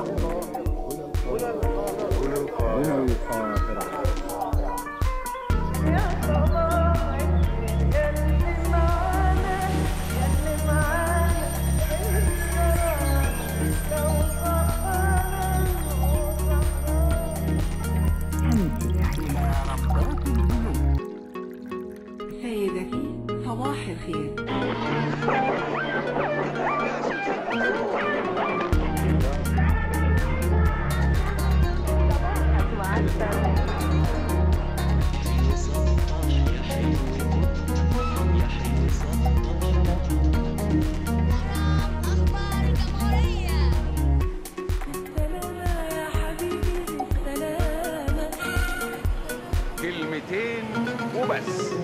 سيدتي صباح الخير أخبار الجمهورية سلامة يا حبيبي سلامة كلمتين وبس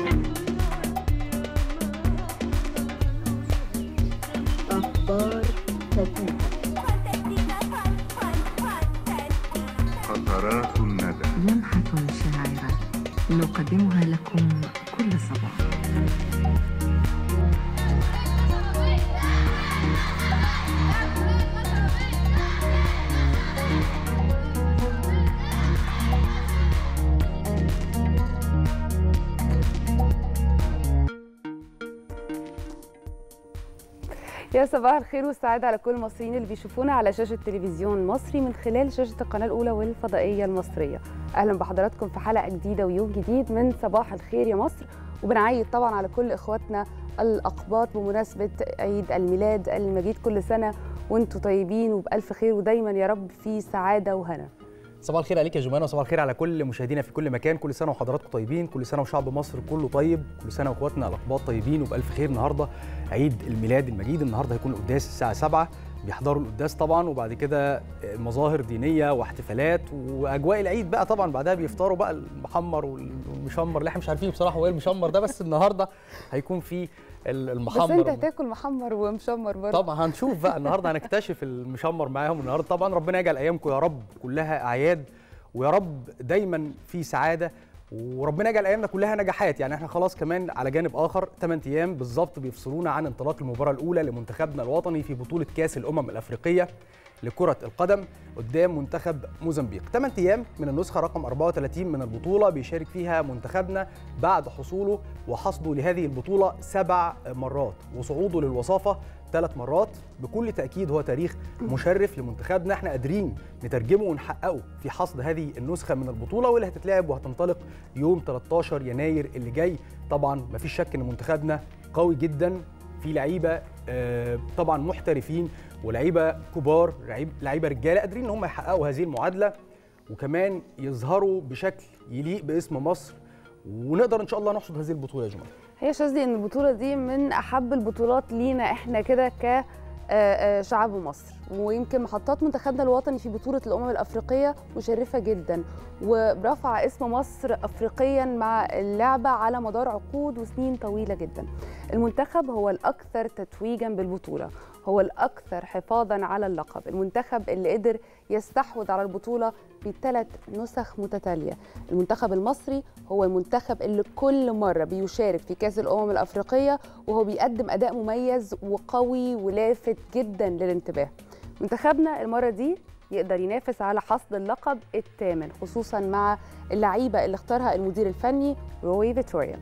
فانتستيكا فان فان فانتستيكا قطرات الندى لمحة شاعرة نقدمها لكم كل صباح يا صباح الخير والسعادة على كل المصريين اللي بيشوفونا على شاشة تلفزيون مصري من خلال شاشة القناة الأولى والفضائية المصرية أهلا بحضراتكم في حلقة جديدة ويوم جديد من صباح الخير يا مصر وبنعيد طبعا على كل إخواتنا الأقباط بمناسبة عيد الميلاد المجيد كل سنة وانتم طيبين وبألف خير ودايما يا رب في سعادة وهنا صباح الخير عليك يا جمانة وصباح الخير على كل مشاهدينا في كل مكان كل سنه وحضراتكم طيبين كل سنه وشعب مصر كله طيب كل سنه واخواتنا الاقباط طيبين وبالف خير النهارده عيد الميلاد المجيد النهارده هيكون القداس الساعه 7 بيحضروا القداس طبعا وبعد كده مظاهر دينيه واحتفالات واجواء العيد بقى طبعا بعدها بيفطروا بقى المحمر والمشمر اللي احنا مش عارفين بصراحه هو ايه المشمر ده بس النهارده هيكون في المحمر بس انت هتاكل محمر ومشمر برضه طبعا هنشوف بقى النهارده هنكتشف المشمر معاهم النهارده طبعا ربنا يجعل ايامكم يا رب كلها اعياد ويا رب دايما في سعاده وربنا يجعل ايامنا كلها نجاحات يعني احنا خلاص كمان على جانب اخر 8 ايام بالظبط بيفصلونا عن انطلاق المباراه الاولى لمنتخبنا الوطني في بطوله كاس الامم الافريقيه لكرة القدم قدام منتخب موزمبيق 8 أيام من النسخة رقم 34 من البطولة بيشارك فيها منتخبنا بعد حصوله وحصده لهذه البطولة سبع مرات وصعوده للوصافة ثلاث مرات بكل تأكيد هو تاريخ مشرف لمنتخبنا احنا قادرين نترجمه ونحققه في حصد هذه النسخة من البطولة واللي هتتلعب وهتنطلق يوم 13 يناير اللي جاي طبعا مفيش شك ان منتخبنا قوي جدا في لعيبه آه، طبعا محترفين ولعيبه كبار لعيب- لعيبه رجاله قادرين ان هم يحققوا هذه المعادله وكمان يظهروا بشكل يليق باسم مصر ونقدر ان شاء الله نحصد هذه البطوله يا جماعه هي شاذلي ان البطوله دي من احب البطولات لينا احنا كده ك آه، آه، شعب مصر ويمكن محطات منتخبنا الوطني في بطوله الامم الافريقيه مشرفه جدا ورفع اسم مصر افريقيا مع اللعبه على مدار عقود وسنين طويله جدا المنتخب هو الاكثر تتويجا بالبطوله هو الاكثر حفاظا على اللقب المنتخب اللي قدر يستحوذ على البطوله في ثلاث نسخ متتاليه المنتخب المصري هو المنتخب اللي كل مره بيشارك في كاس الامم الافريقيه وهو بيقدم اداء مميز وقوي ولافت جدا للانتباه منتخبنا المره دي يقدر ينافس على حصد اللقب الثامن خصوصا مع اللعيبه اللي اختارها المدير الفني روي فيتوريا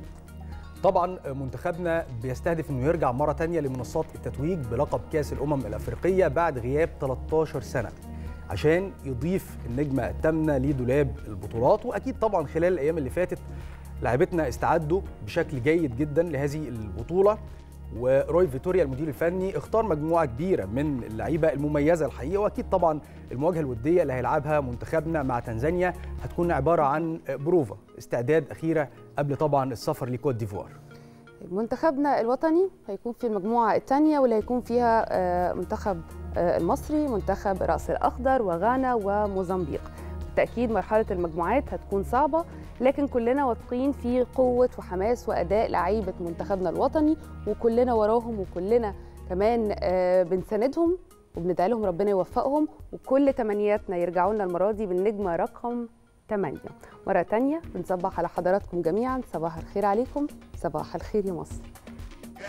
طبعا منتخبنا بيستهدف انه يرجع مره تانية لمنصات التتويج بلقب كاس الامم الافريقيه بعد غياب 13 سنه عشان يضيف النجمه الثامنه لدولاب البطولات واكيد طبعا خلال الايام اللي فاتت لاعبتنا استعدوا بشكل جيد جدا لهذه البطوله وروي فيتوريا المدير الفني اختار مجموعه كبيره من اللعيبه المميزه الحقيقه واكيد طبعا المواجهه الوديه اللي هيلعبها منتخبنا مع تنزانيا هتكون عباره عن بروفا استعداد اخيره قبل طبعا السفر لكوت ديفوار منتخبنا الوطني هيكون في المجموعة الثانية واللي هيكون فيها آه، منتخب آه، المصري منتخب رأس الأخضر وغانا وموزمبيق بالتأكيد مرحلة المجموعات هتكون صعبة لكن كلنا واثقين في قوة وحماس وأداء لعيبة منتخبنا الوطني وكلنا وراهم وكلنا كمان آه، بنساندهم وبندعي لهم ربنا يوفقهم وكل تمنياتنا يرجعوا لنا المرة دي بالنجمة رقم 8 مرة تانية بنصبح على حضراتكم جميعا صباح الخير عليكم صباح الخير يا مصر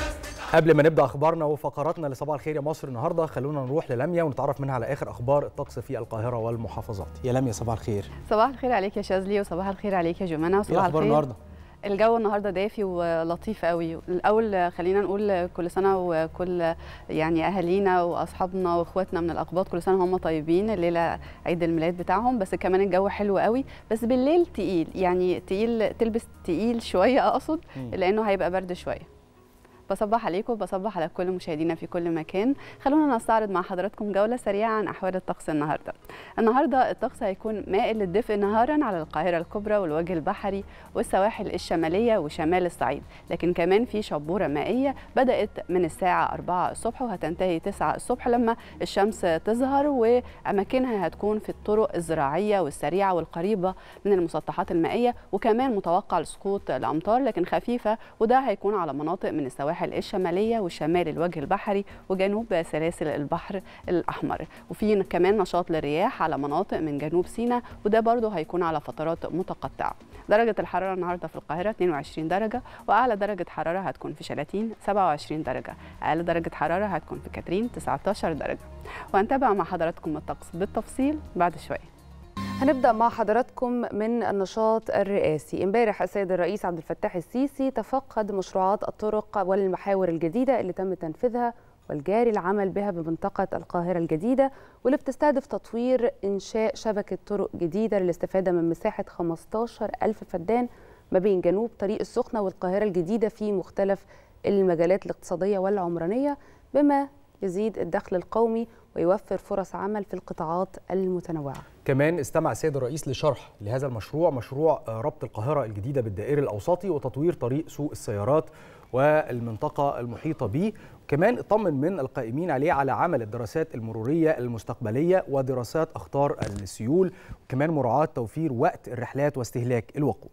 قبل ما نبدا اخبارنا وفقراتنا لصباح الخير يا مصر النهارده خلونا نروح للميا ونتعرف منها على اخر اخبار الطقس في القاهره والمحافظات يا لميا صباح الخير صباح الخير عليك يا شاذلي وصباح الخير عليك يا جمانة ايه وصباح الاخبار الخير النهارده الجو النهارده دافي ولطيف قوي الاول خلينا نقول كل سنه وكل يعني اهالينا واصحابنا واخواتنا من الاقباط كل سنه هم طيبين الليله عيد الميلاد بتاعهم بس كمان الجو حلو قوي بس بالليل تقيل يعني تقيل تلبس تقيل شويه اقصد مم. لانه هيبقى برد شويه بصبح عليكم وبصبح على كل مشاهدينا في كل مكان خلونا نستعرض مع حضراتكم جولة سريعة عن أحوال الطقس النهاردة النهاردة الطقس هيكون مائل للدفء نهارا على القاهرة الكبرى والوجه البحري والسواحل الشمالية وشمال الصعيد لكن كمان في شبورة مائية بدأت من الساعة 4 الصبح وهتنتهي 9 الصبح لما الشمس تظهر وأماكنها هتكون في الطرق الزراعية والسريعة والقريبة من المسطحات المائية وكمان متوقع سقوط الأمطار لكن خفيفة وده هيكون على مناطق من السواحل الشمالية وشمال الوجه البحري وجنوب سلاسل البحر الأحمر وفي كمان نشاط للرياح على مناطق من جنوب سيناء وده برضه هيكون على فترات متقطعة درجة الحرارة النهاردة في القاهرة 22 درجة وأعلى درجة حرارة هتكون في شلاتين 27 درجة أقل درجة حرارة هتكون في كاترين 19 درجة وهنتابع مع حضراتكم الطقس بالتفصيل بعد شوية هنبدا مع حضراتكم من النشاط الرئاسي امبارح السيد الرئيس عبد الفتاح السيسي تفقد مشروعات الطرق والمحاور الجديده اللي تم تنفيذها والجاري العمل بها بمنطقة القاهرة الجديدة واللي بتستهدف تطوير إنشاء شبكة طرق جديدة للاستفادة من مساحة 15 ألف فدان ما بين جنوب طريق السخنة والقاهرة الجديدة في مختلف المجالات الاقتصادية والعمرانية بما يزيد الدخل القومي ويوفر فرص عمل في القطاعات المتنوعة كمان استمع السيد الرئيس لشرح لهذا المشروع مشروع آه، ربط القاهرة الجديدة بالدائري الأوسطي وتطوير طريق سوق السيارات والمنطقة المحيطة به كمان اطمن من القائمين عليه على عمل الدراسات المرورية المستقبلية ودراسات أخطار السيول وكمان مراعاة توفير وقت الرحلات واستهلاك الوقود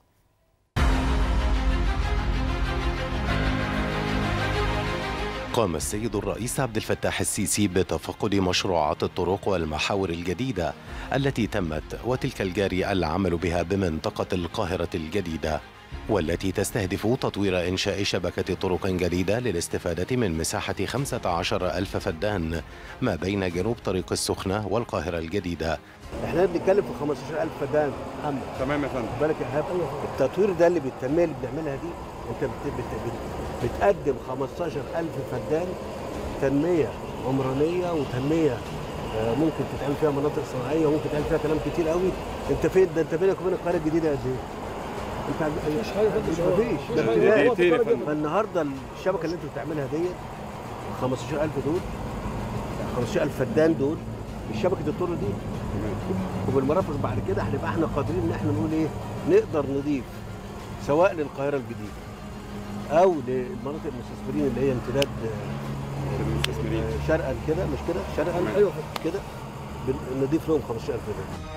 قام السيد الرئيس عبد الفتاح السيسي بتفقد مشروعات الطرق والمحاور الجديدة التي تمت وتلك الجاري العمل بها بمنطقة القاهرة الجديدة والتي تستهدف تطوير إنشاء شبكة طرق جديدة للاستفادة من مساحة 15 ألف فدان ما بين جنوب طريق السخنة والقاهرة الجديدة احنا بنتكلم في 15000 فدان محمد تمام يا فندم بالك يا ايهاب التطوير ده اللي بالتنميه اللي بنعملها دي انت بت بت بت بتقدم 15000 فدان تنميه عمرانيه وتنميه آه، ممكن تتعمل فيها مناطق صناعيه وممكن تعمل فيها كلام كتير قوي انت فين ده انت بينك وبين القاهره الجديده قد ايه؟ انت عند- مفيش حاجه مفيش ده ابتدائي. دقيقتين يا فندم. فالنهارده الشبكه اللي انتوا بتعملها ديت 15000 دول 15000 فدان دول شبكه الطرق دي وبالمرافق بعد كده هنبقى احنا قادرين ان احنا نقول ايه نقدر نضيف سواء للقاهره الجديده او للمناطق المستثمرين اللي هي امتداد آه، المستثمرين آه، شرقا كده مش كده شرقا ايوه كده بن- نضيف لهم 15000 فدان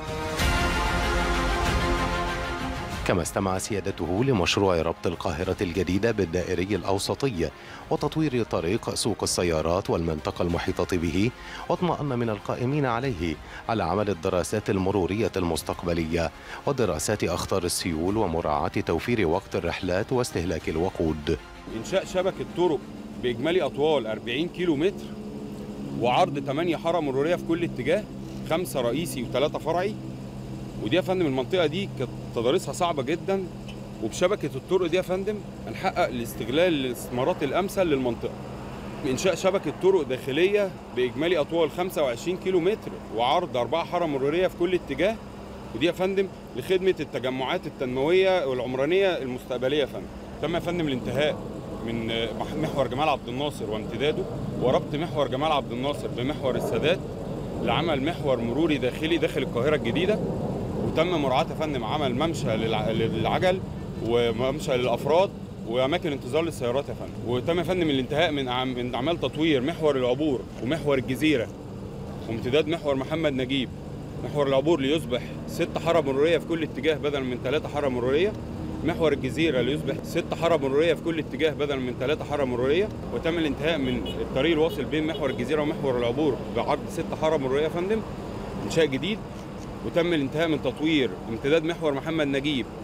كما استمع سيادته لمشروع ربط القاهرة الجديدة بالدائري الأوسطي وتطوير طريق سوق السيارات والمنطقة المحيطة به واطمأن من القائمين عليه على عمل الدراسات المرورية المستقبلية ودراسات أخطار السيول ومراعاة توفير وقت الرحلات واستهلاك الوقود انشاء شبكه طرق باجمالي اطوال 40 كيلو متر وعرض 8 حاره مروريه في كل اتجاه خمسه رئيسي وثلاثه فرعي ودي يا فندم المنطقه دي كانت تضاريسها صعبه جدا وبشبكه الطرق دي يا فندم هنحقق الاستغلال الاستثمارات الامثل للمنطقه انشاء شبكه طرق داخليه باجمالي اطوال 25 كيلو متر وعرض اربعه حاره مروريه في كل اتجاه ودي يا فندم لخدمه التجمعات التنمويه والعمرانيه المستقبليه يا فندم تم يا فندم الانتهاء من محور جمال عبد الناصر وامتداده وربط محور جمال عبد الناصر بمحور السادات لعمل محور مروري داخلي داخل القاهره الجديده وتم مراعاه يا فندم عمل ممشى للع- للعجل وممشى للافراد واماكن انتظار للسيارات يا فندم وتم يا فندم الانتهاء من أعم- من اعمال تطوير محور العبور ومحور الجزيره وامتداد محور محمد نجيب محور العبور ليصبح ست حاره مروريه في كل اتجاه بدلا من ثلاثه حاره مروريه محور الجزيرة ليصبح ست حارة مرورية في كل اتجاه بدلا من ثلاثة حارة مرورية وتم الانتهاء من الطريق الواصل بين محور الجزيرة ومحور العبور بعرض ست حارة مرورية يا فندم إنشاء جديد وتم الانتهاء من تطوير امتداد محور محمد نجيب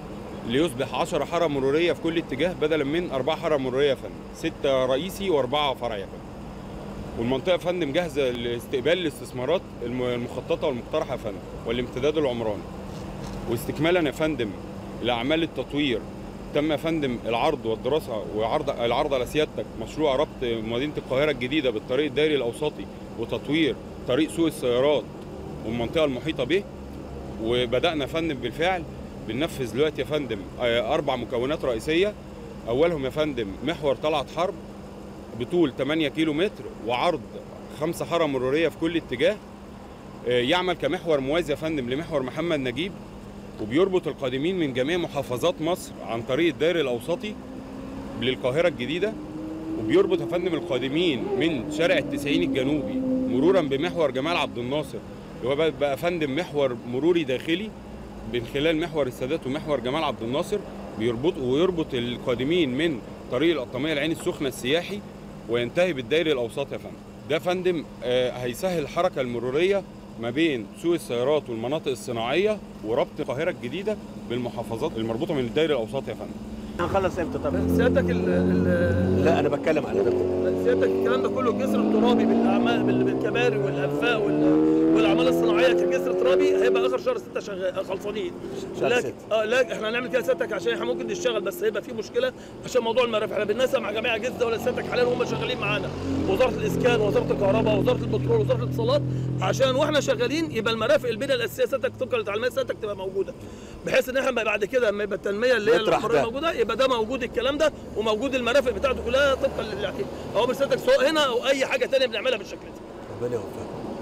ليصبح 10 حاره مروريه في كل اتجاه بدلا من اربع حاره مروريه يا فندم ستة رئيسي واربعه فرعي يا فندم والمنطقه يا فندم جاهزه لاستقبال الاستثمارات الم- المخططه والمقترحه يا فندم والامتداد العمراني واستكمالا يا فندم لاعمال التطوير تم يا فندم العرض والدراسه وعرض العرض على سيادتك مشروع ربط مدينه القاهره الجديده بالطريق الدائري الاوسطي وتطوير طريق سوق السيارات والمنطقه المحيطه به وبدانا يا فندم بالفعل بننفذ دلوقتي يا فندم آه، اربع مكونات رئيسيه اولهم يا فندم محور طلعت حرب بطول 8 كيلو متر وعرض خمسة حارة مرورية في كل اتجاه آه، يعمل كمحور موازي يا فندم لمحور محمد نجيب وبيربط القادمين من جميع محافظات مصر عن طريق الدائري الأوسطي للقاهرة الجديدة وبيربط يا فندم القادمين من شارع التسعين الجنوبي مرورا بمحور جمال عبد الناصر اللي هو بقى- بقى فندم محور مروري داخلي من خلال محور السادات ومحور جمال عبد الناصر بيربط ويربط القادمين من طريق القطامية العين السخنة السياحي وينتهي بالدائري الأوسط يا فندم ده فندم آه، هيسهل الحركة المرورية ما بين سوق السيارات والمناطق الصناعية وربط القاهرة الجديدة بالمحافظات المربوطة من الدائري الأوسط يا فندم هنخلص امتى طب؟ سيادتك ال ال لا انا بتكلم على ده سيادتك الكلام ده كله الجسر الترابي بالاعمال بال- بالكباري والانفاق وال- والاعمال الصناعيه كجسر ترابي هيبقى اخر شهر 6 شغال خلصانين شهر لكن ستة. اه لا احنا هنعمل كده سيادتك عشان احنا ممكن نشتغل بس هيبقى في مشكله عشان موضوع المرافق احنا بننسق مع جميع اجهزه دوله سيادتك حاليا وهم شغالين معانا وزاره الاسكان وزاره الكهرباء وزاره البترول وزاره الاتصالات عشان واحنا شغالين يبقى المرافق البنيه الاساسيه سيادتك طبقا لتعليمات سيادتك تبقى موجوده بحيث ان احنا بعد كده لما يبقى التنميه اللي هي نطرح الحريه ده. موجوده يبقى ده موجود الكلام ده وموجود المرافق بتاعته كلها طبقا لاوامر سيادتك سواء هنا او اي حاجه ثانيه بنعملها بالشكل ده ربنا يوفقك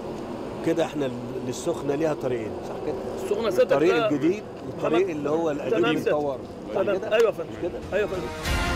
كده احنا للسخنه ليها طريقين صح كده؟ السخنه سيادتك الطريق ده- الجديد والطريق اللي هو تمام القديم سيادتك. صح تمام كده؟ ايوه يا فندم مش كده؟ ايوه يا فندم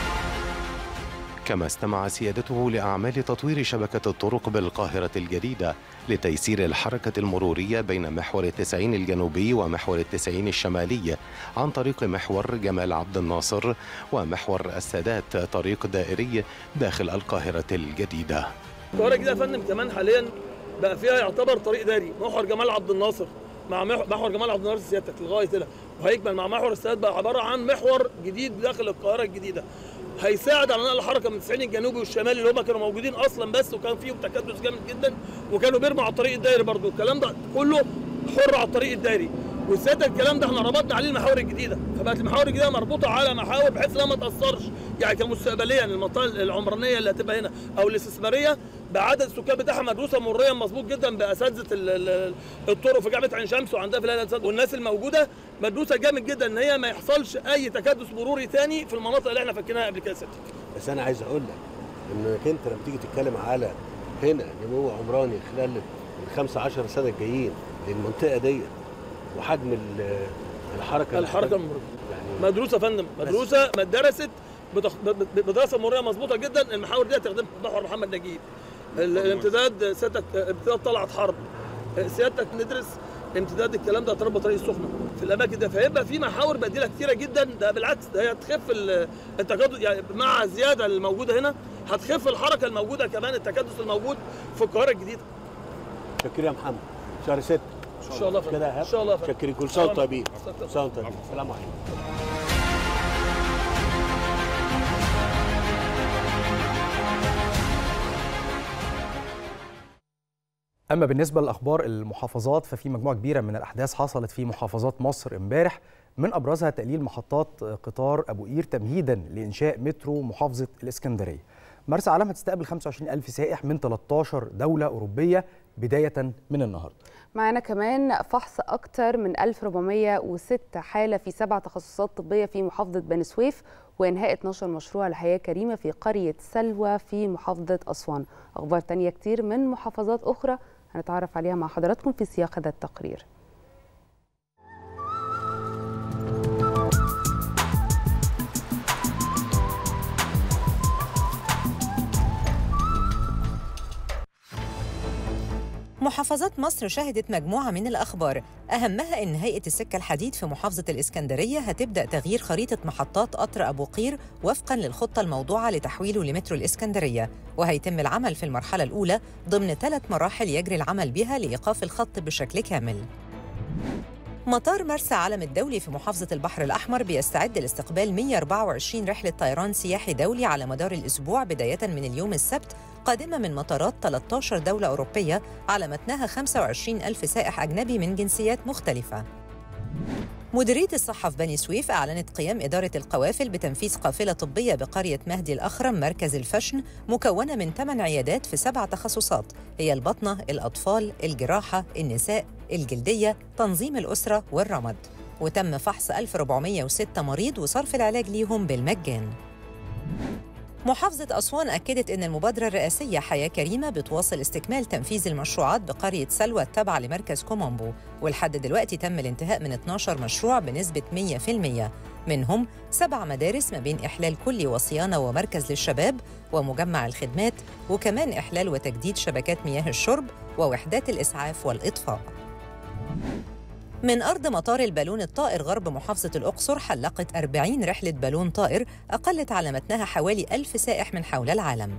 كما استمع سيادته لأعمال تطوير شبكة الطرق بالقاهرة الجديدة لتيسير الحركة المرورية بين محور التسعين الجنوبي ومحور التسعين الشمالي عن طريق محور جمال عبد الناصر ومحور السادات طريق دائري داخل القاهرة الجديدة القاهره الجديده يا فندم كمان حاليا بقى فيها يعتبر طريق داري محور جمال عبد الناصر مع مح- محور جمال عبد الناصر سيادتك لغايه هنا وهيكمل مع محور السادات بقى عباره عن محور جديد داخل القاهره الجديده هيساعد على نقل الحركه من التسعين الجنوبي والشمالي اللي هم كانوا موجودين اصلا بس وكان فيهم تكدس جامد جدا وكانوا بيرموا على الطريق الدائري برضو الكلام ده كله حر على الطريق الدائري والسادة الكلام ده احنا ربطنا عليه المحاور الجديده فبقت المحاور الجديده مربوطه على محاور بحيث انها ما تاثرش يعني كمستقبليا المنطقه العمرانيه اللي هتبقى هنا او الاستثماريه بعدد السكان بتاعها مدروسه مروريا مظبوط جدا باساتذه ال- ال- الطرق في جامعه عين شمس وعندها في الهيئه الأساتذة. والناس الموجوده مدروسه جامد جدا ان هي ما يحصلش اي تكدس مروري تاني في المناطق اللي احنا فاكرينها قبل كده يا ستي. بس انا عايز اقول لك انك انت لما تيجي تتكلم على هنا نمو عمراني خلال ال 15 سنه الجايين للمنطقه ديت وحجم ال- الحركه الحركه المروريه مدروسه يا فندم مدروسه ما درست بتخ... ب- ب- بدراسه مروريه مظبوطه جدا المحاور دي هتخدم محور محمد نجيب ال- الامتداد سيادتك امتداد طلعت حرب سيادتك ندرس امتداد الكلام ده هتربط طريق السخنه في الاماكن ده فيبقى في محاور بديله كتيره جدا ده بالعكس ده هي هتخف ال- التكدس يعني مع الزياده الموجوده هنا هتخف الحركه الموجوده كمان التكدس الموجود في القاهره الجديده شكرا يا محمد شهر 6 ان شاء الله يا فندم. كده يا إيهاب؟ ان شاء الله يا فندم. شكرا كل سنه وانتم طيبين سنة كل سنه وانتم طيبين السلام عليكم اما بالنسبه لاخبار المحافظات ففي مجموعه كبيره من الاحداث حصلت في محافظات مصر امبارح من ابرزها تقليل محطات قطار ابو قير تمهيدا لانشاء مترو محافظه الاسكندريه مرسى علم هتستقبل 25 ألف سائح من 13 دولة أوروبية بداية من النهاردة معانا كمان فحص أكتر من 1406 حالة في سبع تخصصات طبية في محافظة بني سويف وإنهاء 12 مشروع لحياة كريمة في قرية سلوى في محافظة أسوان أخبار تانية كتير من محافظات أخرى هنتعرف عليها مع حضراتكم في سياق هذا التقرير محافظات مصر شهدت مجموعة من الأخبار أهمها إن هيئة السكة الحديد في محافظة الإسكندرية هتبدأ تغيير خريطة محطات قطر أبو قير وفقاً للخطة الموضوعة لتحويله لمترو الإسكندرية وهيتم العمل في المرحلة الأولى ضمن ثلاث مراحل يجري العمل بها لإيقاف الخط بشكل كامل مطار مرسى علم الدولي في محافظة البحر الأحمر بيستعد لاستقبال 124 رحلة طيران سياحي دولي على مدار الأسبوع بداية من اليوم السبت قادمة من مطارات 13 دولة أوروبية على متنها 25 ألف سائح أجنبي من جنسيات مختلفة مديرية الصحة في بني سويف أعلنت قيام إدارة القوافل بتنفيذ قافلة طبية بقرية مهدي الأخرم مركز الفشن مكونة من 8 عيادات في سبع تخصصات هي البطنة، الأطفال، الجراحة، النساء، الجلدية، تنظيم الأسرة والرمد وتم فحص 1406 مريض وصرف العلاج ليهم بالمجان محافظة أسوان أكدت أن المبادرة الرئاسية حياة كريمة بتواصل استكمال تنفيذ المشروعات بقرية سلوى التابعة لمركز كومومبو ولحد دلوقتي تم الانتهاء من 12 مشروع بنسبة 100% منهم سبع مدارس ما بين إحلال كلي وصيانة ومركز للشباب ومجمع الخدمات وكمان إحلال وتجديد شبكات مياه الشرب ووحدات الإسعاف والإطفاء من أرض مطار البالون الطائر غرب محافظة الأقصر حلقت 40 رحلة بالون طائر أقلت على متنها حوالي ألف سائح من حول العالم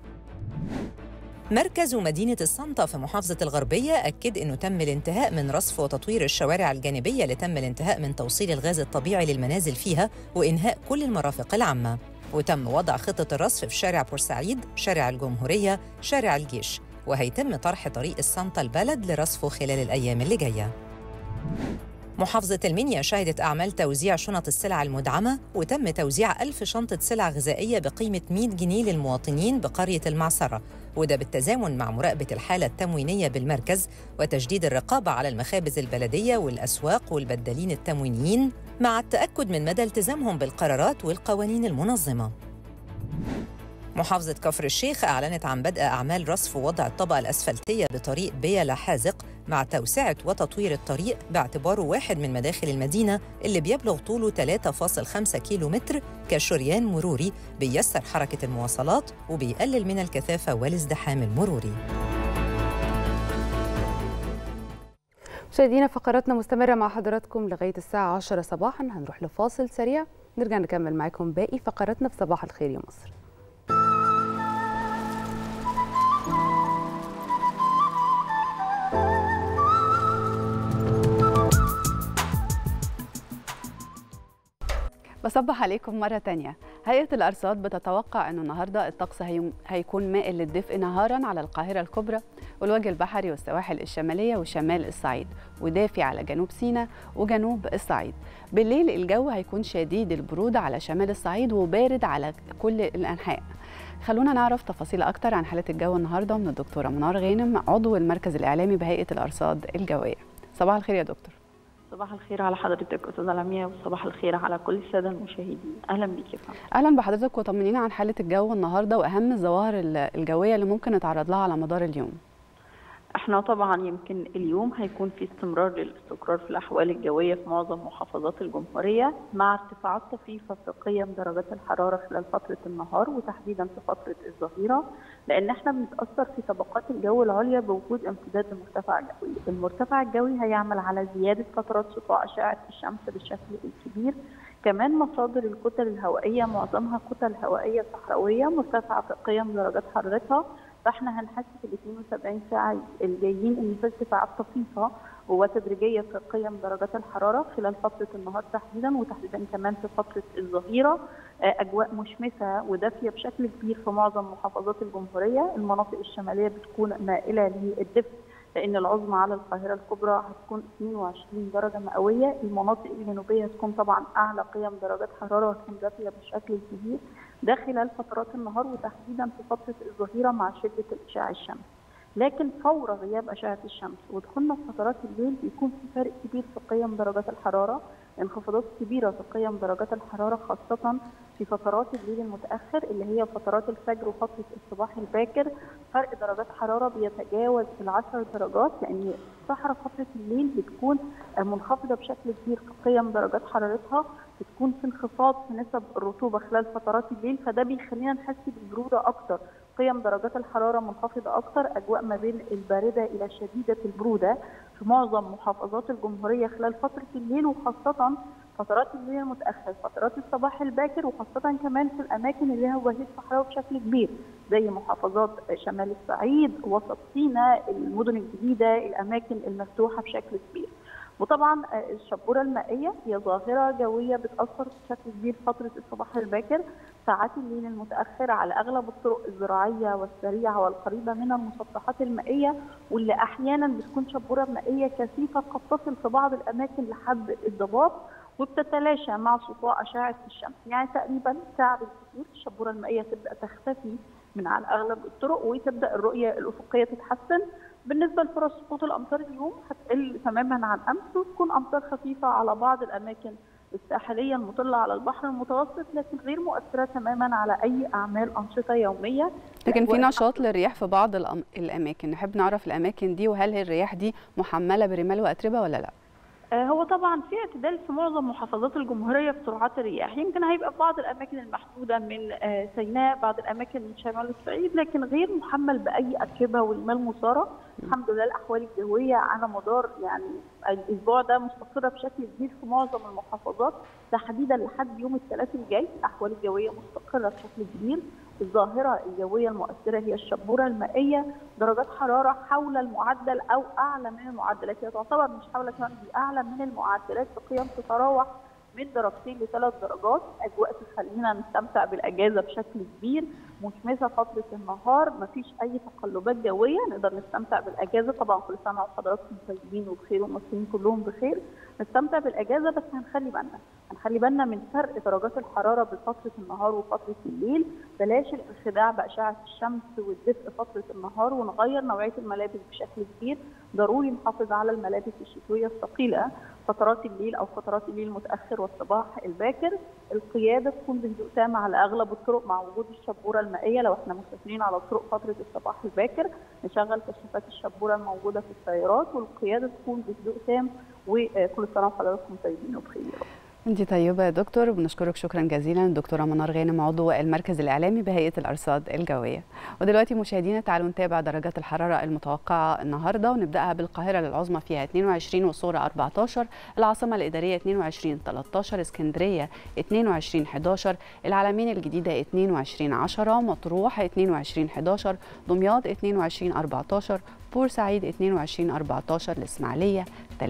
مركز مدينة الصنطة في محافظة الغربية أكد أنه تم الانتهاء من رصف وتطوير الشوارع الجانبية اللي تم الانتهاء من توصيل الغاز الطبيعي للمنازل فيها وإنهاء كل المرافق العامة وتم وضع خطة الرصف في شارع بورسعيد، شارع الجمهورية، شارع الجيش وهيتم طرح طريق الصنطة البلد لرصفه خلال الأيام اللي جاية محافظة المنيا شهدت أعمال توزيع شنط السلع المدعمة وتم توزيع ألف شنطة سلع غذائية بقيمة 100 جنيه للمواطنين بقرية المعصرة وده بالتزامن مع مراقبة الحالة التموينية بالمركز وتشديد الرقابة على المخابز البلدية والأسواق والبدالين التموينيين مع التأكد من مدى التزامهم بالقرارات والقوانين المنظمة محافظة كفر الشيخ أعلنت عن بدء أعمال رصف ووضع الطبقة الأسفلتية بطريق بيلا حازق مع توسعة وتطوير الطريق باعتباره واحد من مداخل المدينة اللي بيبلغ طوله 3.5 كيلو متر كشريان مروري بيسر حركة المواصلات وبيقلل من الكثافة والازدحام المروري مشاهدينا فقراتنا مستمرة مع حضراتكم لغاية الساعة 10 صباحا هنروح لفاصل سريع نرجع نكمل معاكم باقي فقراتنا في صباح الخير يا مصر بصبح عليكم مرة تانية هيئة الأرصاد بتتوقع أنه النهاردة الطقس هيم- هيكون مائل للدفء نهارا على القاهرة الكبرى والوجه البحري والسواحل الشمالية وشمال الصعيد ودافي على جنوب سيناء وجنوب الصعيد بالليل الجو هيكون شديد البرودة على شمال الصعيد وبارد على كل الأنحاء خلونا نعرف تفاصيل أكتر عن حالة الجو النهاردة من الدكتورة منار غانم عضو المركز الإعلامي بهيئة الأرصاد الجوية صباح الخير يا دكتور صباح الخير على حضرتك استاذه لميا وصباح الخير على كل الساده المشاهدين اهلا بيك يا فندم اهلا بحضرتك وطمنينا عن حاله الجو النهارده واهم الظواهر ال- الجويه اللي ممكن نتعرض لها على مدار اليوم احنا طبعا يمكن اليوم هيكون في استمرار للاستقرار في الاحوال الجويه في معظم محافظات الجمهوريه مع ارتفاعات طفيفه في قيم درجات الحراره خلال فتره النهار وتحديدا في فتره الظهيره لان احنا بنتاثر في طبقات الجو العليا بوجود امتداد لمرتفع جوي المرتفع الجوي هيعمل على زياده فترات سطوع اشعه الشمس بالشكل الكبير كمان مصادر الكتل الهوائيه معظمها كتل هوائيه صحراويه مرتفعه في قيم درجات حرارتها فاحنا هنحس في ال 72 ساعه الجايين ان في ارتفاعات طفيفه وتدريجيه في قيم درجات الحراره خلال فتره النهار تحديدا وتحديدا كمان في فتره الظهيره آه، اجواء مشمسه ودافيه بشكل كبير في معظم محافظات الجمهوريه المناطق الشماليه بتكون مائله للدفء لان العظمى على القاهره الكبرى هتكون 22 درجه مئويه المناطق الجنوبيه هتكون طبعا اعلى قيم درجات حراره وهتكون دافيه بشكل كبير ده خلال فترات النهار وتحديدا في فتره الظهيره مع شده الاشعاع الشمسي لكن فور غياب اشعه الشمس ودخولنا في فترات الليل بيكون في فرق كبير في قيم درجات الحراره انخفاضات كبيره في قيم درجات الحراره خاصه في فترات الليل المتاخر اللي هي فترات الفجر وفتره الصباح الباكر فرق درجات حراره بيتجاوز العشر درجات لان الصحراء فتره الليل بتكون منخفضه بشكل كبير في قيم درجات حرارتها بتكون في انخفاض في نسب الرطوبه خلال فترات الليل فده بيخلينا نحس بالبروده اكتر قيم درجات الحراره منخفضه اكتر اجواء ما بين البارده الى شديده البروده في معظم محافظات الجمهوريه خلال فتره الليل وخاصه فترات الليل المتاخر فترات الصباح الباكر وخاصه كمان في الاماكن اللي هي وجهه صحراوي بشكل كبير زي محافظات شمال الصعيد وسط سيناء المدن الجديده الاماكن المفتوحه بشكل كبير وطبعا آه، الشبوره المائيه هي ظاهره جويه بتاثر بشكل كبير فتره الصباح الباكر ساعات الليل المتاخر على اغلب الطرق الزراعيه والسريعه والقريبه من المسطحات المائيه واللي احيانا بتكون شبوره مائيه كثيفه قد تصل في بعض الاماكن لحد الضباب وبتتلاشى مع سطوع اشعه الشمس يعني تقريبا ساعه بالكثير الشبوره المائيه تبدا تختفي من على اغلب الطرق وتبدا الرؤيه الافقيه تتحسن بالنسبه لفرص سقوط الامطار اليوم هتقل تماما عن امس وتكون امطار خفيفه على بعض الاماكن الساحليه المطله على البحر المتوسط لكن غير مؤثره تماما على اي اعمال انشطه يوميه لكن في الأجواء نشاط للرياح في بعض الأم- الاماكن نحب نعرف الاماكن دي وهل الرياح دي محمله برمال واتربه ولا لا آه، هو طبعا في اعتدال في معظم محافظات الجمهوريه في سرعات الرياح يمكن هيبقى في بعض الاماكن المحدوده من آه، سيناء بعض الاماكن من شمال الصعيد لكن غير محمل باي اتربه والمال مثاره الحمد لله الاحوال الجويه على مدار يعني الاسبوع ده مستقره بشكل كبير في معظم المحافظات تحديدا لحد يوم الثلاث الجاي الاحوال الجويه مستقره بشكل كبير الظاهره الجويه المؤثره هي الشبوره المائيه درجات حراره حول المعدل او اعلى من المعدلات هي تعتبر مش حول كمان دي اعلى من المعدلات بقيم تتراوح من درجتين لثلاث درجات اجواء تخلينا نستمتع بالاجازه بشكل كبير مشمسه فتره النهار مفيش اي تقلبات جويه نقدر نستمتع بالاجازه طبعا كل سنه وحضراتكم طيبين وبخير والمصريين كلهم بخير نستمتع بالاجازه بس هنخلي بالنا هنخلي بالنا من فرق درجات الحراره بين فتره النهار وفتره الليل بلاش الانخداع باشعه الشمس والدفء فتره النهار ونغير نوعيه الملابس بشكل كبير ضروري نحافظ على الملابس الشتويه الثقيله فترات الليل او فترات الليل المتاخر والصباح الباكر القياده تكون بهدوء تام على اغلب الطرق مع وجود الشبوره المائيه لو احنا مسافرين على طرق فتره الصباح الباكر نشغل كشافات الشبوره الموجوده في السيارات والقياده تكون بهدوء تام وكل سنه وحضراتكم طيبين وبخير يا رب. انت طيبه يا دكتور وبنشكرك شكرا جزيلا دكتوره منار غانم عضو المركز الاعلامي بهيئه الارصاد الجويه ودلوقتي مشاهدينا تعالوا نتابع درجات الحراره المتوقعه النهارده ونبداها بالقاهره للعظمى فيها 22 والصوره 14 العاصمه الاداريه 22 13 اسكندريه 22 11 العلمين الجديده 22 10 مطروح 22 11 دمياط 22 14 بورسعيد 22 14 الاسماعيليه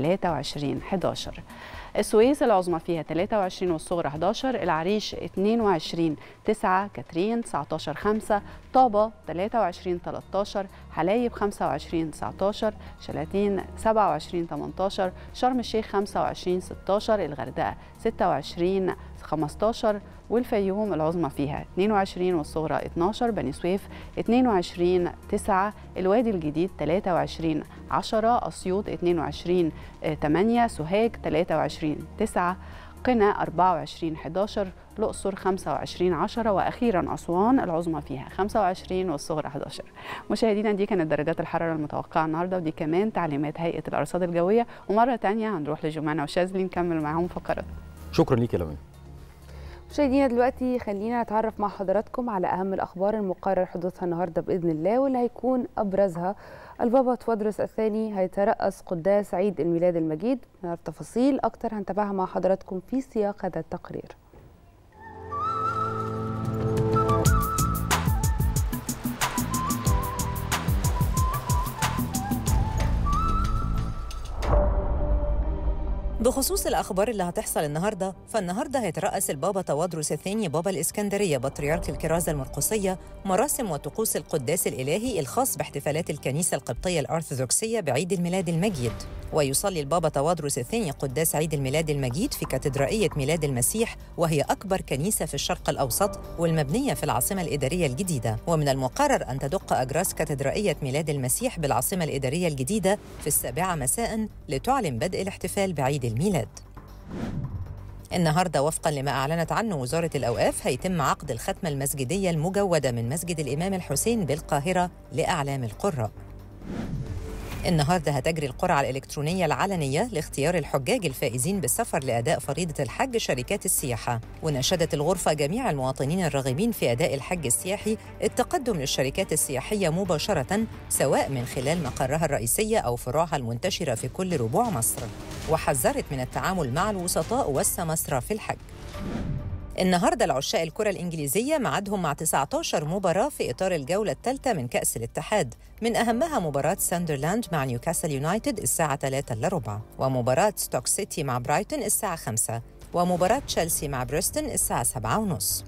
23 11 السويس العظمى فيها 23 والصغرى 11 العريش 22 9 كاترين 19 5 طابة 23 13 حلايب 25 19 شلاتين 27 18 شرم الشيخ 25 16 الغردقة 26 15 والفيوم العظمى فيها 22 والصغرى 12 بني سويف 22 9 الوادي الجديد 23 10 أسيوط 22 8 سوهاج 23 9 قنا 24 11 الأقصر 25 10 وأخيرا أسوان العظمى فيها 25 والصغرى 11 مشاهدينا دي كانت درجات الحرارة المتوقعة النهاردة ودي كمان تعليمات هيئة الأرصاد الجوية ومرة تانية هنروح لجمانة وشاذلي نكمل معاهم فقرات شكرا ليك يا لمين مشاهدينا دلوقتي خلينا نتعرف مع حضراتكم على أهم الأخبار المقرر حدوثها النهاردة بإذن الله واللي هيكون أبرزها البابا توادرس الثاني هيترأس قداس عيد الميلاد المجيد نعرف تفاصيل أكتر هنتابعها مع حضراتكم في سياق هذا التقرير بخصوص الأخبار اللي هتحصل النهاردة فالنهاردة هيترأس البابا توادرس الثاني بابا الإسكندرية بطريرك الكرازة المرقسية مراسم وطقوس القداس الإلهي الخاص باحتفالات الكنيسة القبطية الأرثوذكسية بعيد الميلاد المجيد ويصلي البابا توادرس الثاني قداس عيد الميلاد المجيد في كاتدرائية ميلاد المسيح وهي أكبر كنيسة في الشرق الأوسط والمبنية في العاصمة الإدارية الجديدة ومن المقرر أن تدق أجراس كاتدرائية ميلاد المسيح بالعاصمة الإدارية الجديدة في السابعة مساء لتعلن بدء الاحتفال بعيد الميلاد النهارده وفقا لما اعلنت عنه وزاره الاوقاف هيتم عقد الختمه المسجديه المجوده من مسجد الامام الحسين بالقاهره لاعلام القراء النهارده هتجري القرعه الالكترونيه العلنيه لاختيار الحجاج الفائزين بالسفر لاداء فريضه الحج شركات السياحه ونشدت الغرفه جميع المواطنين الراغبين في اداء الحج السياحي التقدم للشركات السياحيه مباشره سواء من خلال مقرها الرئيسيه او فروعها المنتشره في كل ربوع مصر وحذرت من التعامل مع الوسطاء والسماسره في الحج النهارده العشاق الكرة الإنجليزية ميعادهم مع 19 مباراة في إطار الجولة الثالثة من كأس الاتحاد من أهمها مباراة ساندرلاند مع نيوكاسل يونايتد الساعة 3 إلا ربع ومباراة ستوك سيتي مع برايتون الساعة 5 ومباراة تشيلسي مع بريستون الساعة 7 ونص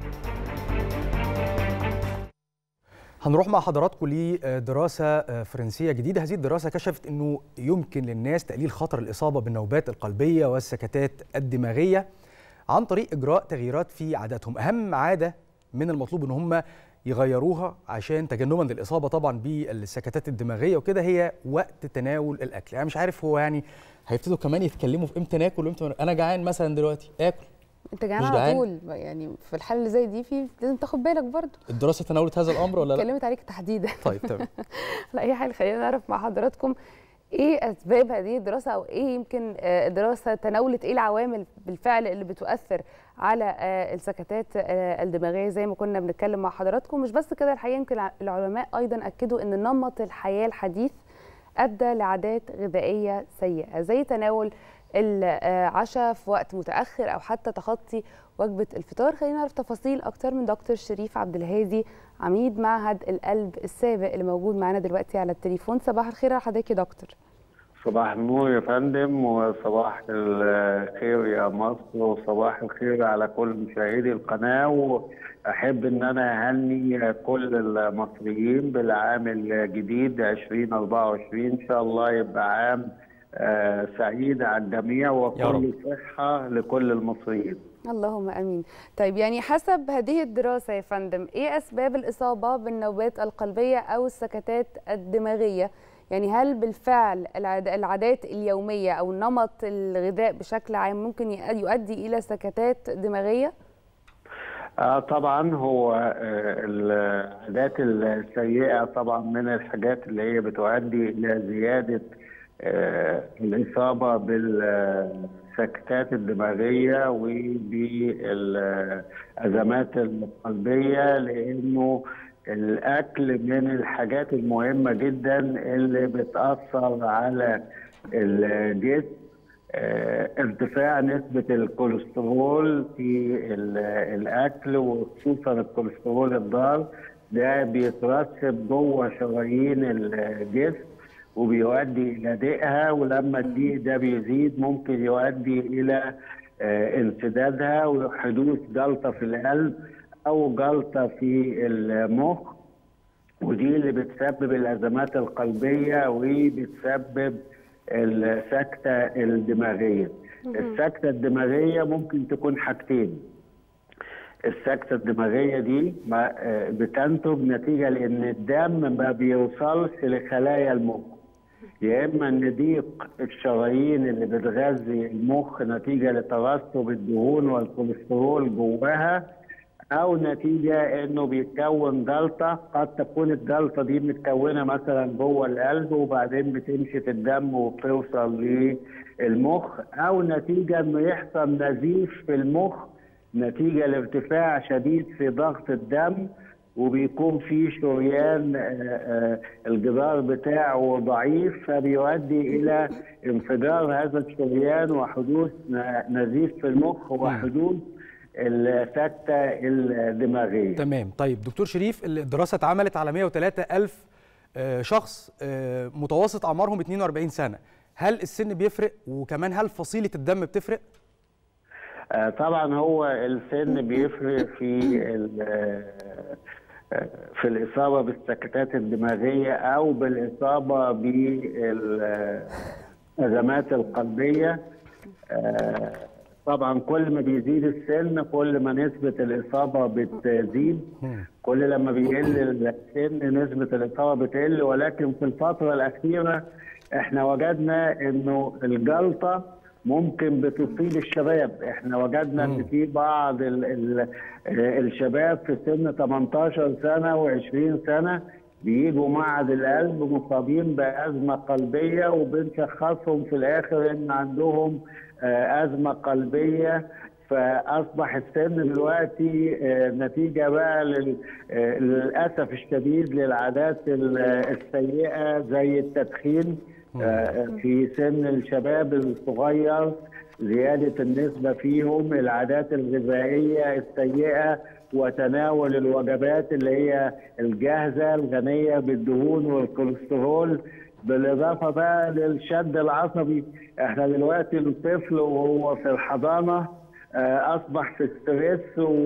هنروح مع حضراتكم لدراسة فرنسية جديدة هذه الدراسة كشفت أنه يمكن للناس تقليل خطر الإصابة بالنوبات القلبية والسكتات الدماغية عن طريق إجراء تغييرات في عاداتهم أهم عادة من المطلوب أن هم يغيروها عشان تجنبا للإصابة طبعا بالسكتات الدماغية وكده هي وقت تناول الأكل أنا يعني مش عارف هو يعني هيبتدوا كمان يتكلموا في امتى ناكل وامتى أنا جعان مثلا دلوقتي آكل انت جعان على طول يعني في الحاله اللي زي دي في لازم تاخد بالك برضه الدراسه تناولت هذا الامر ولا لا اتكلمت عليك تحديدا طيب تمام لا اي حاجه خلينا نعرف مع حضراتكم ايه اسباب هذه الدراسه او ايه يمكن الدراسه تناولت ايه العوامل بالفعل اللي بتؤثر على السكتات الدماغيه زي ما كنا بنتكلم مع حضراتكم مش بس كده الحقيقه يمكن العلماء ايضا اكدوا ان نمط الحياه الحديث ادى لعادات غذائيه سيئه زي تناول العشاء في وقت متاخر او حتى تخطي وجبه الفطار خلينا نعرف تفاصيل اكتر من دكتور شريف عبد الهادي عميد معهد القلب السابق اللي موجود معانا دلوقتي على التليفون صباح الخير على حضرتك يا دكتور صباح النور يا فندم وصباح الخير يا مصر وصباح الخير على كل مشاهدي القناه واحب ان انا اهني كل المصريين بالعام الجديد 2024 ان شاء الله يبقى عام آه سعيد على الجميع وكل صحة لكل المصريين اللهم امين. طيب يعني حسب هذه الدراسه يا فندم ايه اسباب الاصابه بالنوبات القلبيه او السكتات الدماغيه؟ يعني هل بالفعل العادات اليوميه او نمط الغذاء بشكل عام ممكن يؤدي الى سكتات دماغيه؟ آه طبعا هو آه العادات السيئه طبعا من الحاجات اللي هي بتؤدي الى زياده آه الإصابة بالسكتات الدماغية وبالأزمات القلبية لأنه الأكل من الحاجات المهمة جدا اللي بتأثر على الجسم آه ارتفاع نسبة الكوليسترول في الأكل وخصوصا الكوليسترول الضار ده بيترسب جوه شرايين الجسم وبيؤدي الى ضيقها ولما الضيق ده بيزيد ممكن يؤدي الى آه انسدادها وحدوث جلطه في القلب او جلطه في المخ ودي اللي بتسبب الازمات القلبيه وبتسبب السكته الدماغيه. السكته الدماغيه ممكن تكون حاجتين. السكتة الدماغية دي بتنتج نتيجة لأن الدم ما بيوصلش لخلايا المخ يا إما إن ضيق الشرايين اللي بتغذي المخ نتيجة لترسب الدهون والكوليسترول جواها أو نتيجة إنه بيتكون جلطة قد تكون الجلطة دي متكونة مثلا جوه القلب وبعدين بتمشي في الدم وبتوصل للمخ أو نتيجة إنه يحصل نزيف في المخ نتيجة لارتفاع شديد في ضغط الدم وبيكون في شريان الجدار بتاعه ضعيف فبيؤدي إلى انفجار هذا الشريان وحدوث نزيف في المخ وحدوث السكتة الدماغية تمام طيب دكتور شريف الدراسة اتعملت على 103 ألف شخص متوسط أعمارهم 42 سنة هل السن بيفرق وكمان هل فصيلة الدم بتفرق؟ طبعا هو السن بيفرق في في الإصابة بالسكتات الدماغية أو بالإصابة بالأزمات القلبية طبعا كل ما بيزيد السن كل ما نسبة الإصابة بتزيد كل لما بيقل السن نسبة الإصابة بتقل ولكن في الفترة الأخيرة احنا وجدنا إنه الجلطة ممكن بتصيب الشباب احنا وجدنا ان في بعض ال ال الشباب في سن 18 سنه و20 سنه بيجوا معهد القلب مصابين بازمه قلبيه وبنشخصهم في الاخر ان عندهم ازمه قلبيه فاصبح السن دلوقتي نتيجه بقى للاسف الشديد للعادات السيئه زي التدخين في سن الشباب الصغير زياده النسبه فيهم العادات الغذائيه السيئه وتناول الوجبات اللي هي الجاهزه الغنيه بالدهون والكوليسترول بالاضافه بقى للشد العصبي احنا دلوقتي الطفل وهو في الحضانه آه، اصبح في ستريس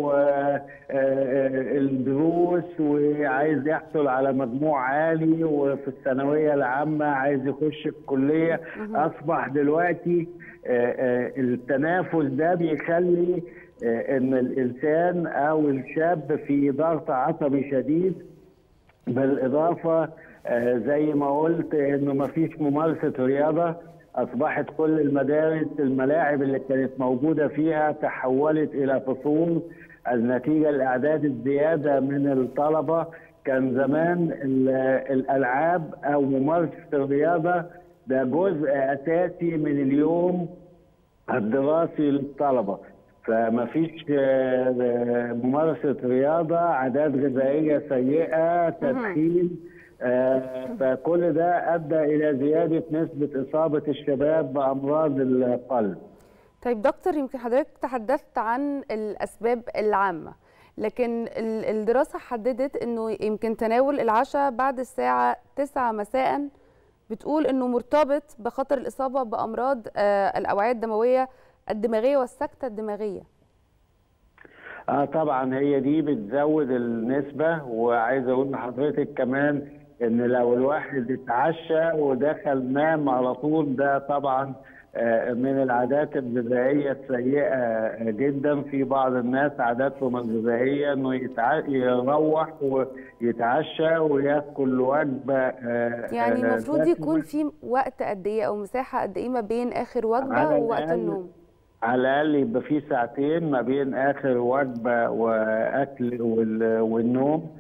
والدروس وعايز يحصل على مجموع عالي وفي الثانويه العامه عايز يخش الكليه اصبح دلوقتي آه، آه، التنافس ده بيخلي آه، ان الانسان او الشاب في ضغط عصبي شديد بالاضافه آه، زي ما قلت انه ما فيش ممارسه رياضه اصبحت كل المدارس الملاعب اللي كانت موجوده فيها تحولت الى فصول النتيجه الاعداد الزياده من الطلبه كان زمان ال- الالعاب او ممارسه الرياضه ده جزء اساسي من اليوم الدراسي للطلبه فما فيش آه، ممارسه رياضه عادات غذائيه سيئه تدخين آه، فكل ده ادى الى زياده نسبه اصابه الشباب بامراض القلب طيب دكتور يمكن حضرتك تحدثت عن الأسباب العامة لكن ال- الدراسة حددت أنه يمكن تناول العشاء بعد الساعة 9 مساء بتقول أنه مرتبط بخطر الإصابة بأمراض آه، الأوعية الدموية الدماغية والسكتة الدماغية اه طبعا هي دي بتزود النسبة وعايز اقول لحضرتك كمان ان لو الواحد اتعشى ودخل نام على طول ده طبعا آه، من العادات الغذائية السيئة جدا في بعض الناس عاداتهم الغذائية انه يتع... يروح ويتعشى وياكل وجبة آه، يعني آه، المفروض دسمة. يكون في وقت قد إيه أو مساحة قد إيه ما بين آخر وجبة على ووقت الأقل- النوم على الاقل يبقى في ساعتين ما بين اخر وجبه واكل وال- والنوم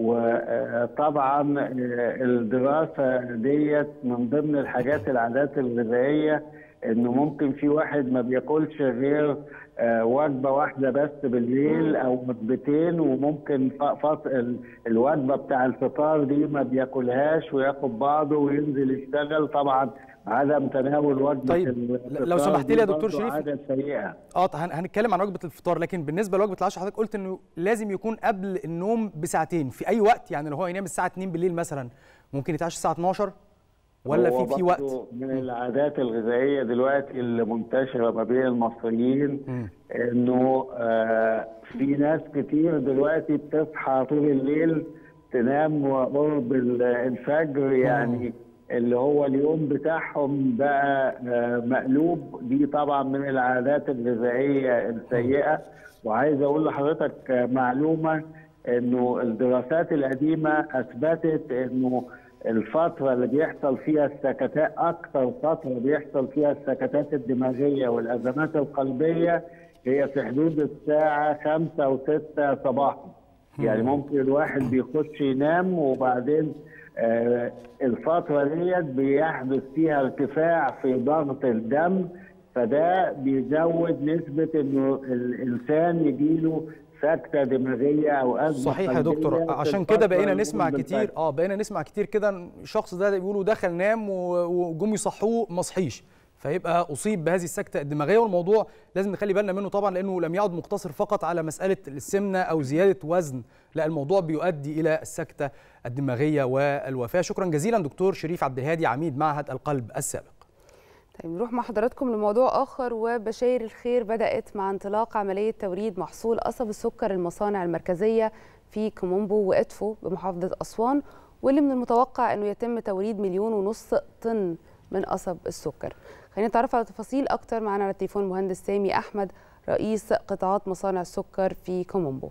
وطبعا الدراسه ديت من ضمن الحاجات العادات الغذائيه انه ممكن في واحد ما بياكلش غير آه، وجبه واحده بس بالليل او وجبتين وممكن ف- فط- ال- الوجبه بتاع الفطار دي ما بياكلهاش وياخد بعضه وينزل يشتغل طبعا عدم تناول وجبه طيب، الفطار لو سمحت لي يا دي دكتور برضه شريف. عاده سيئه اه هن- هنتكلم عن وجبه الفطار لكن بالنسبه لوجبه العشاء حضرتك قلت انه لازم يكون قبل النوم بساعتين في اي وقت يعني لو هو ينام الساعه 2 بالليل مثلا ممكن يتعشى الساعه 12 ولا هو في في برضه وقت من العادات الغذائيه دلوقتي اللي منتشره ما بين المصريين انه آه في ناس كتير دلوقتي بتصحى طول الليل تنام قرب ال- الفجر يعني اللي هو اليوم بتاعهم بقى آه مقلوب دي طبعا من العادات الغذائيه السيئه وعايز اقول لحضرتك آه، معلومه انه الدراسات القديمه اثبتت انه الفترة اللي بيحصل فيها السكتات أكثر فترة بيحصل فيها السكتات الدماغية والأزمات القلبية هي في حدود الساعة خمسة أو ستة صباحا يعني ممكن الواحد بيخش ينام وبعدين آه الفترة ديت بيحدث فيها ارتفاع في ضغط الدم فده بيزود نسبة إنه الإنسان يجيله سكتة دماغية أو أزمة صحيح يا قلبية دكتور في عشان الفترة كده بقينا اللي نسمع قبل كتير الفجر. اه بقينا نسمع كتير كده إن الشخص ده بيقولوا دخل نام و- وجم يصحوه ما صحيش فيبقى اصيب بهذه السكته الدماغيه والموضوع لازم نخلي بالنا منه طبعا لانه لم يعد مقتصر فقط على مساله السمنه او زياده وزن لا الموضوع بيؤدي الى السكته الدماغيه والوفاه شكرا جزيلا دكتور شريف عبد الهادي عميد معهد القلب السابق طيب نروح مع حضراتكم لموضوع آخر وبشاير الخير بدأت مع انطلاق عملية توريد محصول قصب السكر المصانع المركزية في كومومبو وإدفو بمحافظة أسوان واللي من المتوقع أنه يتم توريد مليون ونص طن من قصب السكر خلينا نتعرف على تفاصيل أكتر معنا على التليفون المهندس سامي أحمد رئيس قطاعات مصانع السكر في كومومبو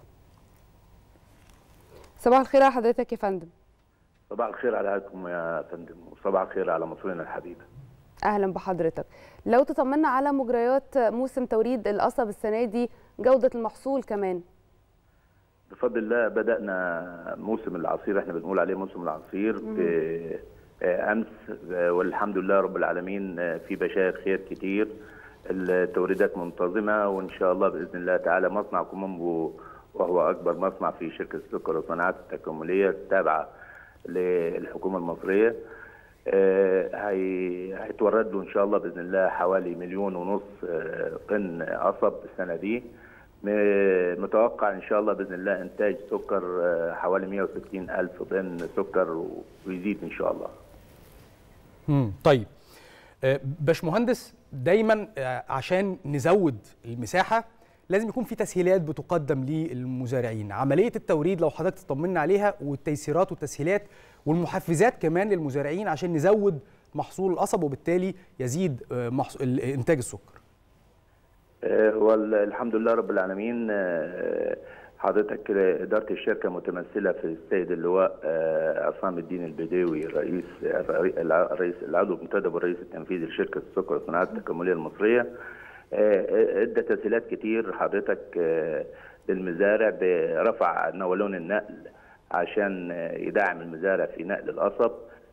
صباح الخير على حضرتك يا فندم صباح الخير عليكم يا فندم وصباح الخير على مصرنا الحبيبه اهلا بحضرتك لو تطمنا على مجريات موسم توريد القصب السنه دي جوده المحصول كمان بفضل الله بدانا موسم العصير احنا بنقول عليه موسم العصير مم. ب- آه، امس آه، والحمد لله رب العالمين آه، في بشائر خير كتير التوريدات منتظمه وان شاء الله باذن الله تعالى مصنع كومومبو وهو اكبر مصنع في شركه السكر والصناعات التكامليه التابعه للحكومه المصريه آه، هي- هيتورد له ان شاء الله باذن الله حوالي مليون ونص آه، طن قصب السنه دي م- متوقع ان شاء الله باذن الله انتاج سكر آه، حوالي 160 الف طن سكر ويزيد ان شاء الله مم. طيب آه، باشمهندس دايما آه، عشان نزود المساحه لازم يكون في تسهيلات بتقدم للمزارعين عمليه التوريد لو حضرتك تطمنا عليها والتيسيرات والتسهيلات والمحفزات كمان للمزارعين عشان نزود محصول القصب وبالتالي يزيد آه، محص- ال- انتاج السكر آه، هو ال- الحمد لله رب العالمين آه، حضرتك إدارة الشركة متمثلة في السيد اللواء آه، عصام الدين البديوي رئيس الرئيس العضو المنتدب والرئيس التنفيذي لشركة السكر والصناعات التكاملية المصرية آه، ادى تسهيلات كتير حضرتك آه، للمزارع برفع نولون النقل عشان آه، يدعم المزارع في نقل القصب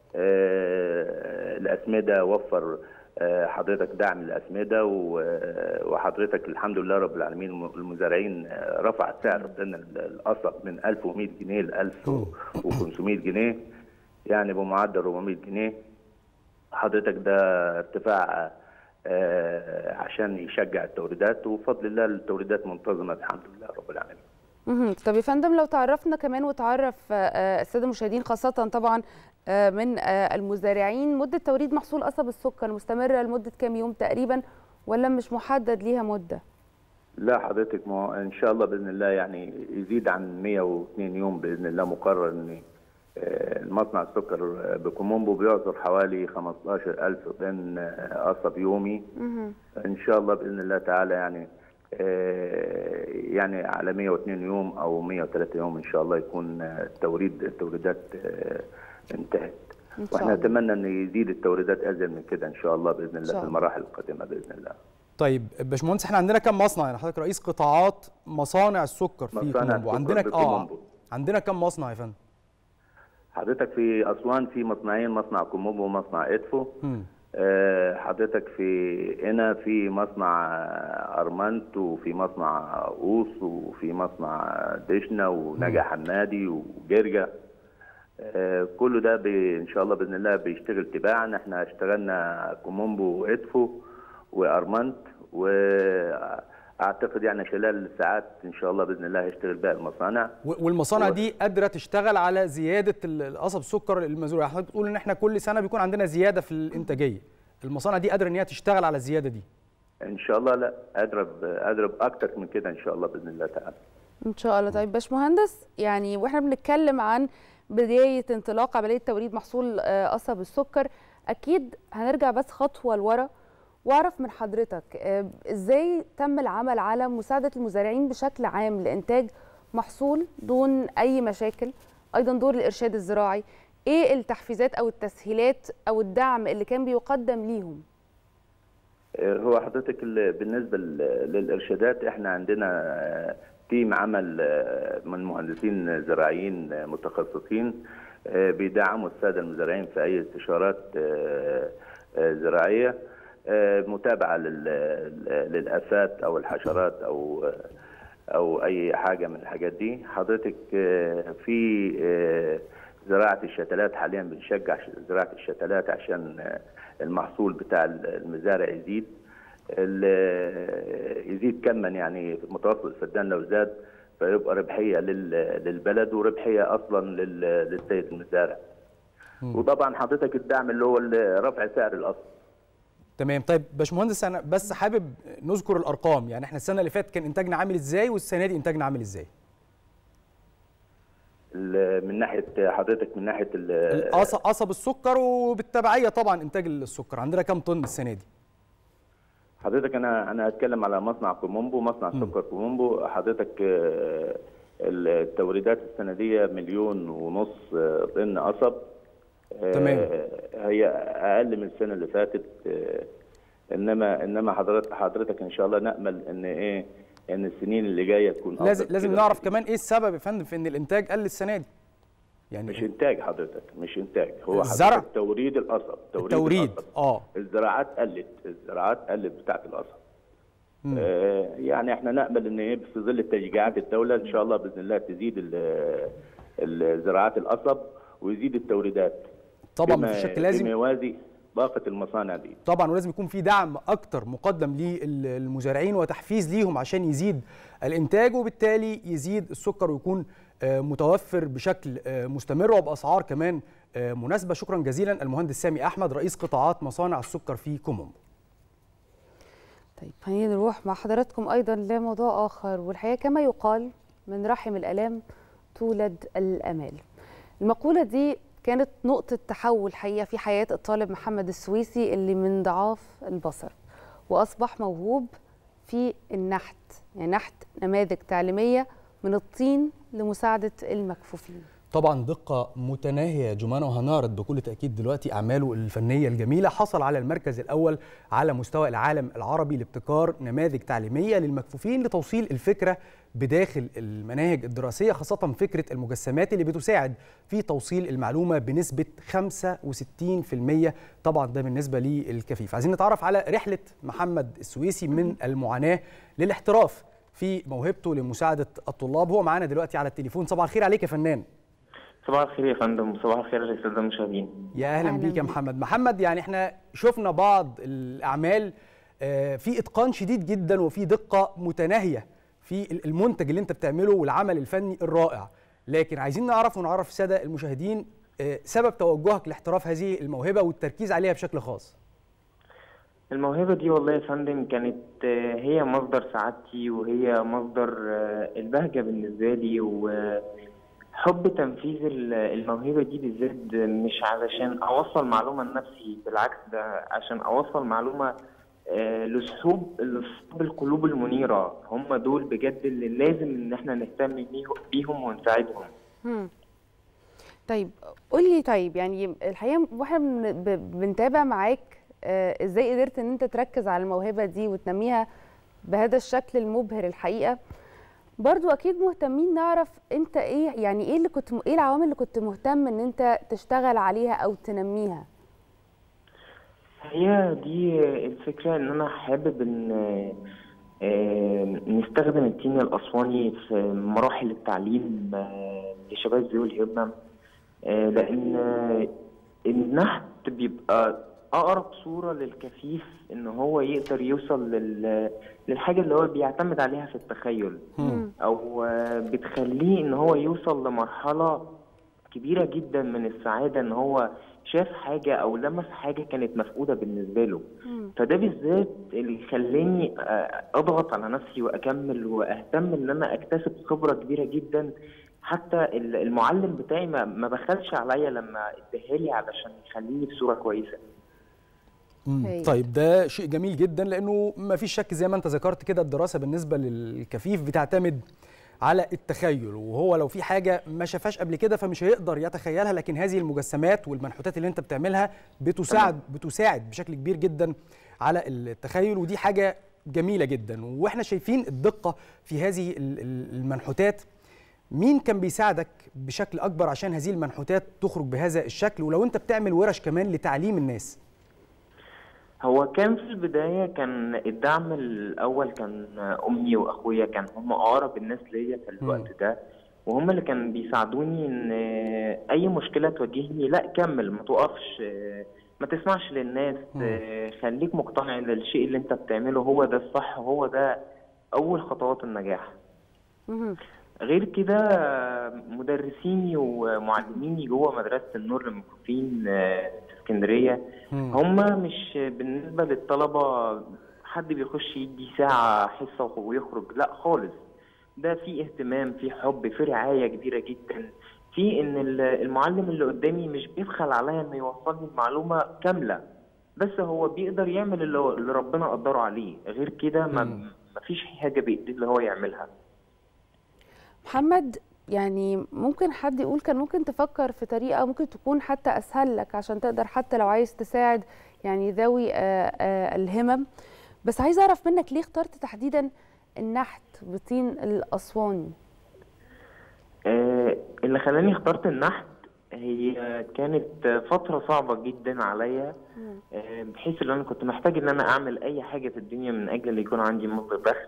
آه، الأسمدة وفر آه، حضرتك دعم الأسمدة و- وحضرتك الحمد لله رب العالمين الم- المزارعين آه، رفع سعر طن ال- القصب من 1100 جنيه ل 1500 جنيه يعني بمعدل 400 جنيه حضرتك ده ارتفاع آه، عشان يشجع التوريدات وبفضل الله التوريدات منتظمة الحمد لله رب العالمين مهم. طب يا فندم لو تعرفنا كمان وتعرف آه، الساده المشاهدين خاصه طبعا آه، من آه، المزارعين مده توريد محصول قصب السكر مستمره لمده كام يوم تقريبا ولا مش محدد ليها مده لا حضرتك ما هو ان شاء الله باذن الله يعني يزيد عن 102 يوم باذن الله مقرر ان آه، المصنع السكر بكومومبو بيعصر حوالي 15000 طن آه، قصب يومي ان شاء الله باذن الله تعالى يعني آه، يعني على 102 يوم او 103 يوم ان شاء الله يكون آه، التوريد التوريدات آه، انتهت إن شاء واحنا الله. نتمنى ان يزيد التوريدات ازيد من كده ان شاء الله باذن إن الله شاء في الله. المراحل القادمه باذن الله طيب باشمهندس احنا عندنا كم مصنع يعني حضرتك رئيس قطاعات مصانع السكر في مصانع كومومبو السكر عندنا اه بكومومبو. عندنا كم مصنع يا فندم حضرتك في اسوان في مصنعين مصنع كومومبو ومصنع ادفو مم. آه، حضرتك في هنا في مصنع آه، ارمنت وفي مصنع اوس وفي مصنع دشنا ونجا حمادي وجرجا آه، كله ده بي ان شاء الله باذن الله بيشتغل تباعا احنا اشتغلنا كومومبو وادفو وارمنت واعتقد يعني خلال ساعات ان شاء الله باذن الله هيشتغل باقي المصانع و- والمصانع هو- دي قادره تشتغل على زياده ال- القصب السكر المزروع حضرتك بتقول ان احنا كل سنه بيكون عندنا زياده في الانتاجيه المصانع دي قادره ان هي تشتغل على الزياده دي ان شاء الله لا اضرب اضرب اكتر من كده ان شاء الله باذن الله تعالى ان شاء الله طيب باشمهندس يعني واحنا بنتكلم عن بدايه انطلاق عمليه توريد محصول آه، قصب السكر اكيد هنرجع بس خطوه لورا واعرف من حضرتك آه، ازاي تم العمل على مساعده المزارعين بشكل عام لانتاج محصول دون اي مشاكل ايضا دور الارشاد الزراعي ايه التحفيزات او التسهيلات او الدعم اللي كان بيقدم ليهم هو حضرتك ال- بالنسبه ل- للارشادات احنا عندنا آه، تيم عمل آه، من مهندسين زراعيين آه، متخصصين آه، بيدعموا الساده المزارعين في اي استشارات آه، آه، زراعيه آه، متابعه لل- للافات او الحشرات او آه، او اي حاجه من الحاجات دي حضرتك آه، في آه، زراعه الشتلات حاليا بنشجع ش- زراعه الشتلات عشان آه، المحصول بتاع المزارع يزيد ال- يزيد كما يعني متوسط الفدان لو زاد فيبقى ربحيه لل- للبلد وربحيه اصلا لل- للسيد المزارع وطبعا حضرتك الدعم اللي هو ال- رفع سعر الاصل تمام طيب باشمهندس انا بس حابب نذكر الارقام يعني احنا السنه اللي فاتت كان انتاجنا عامل ازاي والسنه دي انتاجنا عامل ازاي ال- من ناحيه حضرتك من ناحيه ال- القص- قصب السكر وبالتبعيه طبعا انتاج السكر عندنا كام طن السنه دي حضرتك انا انا هتكلم على مصنع كومومبو مصنع سكر كومومبو حضرتك آه، التوريدات السنه دي مليون ونص آه، طن قصب آه، تمام. هي اقل من السنه اللي فاتت آه، انما انما حضرتك حضرتك ان شاء الله نامل ان ايه ان السنين اللي جايه تكون أفضل لازم لازم كده. نعرف كمان ايه السبب يا فندم في ان الانتاج قل السنه دي يعني مش انتاج حضرتك مش انتاج هو الزرع؟ حضرتك توريد القصب توريد التوريد القصب. اه الزراعات قلت الزراعات قلت بتاعت القصب مم. آه، يعني احنا نامل ان ايه في ظل تشجيعات الدوله ان شاء الله باذن الله تزيد ال- ال- زراعات القصب ويزيد التوريدات طبعاً بما- مفيش شك لازم- بما يوازي طاقه المصانع دي طبعا ولازم يكون في دعم اكتر مقدم للمزارعين وتحفيز ليهم عشان يزيد الانتاج وبالتالي يزيد السكر ويكون آه، متوفر بشكل آه، مستمر وباسعار كمان آه، مناسبه شكرا جزيلا المهندس سامي احمد رئيس قطاعات مصانع السكر في كومومبو طيب خلينا نروح مع حضراتكم ايضا لموضوع اخر والحقيقه كما يقال من رحم الالام تولد الامال المقوله دي كانت نقطه تحول حقيقه في حياه الطالب محمد السويسي اللي من ضعاف البصر واصبح موهوب في النحت يعني نحت نماذج تعليميه من الطين لمساعده المكفوفين طبعا دقة متناهية يا جمانة وهنعرض بكل تأكيد دلوقتي أعماله الفنية الجميلة حصل على المركز الأول على مستوى العالم العربي لابتكار نماذج تعليمية للمكفوفين لتوصيل الفكرة بداخل المناهج الدراسية خاصة فكرة المجسمات اللي بتساعد في توصيل المعلومة بنسبة 65% طبعا ده بالنسبة للكفيف عايزين نتعرف على رحلة محمد السويسي من المعاناة للاحتراف في موهبته لمساعدة الطلاب هو معانا دلوقتي على التليفون صباح الخير عليك يا فنان صباح الخير يا فندم وصباح الخير للساده المشاهدين يا اهلا بيك يا محمد محمد يعني احنا شفنا بعض الاعمال آه، في اتقان شديد جدا وفي دقه متناهيه في المنتج اللي انت بتعمله والعمل الفني الرائع لكن عايزين نعرف ونعرف الساده المشاهدين آه، سبب توجهك لاحتراف هذه الموهبه والتركيز عليها بشكل خاص الموهبه دي والله يا فندم كانت آه، هي مصدر سعادتي وهي مصدر آه، البهجه بالنسبه لي وحب تنفيذ ال- الموهبه دي بالذات مش علشان اوصل معلومه لنفسي بالعكس ده عشان اوصل معلومه آه، لصحوب لصحوب القلوب المنيره هم دول بجد اللي لازم ان احنا نهتم بيه- بيهم ونساعدهم مم. طيب قول لي طيب يعني الحقيقه واحنا بن- ب- بنتابع معاك آه، ازاي قدرت ان انت تركز على الموهبه دي وتنميها بهذا الشكل المبهر الحقيقه برضو اكيد مهتمين نعرف انت ايه يعني ايه اللي كنت م- ايه العوامل اللي كنت مهتم ان انت تشتغل عليها او تنميها هي دي الفكرة إن أنا حابب إن آه، نستخدم التين الأسواني في مراحل التعليم آه، لشباب ذوي الهمم آه، لأن آه، النحت بيبقى أقرب صورة للكفيف إن هو يقدر يوصل لل- للحاجة اللي هو بيعتمد عليها في التخيل أو آه، بتخليه إن هو يوصل لمرحلة كبيرة جدا من السعادة إن هو شاف حاجة أو لمس حاجة كانت مفقودة بالنسبة له فده بالذات اللي خلاني آه، أضغط على نفسي وأكمل وأهتم إن أنا أكتسب خبرة كبيرة جدا حتى ال- المعلم بتاعي ما ما بخلش عليا لما اداهالي علشان يخليني بصورة كويسة مم. هايل. طيب ده شيء جميل جدا لانه ما فيش شك زي ما انت ذكرت كده الدراسه بالنسبه للكفيف بتعتمد على التخيل وهو لو في حاجه ما شافهاش قبل كده فمش هيقدر يتخيلها لكن هذه المجسمات والمنحوتات اللي انت بتعملها بتساعد بتساعد بشكل كبير جدا على التخيل ودي حاجه جميله جدا واحنا شايفين الدقه في هذه ال- ال- المنحوتات مين كان بيساعدك بشكل اكبر عشان هذه المنحوتات تخرج بهذا الشكل ولو انت بتعمل ورش كمان لتعليم الناس هو كان في البداية كان الدعم الأول كان أمي وأخويا كان هم أقرب الناس ليا في الوقت ده وهم اللي كانوا بيساعدوني إن أي مشكلة تواجهني لا كمل ما توقفش ما تسمعش للناس خليك مقتنع إن الشيء اللي أنت بتعمله هو ده الصح هو ده أول خطوات النجاح مهم. غير كده مدرسيني ومعلميني جوه مدرسة النور للمكفوفين آه، في اسكندرية هم مش بالنسبة للطلبة حد بيخش يدي ساعة حصة ويخرج لا خالص ده في اهتمام في حب في رعاية كبيرة جدا في ان ال- المعلم اللي قدامي مش بيبخل عليا انه يوصل لي المعلومة كاملة بس هو بيقدر يعمل اللي هو- اللي ربنا قدره عليه غير كده ما مفيش حاجة بإيديه اللي هو يعملها محمد يعني ممكن حد يقول كان ممكن تفكر في طريقة ممكن تكون حتى أسهل لك عشان تقدر حتى لو عايز تساعد يعني ذوي آه، آه، الهمم بس عايز أعرف منك ليه اخترت تحديدا النحت بطين الأسواني آه، اللي خلاني اخترت النحت هي كانت فترة صعبة جدا عليا آه، بحيث ان انا كنت محتاج ان انا اعمل اي حاجة في الدنيا من اجل ان يكون عندي مصدر دخل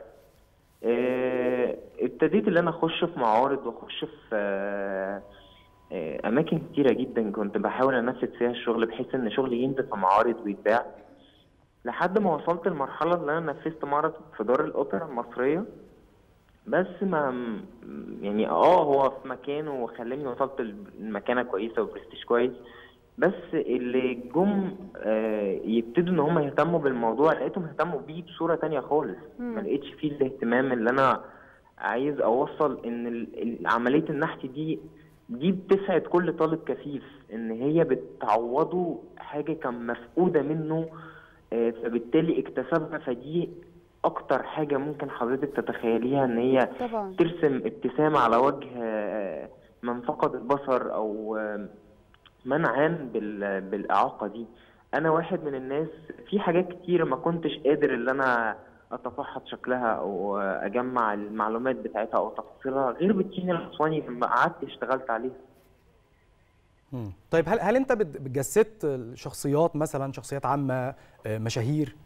آه، ابتديت ان انا اخش في معارض واخش في آه، آه، اماكن كتيره جدا كنت بحاول انفذ فيها الشغل بحيث ان شغلي ينزل في معارض ويتباع لحد ما وصلت لمرحله اللي انا نفذت معرض في دار الاوبرا المصريه بس ما يعني اه هو في مكانه وخلاني وصلت لمكانه كويسه وبرستيج كويس بس اللي جم آه، يبتدوا ان هم يهتموا بالموضوع لقيتهم اهتموا بيه بصوره تانية خالص مم. ما لقيتش فيه الاهتمام اللي انا عايز اوصل ان ال- ال- عمليه النحت دي دي بتسعد كل طالب كفيف ان هي بتعوضه حاجه كان مفقوده منه آه، فبالتالي اكتسبها فدي اكتر حاجه ممكن حضرتك تتخيليها ان هي طبعا ترسم ابتسامه على وجه آه، من فقد البصر او آه، من عان بال- بالاعاقه دي انا واحد من الناس في حاجات كتير ما كنتش قادر ان انا اتفحص شكلها او اجمع المعلومات بتاعتها او تفاصيلها غير بالتين الاسواني لما قعدت اشتغلت عليها مم. طيب هل هل انت بت- بتجسدت شخصيات مثلا شخصيات عامه آه، مشاهير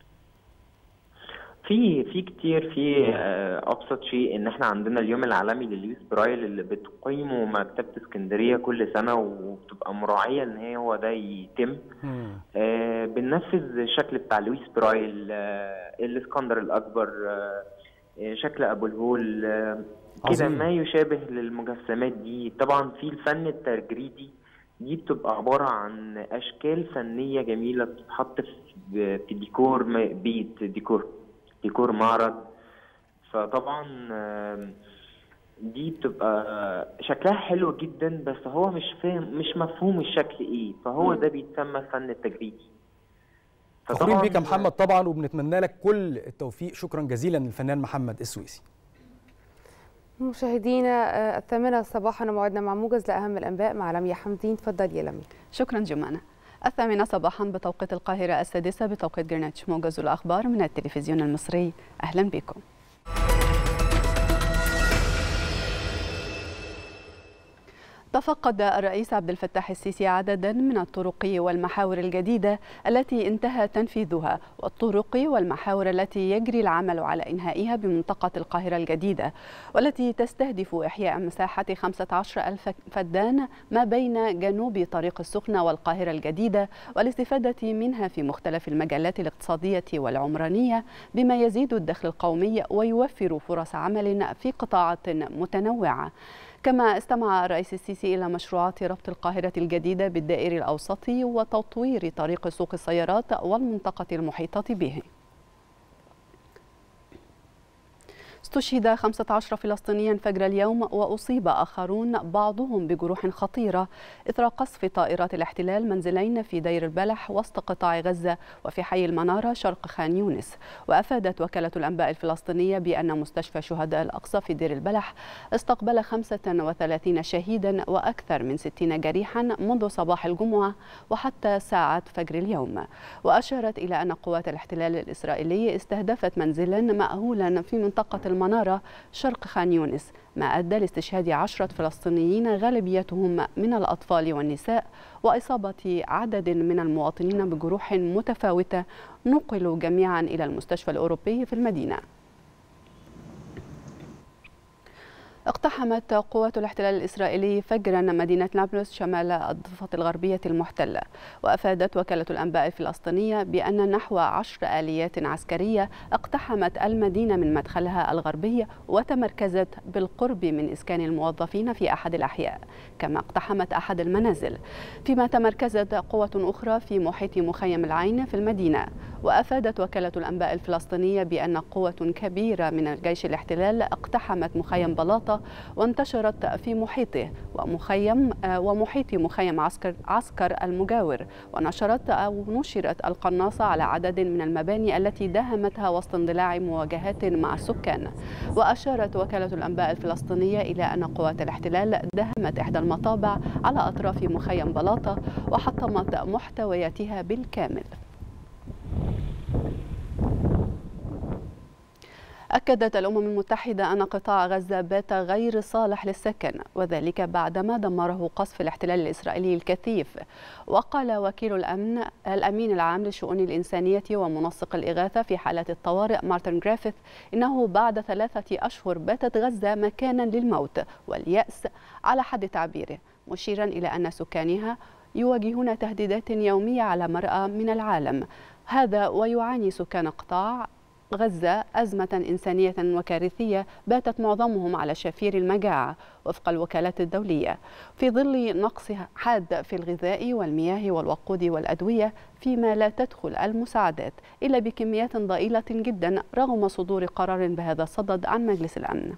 في في كتير في آه، ابسط شيء ان احنا عندنا اليوم العالمي لليوس برايل اللي بتقيمه مكتبه اسكندريه كل سنه وبتبقى مراعيه ان هي هو ده يتم آه، بننفذ الشكل بتاع لويس برايل آه، الاسكندر الاكبر آه، آه، شكل ابو الهول آه، كده عظيم. ما يشابه للمجسمات دي طبعا في الفن التجريدي دي بتبقى عبارة عن أشكال فنية جميلة بتتحط في في ديكور م- بيت ديكور ديكور معرض فطبعا آم، دي بتبقى شكلها حلو جدا بس هو مش فاهم مش مفهوم الشكل ايه فهو ده بيتسمى الفن التجريدي فخورين بيك يا محمد طبعا وبنتمنى لك كل التوفيق شكرا جزيلا للفنان محمد السويسي مشاهدينا آه، الثامنة صباحا موعدنا مع موجز لأهم الأنباء مع لميا حمدين تفضل يا لميا شكرا جمانة الثامنة صباحا بتوقيت القاهرة السادسة بتوقيت جرينتش موجز الأخبار من التلفزيون المصري أهلا بكم تفقد الرئيس عبد الفتاح السيسي عددا من الطرق والمحاور الجديدة التي انتهى تنفيذها والطرق والمحاور التي يجري العمل على إنهائها بمنطقة القاهرة الجديدة والتي تستهدف إحياء مساحة 15 ألف فدان ما بين جنوب طريق السخنة والقاهرة الجديدة والاستفادة منها في مختلف المجالات الاقتصادية والعمرانية بما يزيد الدخل القومي ويوفر فرص عمل في قطاعات متنوعة كما استمع الرئيس السيسي إلى مشروعات ربط القاهرة الجديدة بالدائري الأوسطي وتطوير طريق سوق السيارات والمنطقة المحيطة به استشهد 15 فلسطينيا فجر اليوم وأصيب آخرون بعضهم بجروح خطيرة إثر قصف طائرات الاحتلال منزلين في دير البلح وسط قطاع غزة وفي حي المنارة شرق خان يونس وأفادت وكالة الأنباء الفلسطينية بأن مستشفى شهداء الأقصى في دير البلح استقبل 35 شهيدا وأكثر من 60 جريحا منذ صباح الجمعة وحتى ساعات فجر اليوم وأشارت إلى أن قوات الاحتلال الإسرائيلي استهدفت منزلا مأهولا في منطقة المنارة شرق خان يونس ما أدى لاستشهاد عشرة فلسطينيين غالبيتهم من الأطفال والنساء وإصابة عدد من المواطنين بجروح متفاوتة نقلوا جميعا إلى المستشفى الأوروبي في المدينة اقتحمت قوات الاحتلال الإسرائيلي فجرا مدينة نابلس شمال الضفة الغربية المحتلة وأفادت وكالة الأنباء الفلسطينية بأن نحو عشر آليات عسكرية اقتحمت المدينة من مدخلها الغربي وتمركزت بالقرب من إسكان الموظفين في أحد الأحياء كما اقتحمت أحد المنازل فيما تمركزت قوة أخرى في محيط مخيم العين في المدينة وأفادت وكالة الأنباء الفلسطينية بأن قوة كبيرة من الجيش الاحتلال اقتحمت مخيم بلاطة وانتشرت في محيطه ومخيم آه، ومحيط مخيم عسكر عسكر المجاور ونشرت أو نشرت القناصة على عدد من المباني التي داهمتها وسط اندلاع مواجهات مع السكان وأشارت وكالة الأنباء الفلسطينية إلى أن قوات الاحتلال داهمت إحدى المطابع على أطراف مخيم بلاطة وحطمت محتوياتها بالكامل أكدت الأمم المتحدة أن قطاع غزة بات غير صالح للسكن وذلك بعدما دمره قصف الاحتلال الإسرائيلي الكثيف وقال وكيل الأمن الأمين العام للشؤون الإنسانية ومنسق الإغاثة في حالات الطوارئ مارتن جريفيث إنه بعد ثلاثة أشهر باتت غزة مكانا للموت واليأس على حد تعبيره مشيرا إلى أن سكانها يواجهون تهديدات يومية على مرأى من العالم هذا ويعاني سكان قطاع غزة أزمة إنسانية وكارثية باتت معظمهم على شفير المجاعة وفق الوكالات الدولية في ظل نقص حاد في الغذاء والمياه والوقود والأدوية فيما لا تدخل المساعدات إلا بكميات ضئيلة جدا رغم صدور قرار بهذا الصدد عن مجلس الأمن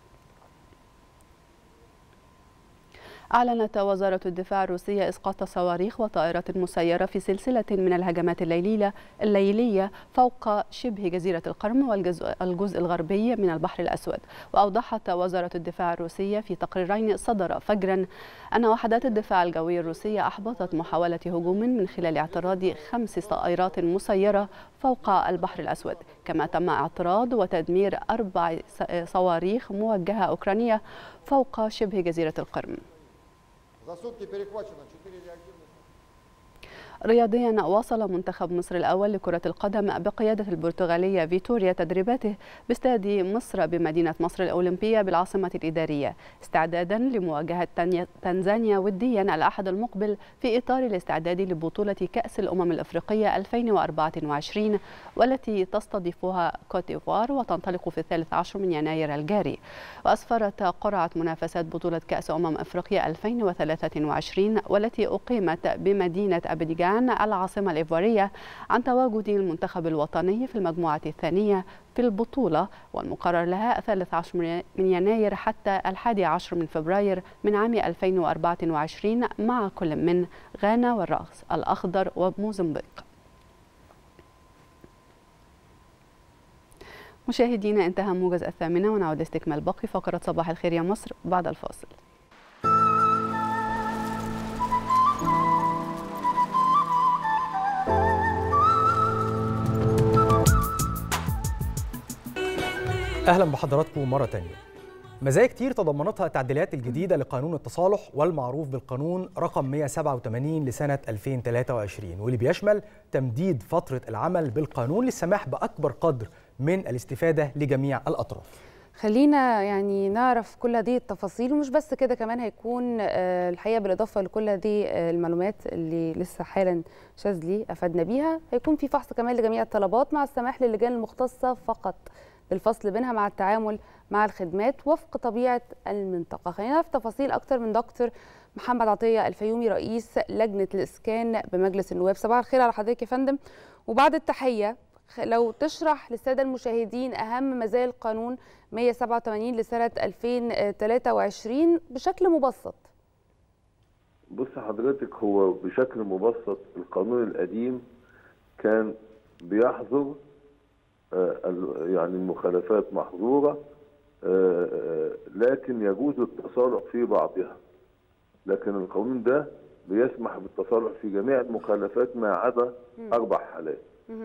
أعلنت وزارة الدفاع الروسية إسقاط صواريخ وطائرات مسيرة في سلسلة من الهجمات الليلية الليلية فوق شبه جزيرة القرم والجزء الجزء الغربي من البحر الأسود وأوضحت وزارة الدفاع الروسية في تقريرين صدر فجرا أن وحدات الدفاع الجوي الروسية أحبطت محاولة هجوم من خلال اعتراض خمس طائرات مسيرة فوق البحر الأسود كما تم اعتراض وتدمير أربع صواريخ موجهة أوكرانية فوق شبه جزيرة القرم За сутки перехвачено 4 реактивных رياضيا واصل منتخب مصر الأول لكرة القدم بقيادة البرتغالية فيتوريا تدريباته باستاد مصر بمدينة مصر الأولمبية بالعاصمة الإدارية استعدادا لمواجهة تنيا- تنزانيا وديا الأحد المقبل في إطار الاستعداد لبطولة كأس الأمم الأفريقية 2024 والتي تستضيفها كوت ديفوار وتنطلق في الثالث عشر من يناير الجاري وأسفرت قرعة منافسات بطولة كأس أمم أفريقيا 2023 والتي أقيمت بمدينة أبيجان العاصمة الإيفوارية عن تواجد المنتخب الوطني في المجموعة الثانية في البطولة والمقرر لها الثالث عشر من يناير حتى الحادي عشر من فبراير من عام 2024 مع كل من غانا والرأس الأخضر وموزمبيق مشاهدينا انتهى موجز الثامنة ونعود لاستكمال باقي فقرة صباح الخير يا مصر بعد الفاصل اهلا بحضراتكم مره تانية مزايا كتير تضمنتها التعديلات الجديده لقانون التصالح والمعروف بالقانون رقم 187 لسنه 2023 واللي بيشمل تمديد فتره العمل بالقانون للسماح باكبر قدر من الاستفاده لجميع الاطراف خلينا يعني نعرف كل هذه التفاصيل ومش بس كده كمان هيكون آه، الحقيقه بالاضافه لكل هذه آه، المعلومات اللي لسه حالا شاذلي افادنا بيها هيكون في فحص كمان لجميع الطلبات مع السماح للجان المختصه فقط بالفصل بينها مع التعامل مع الخدمات وفق طبيعه المنطقه خلينا نعرف تفاصيل اكتر من دكتور محمد عطيه الفيومي رئيس لجنه الاسكان بمجلس النواب صباح الخير على حضرتك يا فندم وبعد التحيه خ- لو تشرح للساده المشاهدين اهم مزايا القانون 187 لسنه 2023 بشكل مبسط بص حضرتك هو بشكل مبسط القانون القديم كان بيحظر آه، ال- يعني المخالفات محظورة آه، آه، لكن يجوز التصالح في بعضها لكن القانون ده بيسمح بالتصالح في جميع المخالفات ما عدا أربع حالات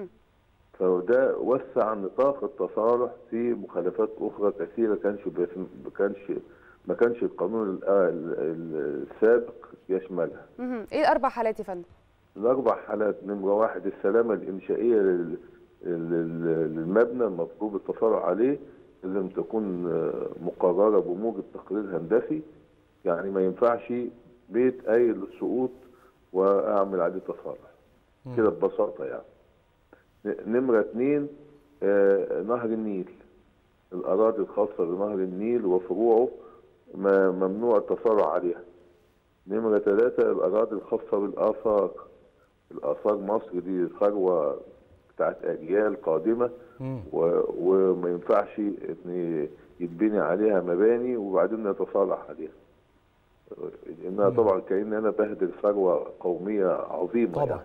فده وسع نطاق التصالح في مخالفات أخرى كثيرة كانش بيسم- ما كانش ما كانش القانون ال- ال- ال- السابق يشملها مهم. ايه الاربع حالات يا فندم الأربع حالات نمرة واحد السلامة الإنشائية لل- لل- للمبنى المطلوب التصالح عليه لازم تكون آه، مقررة بموجب تقرير هندسي يعني ما ينفعش بيت قايل للسقوط وأعمل عليه تصالح كده ببساطة يعني ن- نمرة اتنين آه، نهر النيل الأراضي الخاصة بنهر النيل وفروعه ما- ممنوع التصالح عليها نمرة ثلاثة الأراضي الخاصة بالآثار الآثار مصر دي ثروة بتاعت أجيال قادمة و... وما ينفعش إن يتبني عليها مباني وبعدين نتصالح عليها لأنها طبعا كأن أنا بهدر ثروة قومية عظيمة طبعا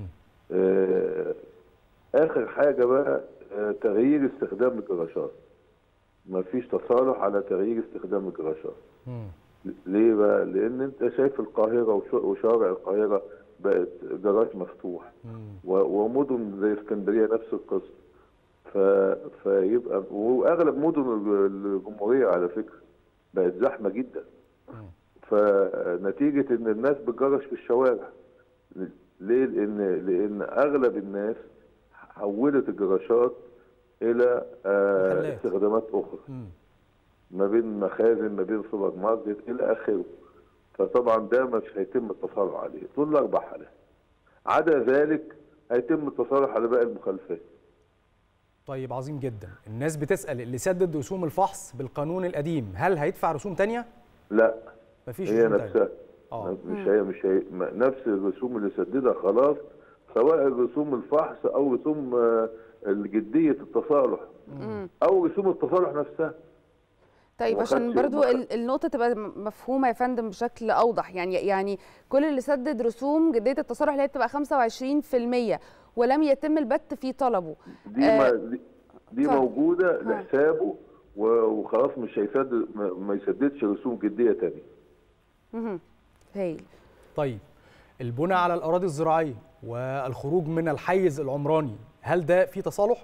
آه، آخر حاجة بقى آه، تغيير استخدام الجراشات ما فيش تصالح على تغيير استخدام الجراشات ليه بقى؟ لأن أنت شايف القاهرة وش- وشوارع القاهرة بقت جراج مفتوح و- ومدن زي اسكندرية نفس القصة ف... فيبقى وأغلب مدن الج- الجمهورية على فكرة بقت زحمة جدا فنتيجة إن الناس بتجرش في الشوارع ليه؟ لأن لأن أغلب الناس حولت الجراشات إلى آه محلات. استخدامات أخرى ما بين مخازن ما بين سوبر ماركت الى اخره فطبعا ده مش هيتم التصالح عليه دول الاربع حالات عدا ذلك هيتم التصالح على باقي المخالفات طيب عظيم جدا الناس بتسال اللي سدد رسوم الفحص بالقانون القديم هل هيدفع رسوم تانية لا مفيش هي رسوم تانية نفسها اه مش هي مش هي م- نفس الرسوم اللي سددها خلاص سواء رسوم الفحص او رسوم آه، الجديه التصالح مم. او رسوم التصالح نفسها طيب ما عشان خدش- برضو ما خد- ال- النقطة تبقى م- مفهومة يا فندم بشكل أوضح يعني يعني كل اللي سدد رسوم جدية التصالح اللي هي بتبقى 25% ولم يتم البت في طلبه دي آه، ما دي, دي اتفضل. موجوده لحسابه و- وخلاص مش هيسدد ما ما يسددش رسوم جديه تانية مهم. هايل طيب البناء على الاراضي الزراعيه والخروج من الحيز العمراني هل ده في تصالح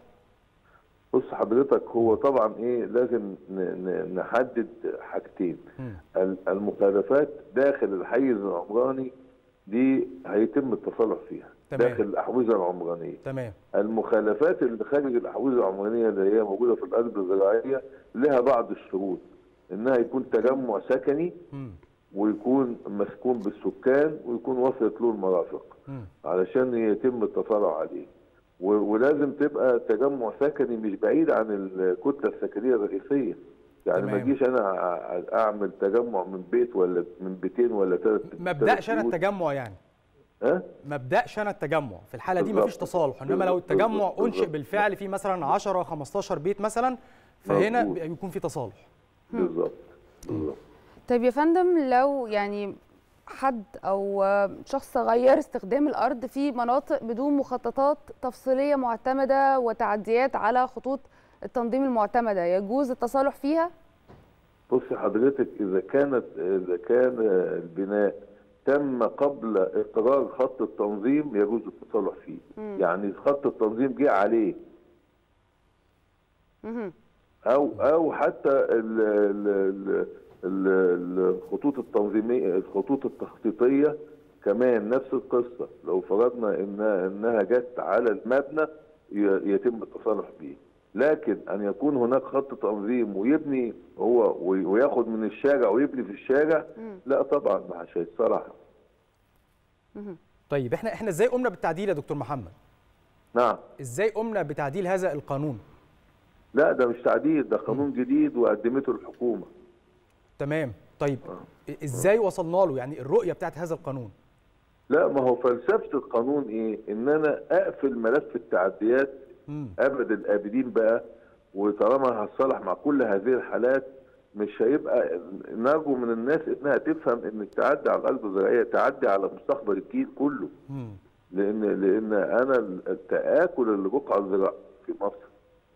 بص حضرتك هو طبعا ايه لازم ن- ن- نحدد حاجتين ال- المخالفات داخل الحيز العمراني دي هيتم التصالح فيها تمام. داخل الاحوزه العمرانيه تمام المخالفات اللي خارج الاحوزه العمرانيه اللي هي موجوده في الارض الزراعيه لها بعض الشروط انها يكون تجمع سكني مم. ويكون مسكون بالسكان ويكون وصلت له المرافق مم. علشان يتم التصالح عليه و- ولازم تبقى تجمع سكني مش بعيد عن الكتله السكنيه الرئيسيه يعني ما تمام. اجيش انا أ- اعمل تجمع من بيت ولا من بيتين ولا ثلاث ما ابداش انا التجمع يعني ها ما ابداش انا التجمع في الحاله دي بالظبط. مفيش تصالح انما لو بالظبط. التجمع بالظبط. انشئ بالفعل في مثلا 10 15 بيت مثلا فهنا مظبوط. بيكون في تصالح بالظبط بالظبط طيب يا فندم لو يعني حد او شخص غير استخدام الارض في مناطق بدون مخططات تفصيليه معتمده وتعديات على خطوط التنظيم المعتمده يجوز التصالح فيها بص حضرتك اذا كانت اذا كان البناء تم قبل اقرار خط التنظيم يجوز التصالح فيه مم. يعني خط التنظيم جه عليه مهم. او او حتى ال ال ال ال الخطوط التنظيميه الخطوط التخطيطيه كمان نفس القصه لو فرضنا انها انها جت على المبنى ي- يتم التصالح به لكن ان يكون هناك خط تنظيم ويبني هو وي- وياخد من الشارع ويبني في الشارع مم. لا طبعا مش هيتصالح مهم. طيب احنا احنا ازاي قمنا بالتعديل يا دكتور محمد نعم ازاي قمنا بتعديل هذا القانون لا ده مش تعديل ده قانون جديد وقدمته الحكومه تمام طيب ازاي وصلنا له يعني الرؤيه بتاعت هذا القانون لا ما هو فلسفه القانون ايه؟ ان انا اقفل ملف التعديات مم. ابد الابدين بقى وطالما هتصالح مع كل هذه الحالات مش هيبقى نرجو من الناس انها تفهم ان التعدي على الارض الزراعيه تعدي على مستقبل الجيل كله مم. لان لان انا التاكل الرقعه الزراعيه في مصر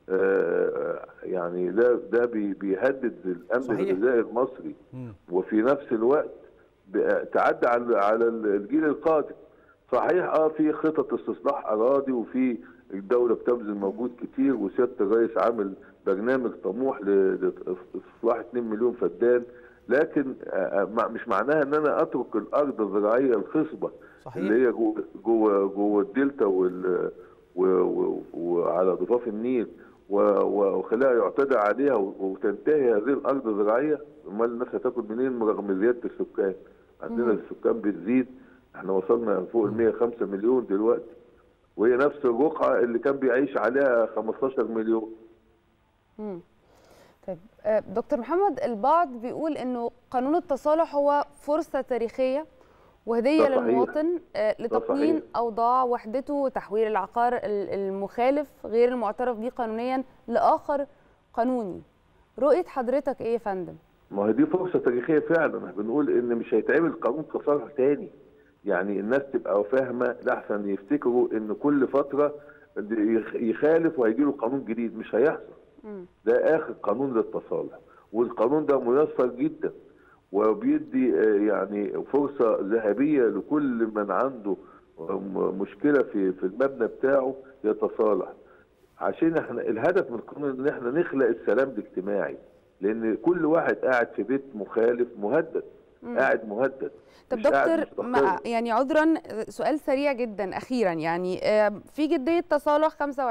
آه، يعني ده ده بي- بيهدد الامن صحيح. الغذائي المصري مم. وفي نفس الوقت ب- تعدي على على الجيل القادم صحيح اه في خطط استصلاح اراضي وفي الدوله بتبذل مجهود كتير وسياده الرئيس عامل برنامج طموح ل- لاستصلاح 2 مليون فدان لكن آه، آه، مع- مش معناها ان انا اترك الارض الزراعيه الخصبه صحيح. اللي هي جوه جوه جوه الدلتا وال و- و- وعلى ضفاف النيل و- و- وخليها يعتدى عليها و- وتنتهي هذه الارض الزراعيه امال الناس هتاكل منين رغم زياده السكان عندنا مم. السكان بتزيد احنا وصلنا فوق ال 105 مليون دلوقتي وهي نفس الرقعه اللي كان بيعيش عليها 15 مليون مم. طيب آه، دكتور محمد البعض بيقول انه قانون التصالح هو فرصه تاريخيه وهديه ده صحيح. للمواطن آه، لتقنين صحيح. اوضاع وحدته وتحويل العقار ال- المخالف غير المعترف به قانونيا لاخر قانوني رؤيه حضرتك ايه يا فندم ما هي دي فرصه تاريخيه فعلا احنا بنقول ان مش هيتعمل قانون تصالح تاني يعني الناس تبقى فاهمه لاحسن يفتكروا ان كل فتره يخ- يخالف وهيجي له قانون جديد مش هيحصل مم. ده اخر قانون للتصالح والقانون ده ميسر جدا وبيدي آه، يعني فرصه ذهبيه لكل من عنده م- مشكله في في المبنى بتاعه يتصالح عشان احنا الهدف من القانون ان احنا نخلق السلام الاجتماعي لان كل واحد قاعد في بيت مخالف مهدد مم. قاعد مهدد طب مش قاعد دكتور مستقر. مع يعني عذرا آه، سؤال سريع جدا اخيرا يعني آه، في جديه تصالح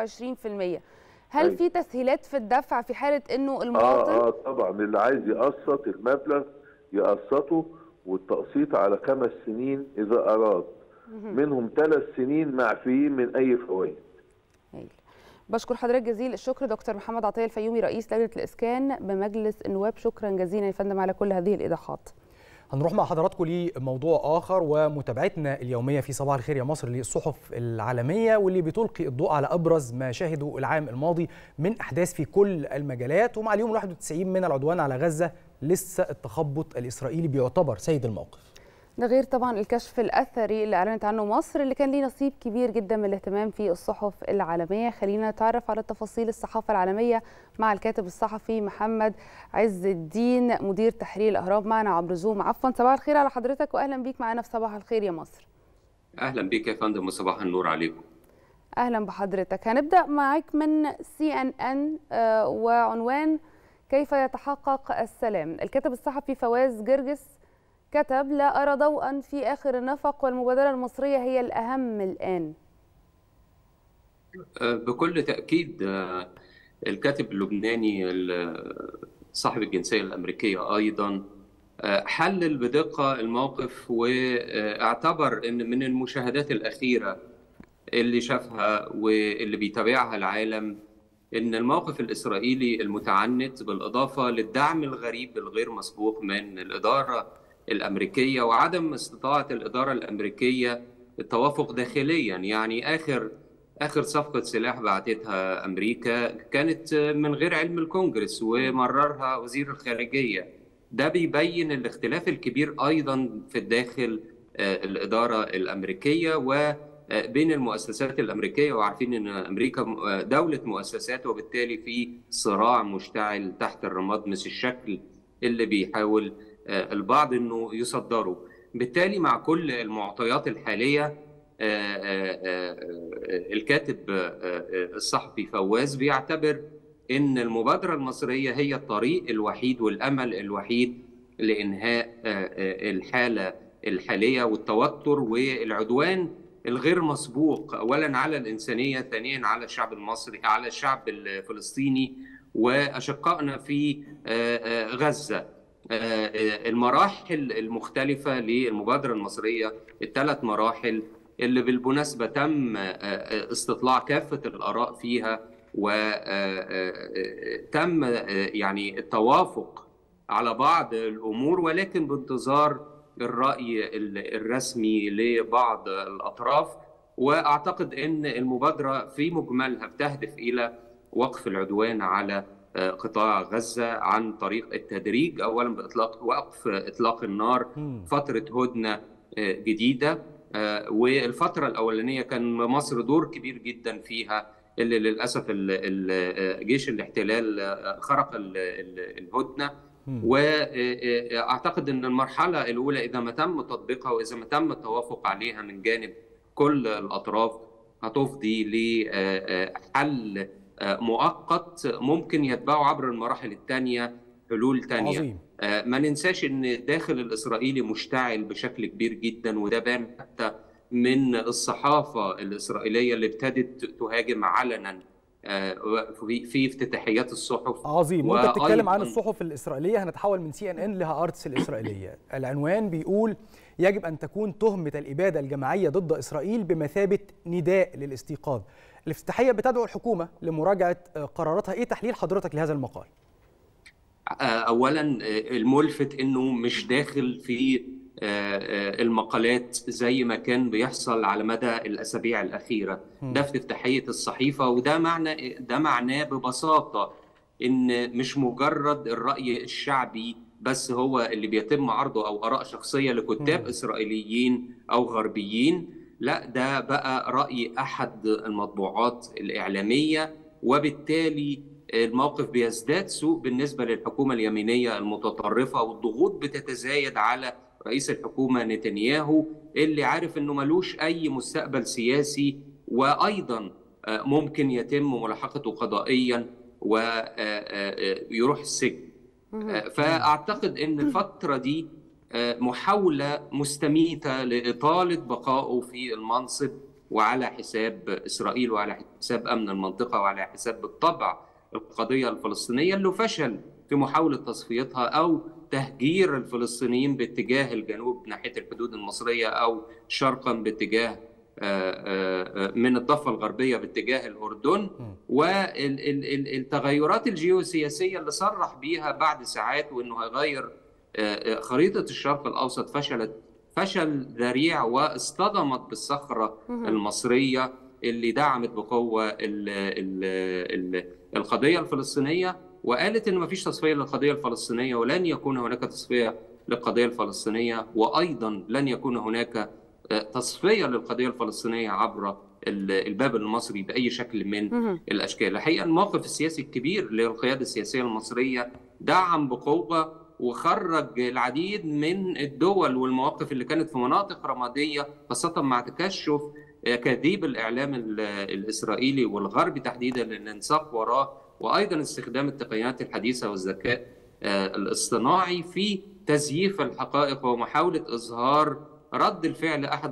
25% هل أيوة. في تسهيلات في الدفع في حاله انه اه المواطن اه طبعا اللي عايز يقسط المبلغ يقسطه و- والتقسيط على خمس سنين اذا اراد منهم ثلاث سنين معفيين من اي فوائد بشكر حضرتك جزيل الشكر دكتور محمد عطيه الفيومي رئيس لجنه الاسكان بمجلس النواب شكرا جزيلا يا فندم على كل هذه الايضاحات هنروح مع حضراتكم لموضوع آخر ومتابعتنا اليومية في صباح الخير يا مصر للصحف العالمية واللي بتلقي الضوء على أبرز ما شهده العام الماضي من أحداث في كل المجالات ومع اليوم 91 من العدوان على غزة لسه التخبط الإسرائيلي بيعتبر سيد الموقف ده غير طبعا الكشف الاثري اللي اعلنت عنه مصر اللي كان ليه نصيب كبير جدا من الاهتمام في الصحف العالميه خلينا نتعرف على تفاصيل الصحافه العالميه مع الكاتب الصحفي محمد عز الدين مدير تحرير الاهرام معنا عبر زوم عفوا صباح الخير على حضرتك واهلا بيك معنا في صباح الخير يا مصر اهلا بك يا فندم وصباح النور عليكم اهلا بحضرتك هنبدا معاك من سي ان ان وعنوان كيف يتحقق السلام الكاتب الصحفي فواز جرجس كتب لا أرى ضوءا في آخر النفق والمبادرة المصرية هي الأهم الآن بكل تأكيد الكاتب اللبناني صاحب الجنسية الأمريكية أيضا حلل بدقة الموقف واعتبر أن من المشاهدات الأخيرة اللي شافها واللي بيتابعها العالم ان الموقف الاسرائيلي المتعنت بالاضافه للدعم الغريب الغير مسبوق من الاداره الامريكيه وعدم استطاعه الاداره الامريكيه التوافق داخليا يعني اخر اخر صفقه سلاح بعتتها امريكا كانت من غير علم الكونجرس ومررها وزير الخارجيه ده بيبين الاختلاف الكبير ايضا في الداخل الاداره الامريكيه وبين المؤسسات الامريكيه وعارفين ان امريكا دوله مؤسسات وبالتالي في صراع مشتعل تحت الرماد مش الشكل اللي بيحاول البعض انه يصدره بالتالي مع كل المعطيات الحاليه الكاتب الصحفي فواز بيعتبر ان المبادره المصريه هي الطريق الوحيد والامل الوحيد لانهاء الحاله الحاليه والتوتر والعدوان الغير مسبوق اولا على الانسانيه ثانيا على الشعب المصري على الشعب الفلسطيني واشقائنا في غزه المراحل المختلفة للمبادرة المصرية الثلاث مراحل اللي بالمناسبة تم استطلاع كافة الآراء فيها وتم يعني التوافق على بعض الأمور ولكن بانتظار الرأي الرسمي لبعض الأطراف وأعتقد أن المبادرة في مجملها بتهدف إلى وقف العدوان على قطاع غزة عن طريق التدريج أولا بإطلاق وقف إطلاق النار فترة هدنة جديدة والفترة الأولانية كان مصر دور كبير جدا فيها اللي للأسف جيش الاحتلال خرق الهدنة وأعتقد أن المرحلة الأولى إذا ما تم تطبيقها وإذا ما تم التوافق عليها من جانب كل الأطراف هتفضي لحل مؤقت ممكن يتبعه عبر المراحل الثانية حلول ثانية عظيم. ما ننساش ان الداخل الاسرائيلي مشتعل بشكل كبير جدا وده بان حتى من الصحافة الإسرائيلية اللي ابتدت تهاجم علنا في في افتتاحيات الصحف عظيم وانت بتتكلم عن وأيضاً- الصحف الاسرائيليه هنتحول من سي ان ان لها ارتس الاسرائيليه العنوان بيقول يجب ان تكون تهمه الاباده الجماعيه ضد اسرائيل بمثابه نداء للاستيقاظ الافتتاحيه بتدعو الحكومه لمراجعه آه، قراراتها ايه تحليل حضرتك لهذا المقال اولا الملفت انه مش داخل في المقالات زي ما كان بيحصل على مدى الاسابيع الاخيره مم. ده افتتاحيه الصحيفه وده معنى ده معناه ببساطه ان مش مجرد الراي الشعبي بس هو اللي بيتم عرضه او اراء شخصيه لكتاب مم. اسرائيليين او غربيين لا ده بقى راي احد المطبوعات الاعلاميه وبالتالي الموقف بيزداد سوء بالنسبه للحكومه اليمينيه المتطرفه والضغوط بتتزايد على رئيس الحكومه نتنياهو اللي عارف انه ملوش اي مستقبل سياسي وايضا آه، ممكن يتم ملاحقته قضائيا ويروح السجن آه، فاعتقد ان الفتره دي آه، محاوله مستميته لاطاله بقائه في المنصب وعلى حساب اسرائيل وعلى حساب امن المنطقه وعلى حساب بالطبع القضيه الفلسطينيه اللي فشل في محاوله تصفيتها او تهجير الفلسطينيين باتجاه الجنوب ناحيه الحدود المصريه او شرقا باتجاه من الضفه الغربيه باتجاه الاردن والتغيرات الجيوسياسيه اللي صرح بيها بعد ساعات وانه هيغير خريطه الشرق الاوسط فشلت فشل ذريع واصطدمت بالصخره المصريه اللي دعمت بقوه ال ال ال القضيه الفلسطينيه وقالت ان مفيش تصفيه للقضيه الفلسطينيه ولن يكون هناك تصفيه للقضيه الفلسطينيه وايضا لن يكون هناك تصفيه للقضيه الفلسطينيه عبر الباب المصري باي شكل من الاشكال الحقيقه الموقف السياسي الكبير للقياده السياسيه المصريه دعم بقوه وخرج العديد من الدول والمواقف اللي كانت في مناطق رماديه خاصه مع تكشف اكاذيب الاعلام الاسرائيلي والغربي تحديدا للانساق وراه وايضا استخدام التقنيات الحديثه والذكاء الاصطناعي في تزييف الحقائق ومحاوله اظهار رد الفعل احد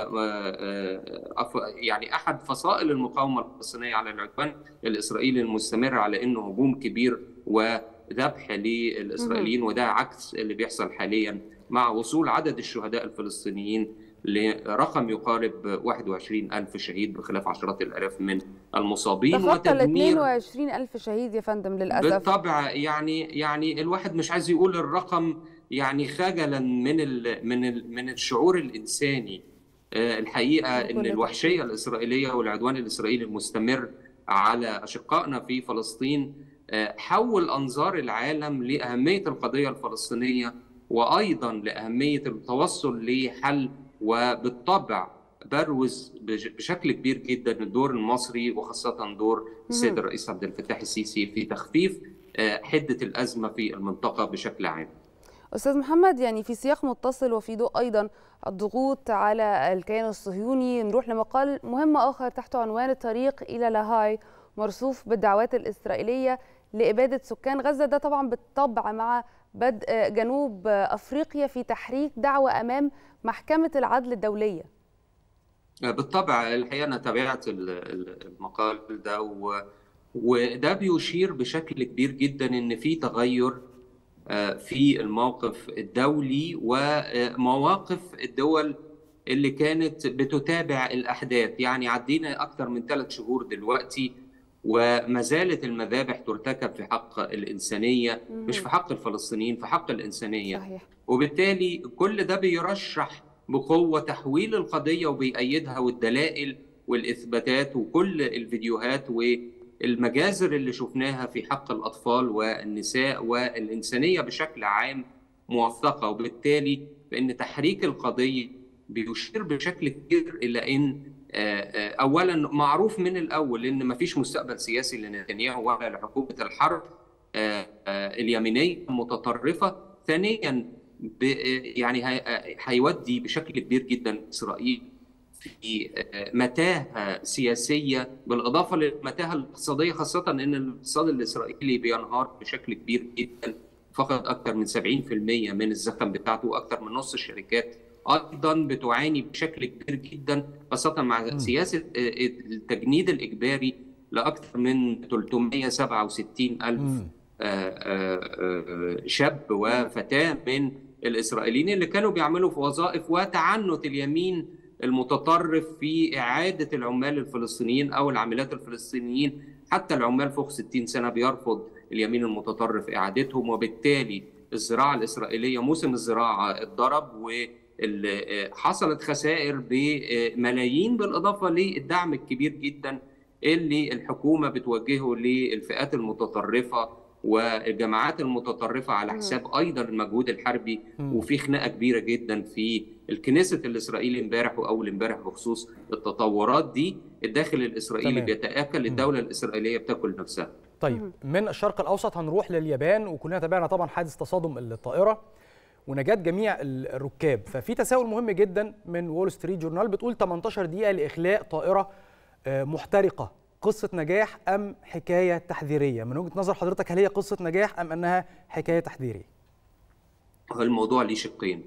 يعني احد فصائل المقاومه الفلسطينيه على العدوان الاسرائيلي المستمر على انه هجوم كبير وذبح للاسرائيليين وده عكس اللي بيحصل حاليا مع وصول عدد الشهداء الفلسطينيين لرقم يقارب 21 ألف شهيد بخلاف عشرات الآلاف من المصابين تخطى ال 22 ألف شهيد يا فندم للأسف بالطبع يعني يعني الواحد مش عايز يقول الرقم يعني خجلا من ال من ال من الشعور الإنساني الحقيقة إن الوحشية الإسرائيلية والعدوان الإسرائيلي المستمر على أشقائنا في فلسطين حول أنظار العالم لأهمية القضية الفلسطينية وأيضا لأهمية التوصل لحل وبالطبع بروز بشكل كبير جدا الدور المصري وخاصة دور السيد الرئيس عبد الفتاح السيسي في تخفيف حدة الأزمة في المنطقة بشكل عام أستاذ محمد يعني في سياق متصل وفي ضوء أيضا الضغوط على الكيان الصهيوني نروح لمقال مهم آخر تحت عنوان الطريق إلى لاهاي مرصوف بالدعوات الإسرائيلية لإبادة سكان غزة ده طبعا بالطبع مع بدء جنوب أفريقيا في تحريك دعوة أمام محكمة العدل الدولية بالطبع الحقيقة أنا تابعت المقال ده و... وده بيشير بشكل كبير جدا إن في تغير في الموقف الدولي ومواقف الدول اللي كانت بتتابع الأحداث يعني عدينا أكثر من ثلاث شهور دلوقتي وما زالت المذابح ترتكب في حق الإنسانية مش في حق الفلسطينيين في حق الإنسانية صحيح. وبالتالي كل ده بيرشح بقوة تحويل القضية وبيأيدها والدلائل والإثباتات وكل الفيديوهات والمجازر اللي شفناها في حق الأطفال والنساء والإنسانية بشكل عام موثقة وبالتالي فإن تحريك القضية بيشير بشكل كبير إلى أن اولا معروف من الاول ان ما فيش مستقبل سياسي لنتنياهو ولا لحكومه الحرب اليمينيه المتطرفه ثانيا يعني هيودي بشكل كبير جدا اسرائيل في متاهه سياسيه بالاضافه للمتاهه الاقتصاديه خاصه ان الاقتصاد الاسرائيلي بينهار بشكل كبير جدا فقد اكثر من 70% من الزخم بتاعته واكثر من نص الشركات ايضا بتعاني بشكل كبير جدا خاصه مع م. سياسه التجنيد الاجباري لاكثر من 367 الف شاب وفتاه من الاسرائيليين اللي كانوا بيعملوا في وظائف وتعنت اليمين المتطرف في اعاده العمال الفلسطينيين او العاملات الفلسطينيين حتى العمال فوق 60 سنه بيرفض اليمين المتطرف اعادتهم وبالتالي الزراعه الاسرائيليه موسم الزراعه اتضرب و حصلت خسائر بملايين بالاضافه للدعم الكبير جدا اللي الحكومه بتوجهه للفئات المتطرفه والجماعات المتطرفه على حساب ايضا المجهود الحربي وفي خناقه كبيره جدا في الكنيسة الاسرائيلي امبارح واول امبارح بخصوص التطورات دي الداخل الاسرائيلي تمام. بيتاكل الدوله الاسرائيليه بتاكل نفسها طيب من الشرق الاوسط هنروح لليابان وكلنا تابعنا طبعا حادث تصادم الطائره ونجاة جميع الركاب ففي تساؤل مهم جدا من وول ستريت جورنال بتقول 18 دقيقة لإخلاء طائرة محترقة قصة نجاح أم حكاية تحذيرية من وجهة نظر حضرتك هل هي قصة نجاح أم أنها حكاية تحذيرية الموضوع ليه شقين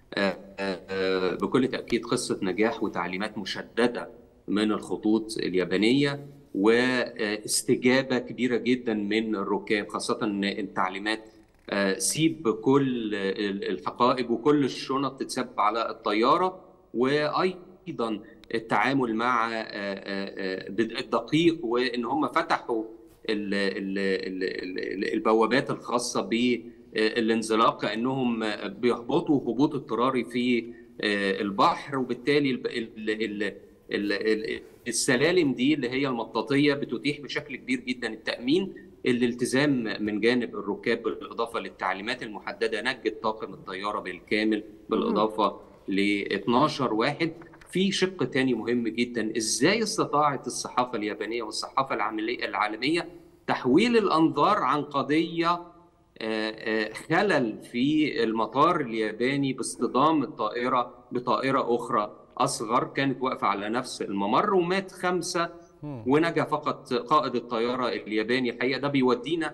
بكل تأكيد قصة نجاح وتعليمات مشددة من الخطوط اليابانية واستجابة كبيرة جدا من الركاب خاصة أن التعليمات آه، سيب كل ال- الحقائب وكل الشنط تتساب على الطياره وايضا التعامل مع آه، آه، آه، الدقيق وان هم فتحوا ال- ال- ال- ال- البوابات الخاصه بالانزلاق كانهم بيهبطوا هبوط اضطراري في آه، البحر وبالتالي الب- ال- ال- ال- ال- السلالم دي اللي هي المطاطيه بتتيح بشكل كبير جدا التامين الالتزام من جانب الركاب بالاضافه للتعليمات المحدده نجت طاقم الطياره بالكامل بالاضافه ل 12 واحد في شق تاني مهم جدا ازاي استطاعت الصحافه اليابانيه والصحافه العمليه العالميه تحويل الانظار عن قضيه آه، آه، خلل في المطار الياباني باصطدام الطائره بطائره اخرى اصغر كانت واقفه على نفس الممر ومات خمسه ونجا فقط قائد الطياره الياباني الحقيقه ده بيودينا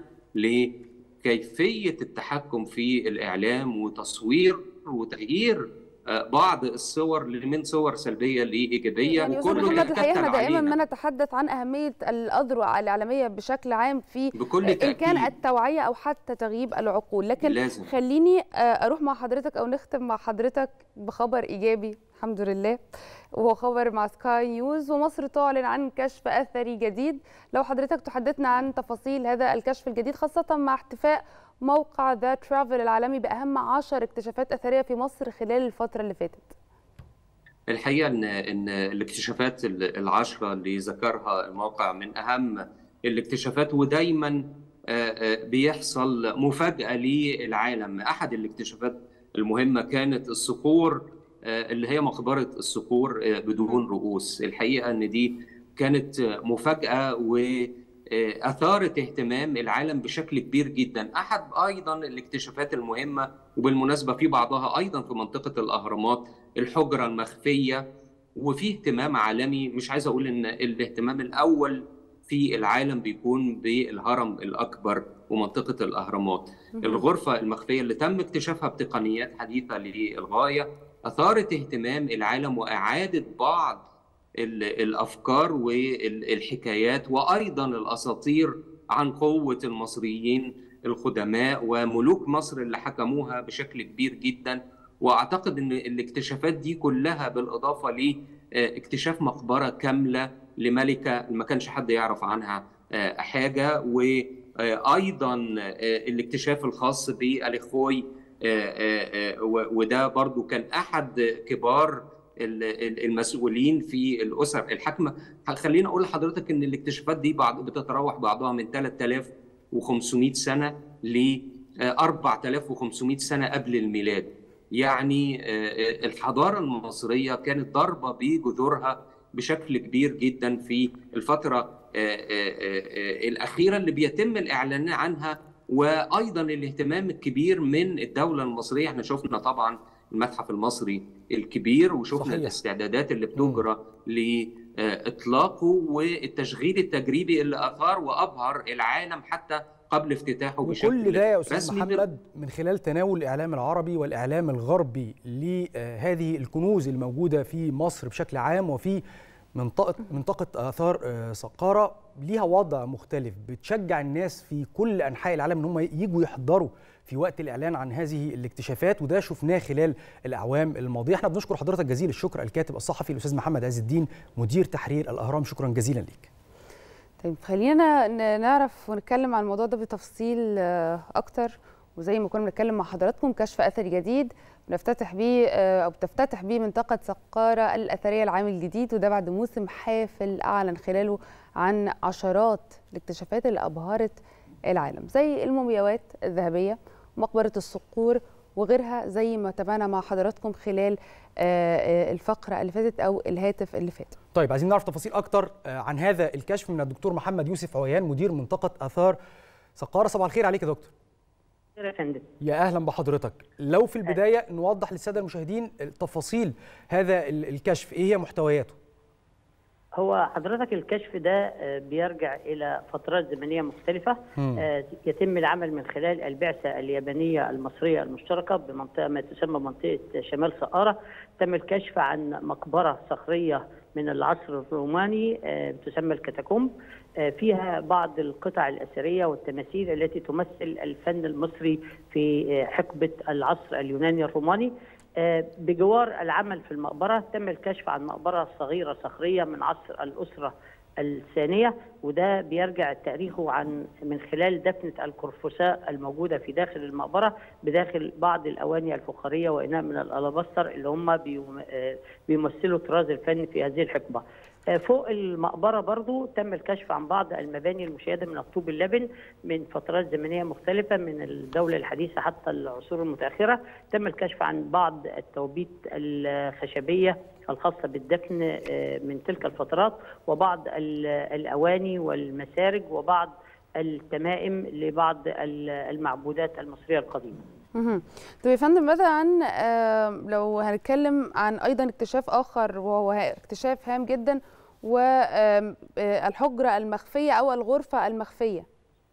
لكيفيه التحكم في الاعلام وتصوير وتغيير آه، بعض الصور من صور سلبيه لايجابيه يعني استاذ وكله محمد الحقيقه احنا بيتكتل دائما علينا. ما نتحدث عن اهميه الاذرع الاعلاميه بشكل عام في بكل ان كان تأكيد. التوعيه او حتى تغييب العقول لكن لازم. خليني آه، اروح مع حضرتك او نختم مع حضرتك بخبر ايجابي الحمد لله وهو خبر مع سكاي نيوز ومصر تعلن عن كشف اثري جديد لو حضرتك تحدثنا عن تفاصيل هذا الكشف الجديد خاصه مع احتفاء موقع ذا ترافل العالمي باهم عشر اكتشافات اثريه في مصر خلال الفتره اللي فاتت الحقيقه ان ان الاكتشافات ال- العشره اللي ذكرها الموقع من اهم الاكتشافات ودايما آه، آه، بيحصل مفاجاه للعالم احد الاكتشافات المهمه كانت الصقور آه، اللي هي مقبره الصقور آه، بدون رؤوس الحقيقه ان دي كانت آه، مفاجاه واثارت اهتمام العالم بشكل كبير جدا احد ايضا الاكتشافات المهمه وبالمناسبه في بعضها ايضا في منطقه الاهرامات الحجره المخفيه وفي اهتمام عالمي مش عايز اقول ان الاهتمام الاول في العالم بيكون بالهرم الاكبر ومنطقه الاهرامات مهم. الغرفه المخفيه اللي تم اكتشافها بتقنيات حديثه للغايه اثارت اهتمام العالم واعاده بعض ال- الافكار والحكايات وايضا الاساطير عن قوه المصريين القدماء وملوك مصر اللي حكموها بشكل كبير جدا واعتقد ان الاكتشافات دي كلها بالاضافه لاكتشاف مقبره كامله لملكه ما كانش حد يعرف عنها آه، حاجه وايضا الاكتشاف الخاص بالاخوي آه، آه، آه، و- وده برضو كان احد كبار ال- ال- المسؤولين في الاسر الحاكمه خليني اقول لحضرتك ان الاكتشافات دي بعض بتتراوح بعضها من 3500 سنه ل 4500 سنه قبل الميلاد يعني آه، الحضاره المصريه كانت ضاربه بجذورها بشكل كبير جدا في الفتره آه، آه، آه، الاخيره اللي بيتم الاعلان عنها وايضا الاهتمام الكبير من الدوله المصريه احنا شفنا طبعا المتحف المصري الكبير وشفنا صحيح. الاستعدادات اللي بتجرى لاطلاقه والتشغيل التجريبي اللي اثار وابهر العالم حتى قبل افتتاحه بشكل وكل ده يا استاذ رسمي محمد من خلال تناول الاعلام العربي والاعلام الغربي لهذه الكنوز الموجوده في مصر بشكل عام وفي منطقه منطقه اثار آه، سقاره ليها وضع مختلف بتشجع الناس في كل انحاء العالم ان هم يجوا يحضروا في وقت الاعلان عن هذه الاكتشافات وده شفناه خلال الاعوام الماضيه احنا بنشكر حضرتك جزيل الشكر الكاتب الصحفي الاستاذ محمد عز الدين مدير تحرير الاهرام شكرا جزيلا ليك طيب خلينا ن- نعرف ونتكلم عن الموضوع ده بتفصيل آه، اكتر وزي ما كنا بنتكلم مع حضراتكم كشف اثري جديد بنفتتح بيه آه، او بتفتتح بيه منطقه سقاره الاثريه العام الجديد وده بعد موسم حافل اعلن خلاله عن عشرات الاكتشافات اللي ابهرت العالم زي المومياوات الذهبيه مقبره الصقور وغيرها زي ما تابعنا مع حضراتكم خلال آه، آه، الفقره اللي فاتت او الهاتف اللي فات طيب عايزين نعرف تفاصيل اكتر آه، عن هذا الكشف من الدكتور محمد يوسف عويان مدير منطقه اثار سقاره صباح الخير عليك يا دكتور يا فندم يا اهلا بحضرتك لو في البدايه نوضح للساده المشاهدين تفاصيل هذا ال- الكشف ايه هي محتوياته هو حضرتك الكشف ده آه، بيرجع الى فترات زمنيه مختلفه مم. آه، يتم العمل من خلال البعثه اليابانيه المصريه المشتركه بمنطقه ما تسمى منطقه شمال سقاره تم الكشف عن مقبره صخريه من العصر الروماني آه، تسمى الكاتاكومب آه، فيها بعض القطع الاثريه والتماثيل التي تمثل الفن المصري في آه، حقبه العصر اليوناني الروماني آه، بجوار العمل في المقبرة تم الكشف عن مقبرة صغيرة صخرية من عصر الأسرة الثانية وده بيرجع تاريخه عن من خلال دفنة الكرفساء الموجودة في داخل المقبرة بداخل بعض الأواني الفخارية وإناء من الألابستر اللي هم بيم- آه، بيمثلوا طراز الفن في هذه الحقبة آه، فوق المقبرة برضو تم الكشف عن بعض المباني المشيدة من الطوب اللبن من فترات زمنية مختلفة من الدولة الحديثة حتى العصور المتأخرة تم الكشف عن بعض التوبيت الخشبية الخاصة بالدفن آه، من تلك الفترات وبعض ال- الأواني والمسارج وبعض التمائم لبعض ال- المعبودات المصرية القديمة مهم. طب يا فندم مثلا آه، لو هنتكلم عن ايضا اكتشاف اخر وهو ه- اكتشاف هام جدا والحجره المخفيه او الغرفه المخفيه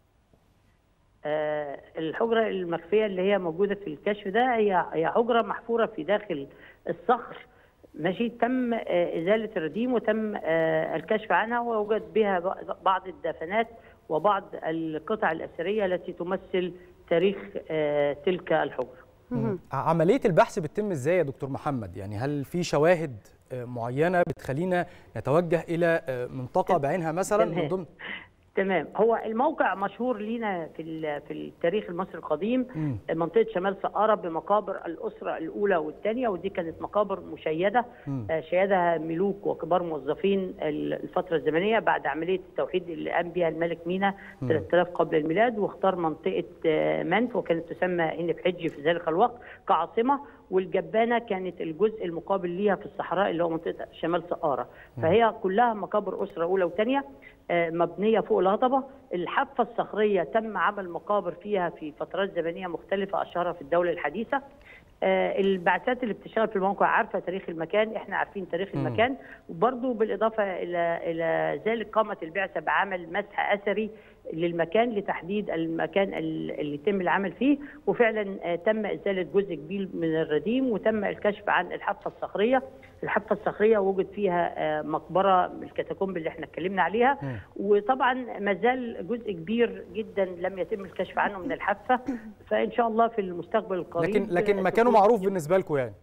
آه، الحجرة المخفية اللي هي موجودة في الكشف ده هي هي حجرة محفورة في داخل الصخر ماشي تم آه، إزالة الرديم وتم آه، الكشف عنها ووجد بها ب- بعض الدفنات وبعض القطع الأثرية التي تمثل تاريخ آه، تلك الحجرة عمليه البحث بتتم ازاي يا دكتور محمد يعني هل في شواهد آه، معينه بتخلينا نتوجه الى آه، منطقه بعينها مثلا من تمام. ضمن تمام هو الموقع مشهور لينا في ال- في التاريخ المصري القديم مم. منطقه شمال سقاره بمقابر الاسره الاولى والثانيه ودي كانت مقابر مشيده مم. آه، شيدها ملوك وكبار موظفين ال- الفتره الزمنيه بعد عمليه التوحيد اللي قام بها الملك مينا مم. 3000 قبل الميلاد واختار منطقه آه، منف وكانت تسمى انف حجي في ذلك الوقت كعاصمه والجبانه كانت الجزء المقابل ليها في الصحراء اللي هو منطقه شمال سقاره فهي كلها مقابر اسره اولى وثانيه آه، مبنيه فوق الهضبه الحافه الصخريه تم عمل مقابر فيها في فترات زمنيه مختلفه اشهرها في الدوله الحديثه آه، البعثات اللي بتشتغل في الموقع عارفه تاريخ المكان احنا عارفين تاريخ مم. المكان وبرضه بالاضافه الى الى ذلك قامت البعثه بعمل مسح اثري للمكان لتحديد المكان ال- اللي يتم العمل فيه وفعلا آه، تم ازاله جزء كبير من الرديم وتم الكشف عن الحافه الصخريه الحافه الصخريه وجد فيها آه، مقبره من الكاتاكومب اللي احنا اتكلمنا عليها وطبعا ما زال جزء كبير جدا لم يتم الكشف عنه من الحافه فان شاء الله في المستقبل القريب لكن لكن مكانه معروف بالنسبه لكم يعني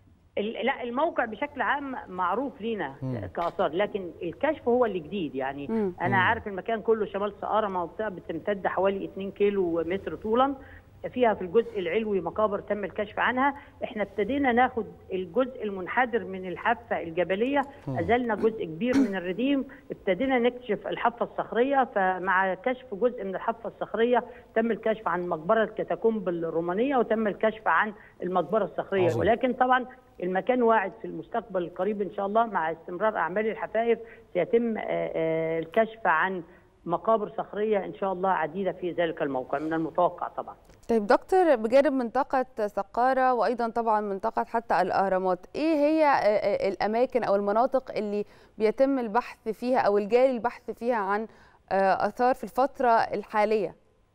ال- لا الموقع بشكل عام معروف لينا مم. كاثار لكن الكشف هو اللي جديد يعني مم. انا مم. عارف المكان كله شمال سقاره منطقه بتمتد حوالي 2 كيلو متر طولا فيها في الجزء العلوي مقابر تم الكشف عنها احنا ابتدينا ناخد الجزء المنحدر من الحافه الجبليه مم. ازلنا جزء كبير من الرديم ابتدينا نكشف الحافه الصخريه فمع كشف جزء من الحافه الصخريه تم الكشف عن مقبره الكاتاكومب الرومانيه وتم الكشف عن المقبره الصخريه عظيم. ولكن طبعا المكان واعد في المستقبل القريب ان شاء الله مع استمرار اعمال الحفائر سيتم آه، آه، الكشف عن مقابر صخريه ان شاء الله عديده في ذلك الموقع من المتوقع طبعا طيب دكتور بجانب منطقة سقارة وأيضا طبعا منطقة حتى الأهرامات إيه هي آه، آه، الأماكن أو المناطق اللي بيتم البحث فيها أو الجاري البحث فيها عن آه، آثار في الفترة الحالية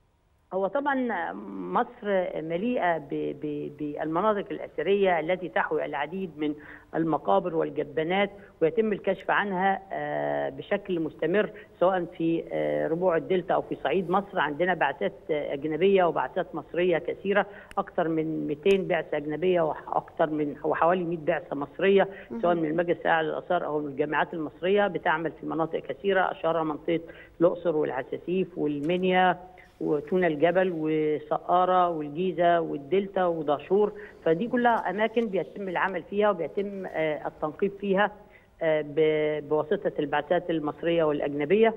هو طبعا مصر مليئه ب- ب- بالمناطق الاثريه التي تحوي العديد من المقابر والجبانات ويتم الكشف عنها آه، بشكل مستمر سواء في آه، ربوع الدلتا او في صعيد مصر عندنا بعثات آه، اجنبيه وبعثات مصريه كثيره اكثر من 200 بعثه اجنبيه واكثر من وحوالي 100 بعثه مصريه سواء من المجلس الاعلى للاثار او من الجامعات المصريه بتعمل في مناطق كثيره اشهرها منطقه الاقصر والعساسيف والمنيا وتونة الجبل وسقارة والجيزة والدلتا ودهشور فدي كلها أماكن بيتم العمل فيها وبيتم آه، التنقيب فيها آه، ب- بواسطة البعثات المصرية والأجنبية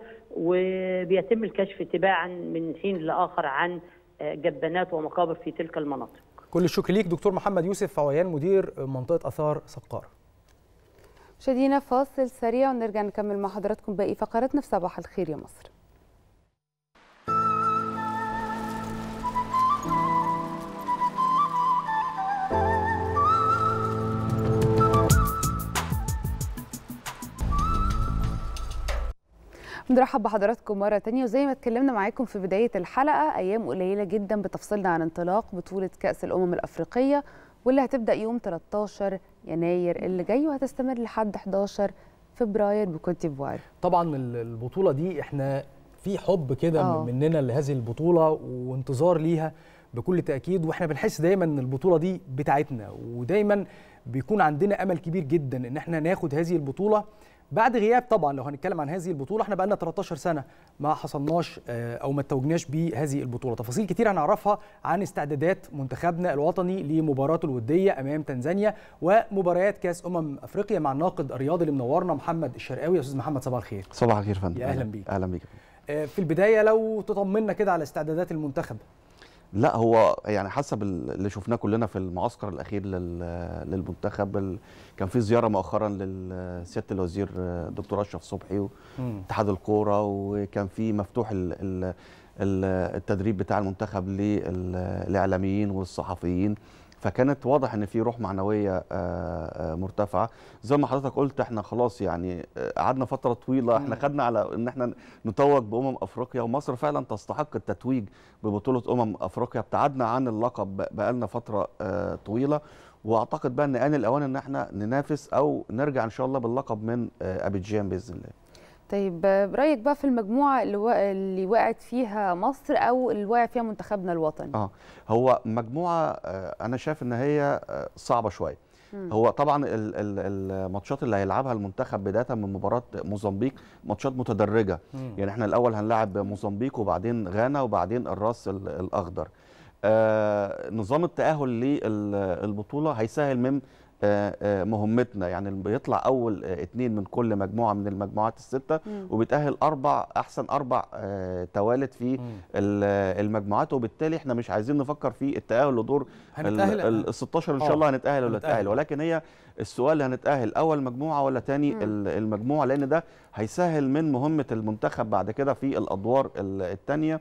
وبيتم الكشف تباعا من حين لآخر عن آه، جبانات ومقابر في تلك المناطق كل الشكر ليك دكتور محمد يوسف عويان مدير منطقه اثار سقاره مشاهدينا فاصل سريع ونرجع نكمل مع حضراتكم باقي فقراتنا في صباح الخير يا مصر نرحب بحضراتكم مرة تانية وزي ما اتكلمنا معاكم في بداية الحلقة أيام قليلة جدا بتفصلنا عن انطلاق بطولة كأس الأمم الأفريقية واللي هتبدأ يوم 13 يناير اللي جاي وهتستمر لحد 11 فبراير بكوت ديفوار طبعا ال- البطوله دي احنا في حب كده آه. مننا لهذه البطوله وانتظار ليها بكل تاكيد واحنا بنحس دايما ان البطوله دي بتاعتنا ودايما بيكون عندنا امل كبير جدا ان احنا ناخد هذه البطوله بعد غياب طبعا لو هنتكلم عن هذه البطوله احنا بقالنا 13 سنه ما حصلناش آه، او ما توجناش بهذه البطوله تفاصيل كتير هنعرفها عن استعدادات منتخبنا الوطني لمباراته الوديه امام تنزانيا ومباريات كاس امم افريقيا مع الناقد الرياضي اللي منورنا محمد الشرقاوي يا استاذ محمد صباح الخير صباح الخير يا فندم يا أهلاً بيك. اهلا بيك آه، في البدايه لو تطمنا كده على استعدادات المنتخب لا هو يعني حسب ال- اللي شفناه كلنا في المعسكر الاخير لل- للمنتخب ال- كان في زياره مؤخرا لسياده الوزير آه، دكتور اشرف صبحي واتحاد الكوره وكان في مفتوح ال- ال- ال- التدريب بتاع المنتخب للاعلاميين والصحفيين فكانت واضح ان في روح معنويه آه، آه، مرتفعه زي ما حضرتك قلت احنا خلاص يعني آه، قعدنا فتره طويله احنا خدنا على ان احنا نتوج بامم افريقيا ومصر فعلا تستحق التتويج ببطوله امم افريقيا ابتعدنا عن اللقب ب- بقالنا فتره آه، طويله واعتقد بقى ان ان الاوان ان احنا ننافس او نرجع ان شاء الله باللقب من آه، ابيجان باذن الله طيب آه، برأيك بقى في المجموعة اللي, و... اللي وقعت فيها مصر أو اللي وقع فيها منتخبنا الوطني اه هو مجموعه آه، انا شايف ان هي آه، صعبه شويه مم. هو طبعا ال- ال- الماتشات اللي هيلعبها المنتخب بدايه من مباراه موزمبيق ماتشات متدرجه مم. يعني احنا الاول هنلاعب موزمبيق وبعدين غانا وبعدين الراس ال- الاخضر آه نظام التاهل للبطوله هيسهل من آه، آه، مهمتنا يعني بيطلع اول آه، اتنين من كل مجموعه من المجموعات السته مم. وبيتاهل اربع احسن اربع آه، توالد في ال- المجموعات وبالتالي احنا مش عايزين نفكر في التاهل لدور هنتأهل- ال ال 16 ان آه، شاء الله هنتاهل ولا هنتأهل. نتاهل ولكن هي السؤال هنتاهل اول مجموعه ولا تاني مم. ال- المجموعه لان ده هيسهل من مهمه المنتخب بعد كده في الادوار ال- التانيه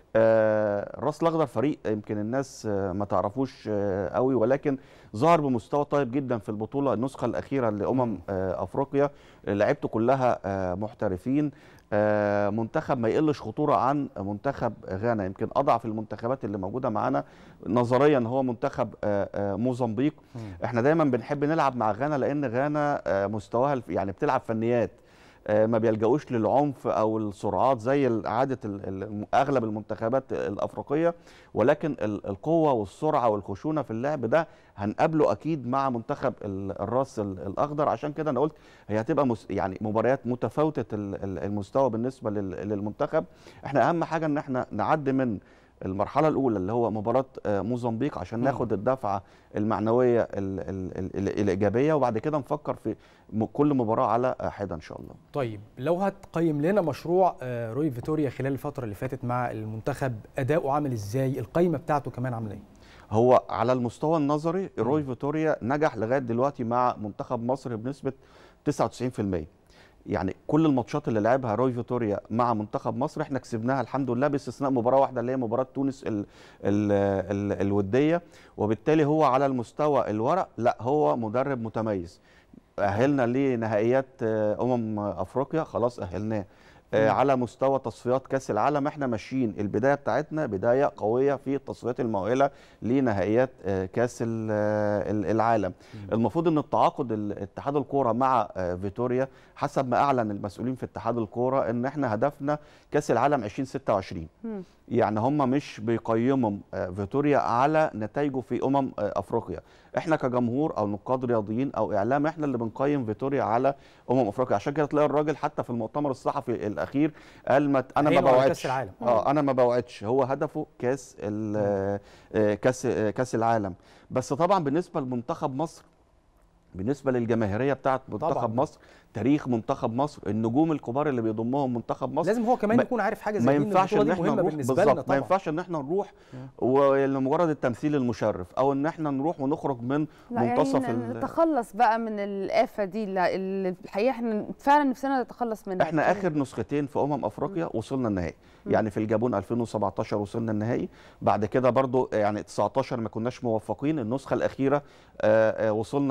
آه، الراس الاخضر فريق يمكن الناس آه، ما تعرفوش آه، قوي ولكن ظهر بمستوى طيب جدا في البطوله النسخه الاخيره لامم آه، افريقيا لعيبته كلها آه، محترفين آه، منتخب ما يقلش خطوره عن منتخب غانا يمكن اضعف المنتخبات اللي موجوده معانا نظريا هو منتخب آه، آه، موزمبيق احنا دايما بنحب نلعب مع غانا لان غانا آه، مستواها الف- يعني بتلعب فنيات آه، ما بيلجأوش للعنف او السرعات زي ال- عاده ال- ال- اغلب المنتخبات الافريقيه ولكن ال- القوه والسرعه والخشونه في اللعب ده هنقابله اكيد مع منتخب ال- الراس ال- الاخضر عشان كده انا قلت هي هتبقى مس يعني مباريات متفاوته ال- ال- المستوى بالنسبه لل- للمنتخب احنا اهم حاجه ان احنا نعدي من المرحله الاولى اللي هو مباراه آه، موزمبيق عشان مم. ناخد الدفعه المعنويه ال ال ال ال الايجابيه وبعد كده نفكر في م- كل مباراه على حده ان شاء الله طيب لو هتقيم لنا مشروع آه، روي فيتوريا خلال الفتره اللي فاتت مع المنتخب اداؤه عامل ازاي القايمه بتاعته كمان عامله ايه هو على المستوى النظري روي فيتوريا نجح لغايه دلوقتي مع منتخب مصر بنسبه 99% يعني كل الماتشات اللي لعبها روي فيتوريا مع منتخب مصر احنا كسبناها الحمد لله باستثناء مباراه واحده اللي هي مباراه تونس ال ال ال الوديه وبالتالي هو على المستوى الورق لا هو مدرب متميز اهلنا لنهائيات آه، امم افريقيا خلاص اهلناه آه، مم. على مستوى تصفيات كاس العالم احنا ماشيين البدايه بتاعتنا بدايه قويه في التصفيات المؤهله لنهائيات آه، كاس ال- آه، ال- العالم المفروض ان التعاقد ال- اتحاد الكوره مع آه، فيتوريا حسب ما اعلن المسؤولين في اتحاد الكوره ان احنا هدفنا كاس العالم 2026 يعني هم مش بيقيموا آه، فيتوريا على نتائجه في امم آه، افريقيا احنا كجمهور او نقاد رياضيين او اعلام احنا اللي بنقيم فيتوريا على امم افريقيا عشان كده تلاقي الراجل حتى في المؤتمر الصحفي الاخير قال ما ت- انا ما عينه على كأس بوعدش العالم. اه انا ما بوعدش هو هدفه كاس ال- آه، آه، كاس آه، كاس العالم بس طبعا بالنسبه لمنتخب مصر بالنسبه للجماهيريه بتاعت منتخب طبعاً. مصر تاريخ منتخب مصر النجوم الكبار اللي بيضمهم منتخب مصر لازم هو كمان ما- يكون عارف حاجه زي ما دي إن ينفعش البطولة ان دي احنا مهمة نروح بالنسبة لنا بالظبط ما طبعاً. ينفعش ان احنا نروح ولمجرد التمثيل المشرف او ان احنا نروح ونخرج من لا منتصف يعني ال- نتخلص بقى من الآفة دي اللي اللي الحقيقة احنا فعلا نفسنا نتخلص منها احنا اخر نسختين في امم افريقيا وصلنا النهائي يعني في الجابون 2017 وصلنا النهائي بعد كده برضو يعني 19 ما كناش موفقين النسخه الاخيره آه، آه، وصلنا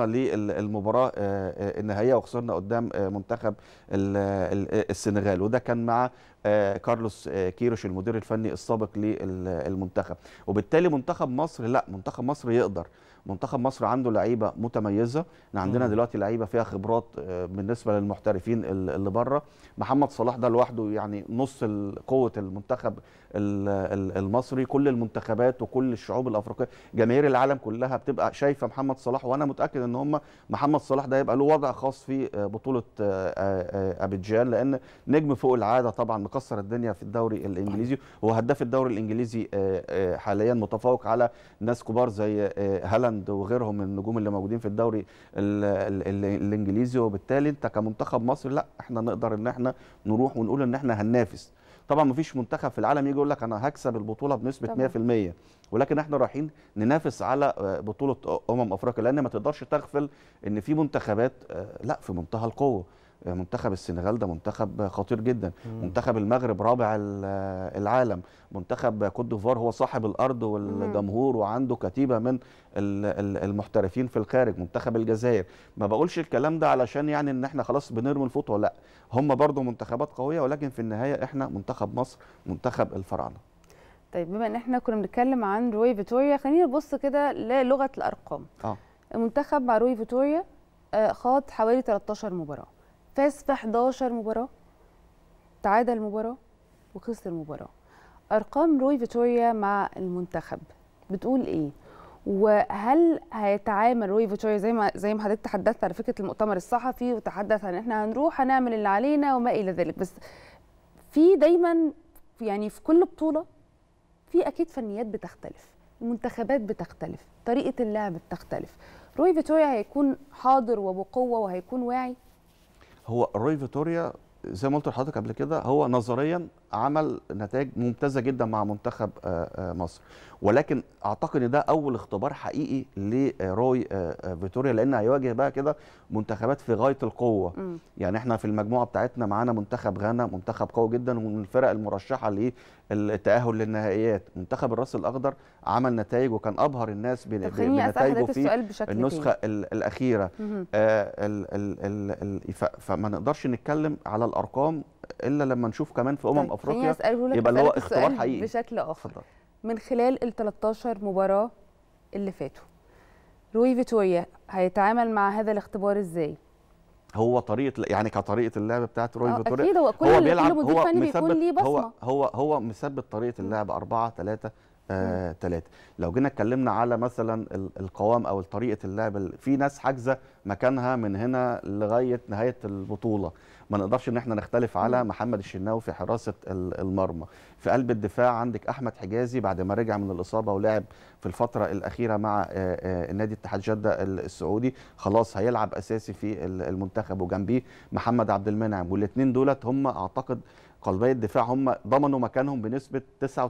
ال- المباراه آه، آه، النهائيه وخسرنا قدام آه، منتخب ال- ال- السنغال وده كان مع آه، كارلوس آه، كيروش المدير الفني السابق للمنتخب وبالتالي منتخب مصر لا منتخب مصر يقدر منتخب مصر عنده لعيبه متميزه احنا عندنا مم. دلوقتي لعيبه فيها خبرات آه، بالنسبه للمحترفين ال- اللي بره محمد صلاح ده لوحده يعني نص ال- قوه المنتخب ال- ال- المصري كل المنتخبات وكل الشعوب الافريقيه جماهير العالم كلها بتبقى شايفه محمد صلاح وانا متاكد ان هم محمد صلاح ده يبقى له وضع خاص في آه، بطوله آه، آه، ابيجان لان نجم فوق العاده طبعا مكسر الدنيا في الدوري الانجليزي هو هداف الدوري الانجليزي آه، آه، حاليا متفوق على ناس كبار زي آه، هالاند وغيرهم من النجوم اللي موجودين في الدوري ال- ال- ال- الانجليزي وبالتالي انت كمنتخب مصر لا احنا نقدر ان احنا نروح ونقول ان احنا هننافس طبعا ما فيش منتخب في العالم يجي يقول لك انا هكسب البطوله بنسبه طبعاً. 100% ولكن احنا رايحين ننافس على آه، بطوله امم افريقيا لان ما تقدرش تغفل ان في منتخبات آه، لا في منتهى القوه آه، منتخب السنغال ده منتخب خطير جدا مم. منتخب المغرب رابع ال- آه، العالم منتخب كوت ديفوار هو صاحب الارض والجمهور وعنده كتيبه من ال- ال- المحترفين في الخارج منتخب الجزائر ما بقولش الكلام ده علشان يعني ان احنا خلاص بنرمي الفوطه لا هم برضو منتخبات قويه ولكن في النهايه احنا منتخب مصر منتخب الفراعنه طيب بما ان احنا كنا بنتكلم عن روي فيتوريا خلينا نبص كده للغه الارقام اه المنتخب مع روي فيتوريا آه، خاض حوالي 13 مباراه فاز في 11 مباراه تعادل مباراه وخسر مباراه ارقام روي فيتوريا مع المنتخب بتقول ايه وهل هيتعامل روي فيتوريا زي ما زي ما حضرتك تحدثت على فكره المؤتمر الصحفي وتحدث عن احنا هنروح هنعمل اللي علينا وما الى ذلك بس في دايما يعني في كل بطوله في اكيد فنيات بتختلف المنتخبات بتختلف طريقه اللعب بتختلف روي فيتوريا هيكون حاضر وبقوه وهيكون واعي هو روي فيتوريا زي ما قلت لحضرتك قبل كده هو نظريا عمل نتائج ممتازه جدا مع منتخب آه، آه، مصر ولكن اعتقد ان ده اول اختبار حقيقي لروي آه، آه، فيتوريا لان هيواجه بقى كده منتخبات في غايه القوه مم. يعني احنا في المجموعه بتاعتنا معانا منتخب غانا منتخب قوي جدا ومن الفرق المرشحه للتاهل للنهائيات منتخب الراس الاخضر عمل نتائج وكان ابهر الناس بن- طب خليني أسأل بنتائجه حضرتك السؤال في بشكل النسخه ال- الاخيره مهم. آه، ال ال ال ال ف- فما نقدرش نتكلم على الارقام الا لما نشوف كمان في امم طيب، خليني افريقيا أسأله لك يبقى اللي هو أسألك اختبار السؤال حقيقي بشكل اخر من خلال ال 13 مباراه اللي فاتوا روي فيتوريا هيتعامل مع هذا الاختبار ازاي هو طريقه يعني كطريقه اللعب بتاعت روي آه، فيتوريا أكيد، هو كل- هو كل بيلعب مدير هو فني بيكون مثبت ليه هو بصمة. هو هو مثبت طريقه اللعب 4 3 آه 3 لو جينا اتكلمنا على مثلا ال- القوام او طريقه اللعب ال- في ناس حاجزه مكانها من هنا لغايه نهايه البطوله ما نقدرش ان احنا نختلف على محمد الشناوي في حراسه ال- المرمى في قلب الدفاع عندك احمد حجازي بعد ما رجع من الاصابه ولعب في الفتره الاخيره مع آه، آه، النادي اتحاد جده ال- السعودي خلاص هيلعب اساسي في ال- المنتخب وجنبيه محمد عبد المنعم والاثنين دولت هم اعتقد قلبي الدفاع هم ضمنوا مكانهم بنسبه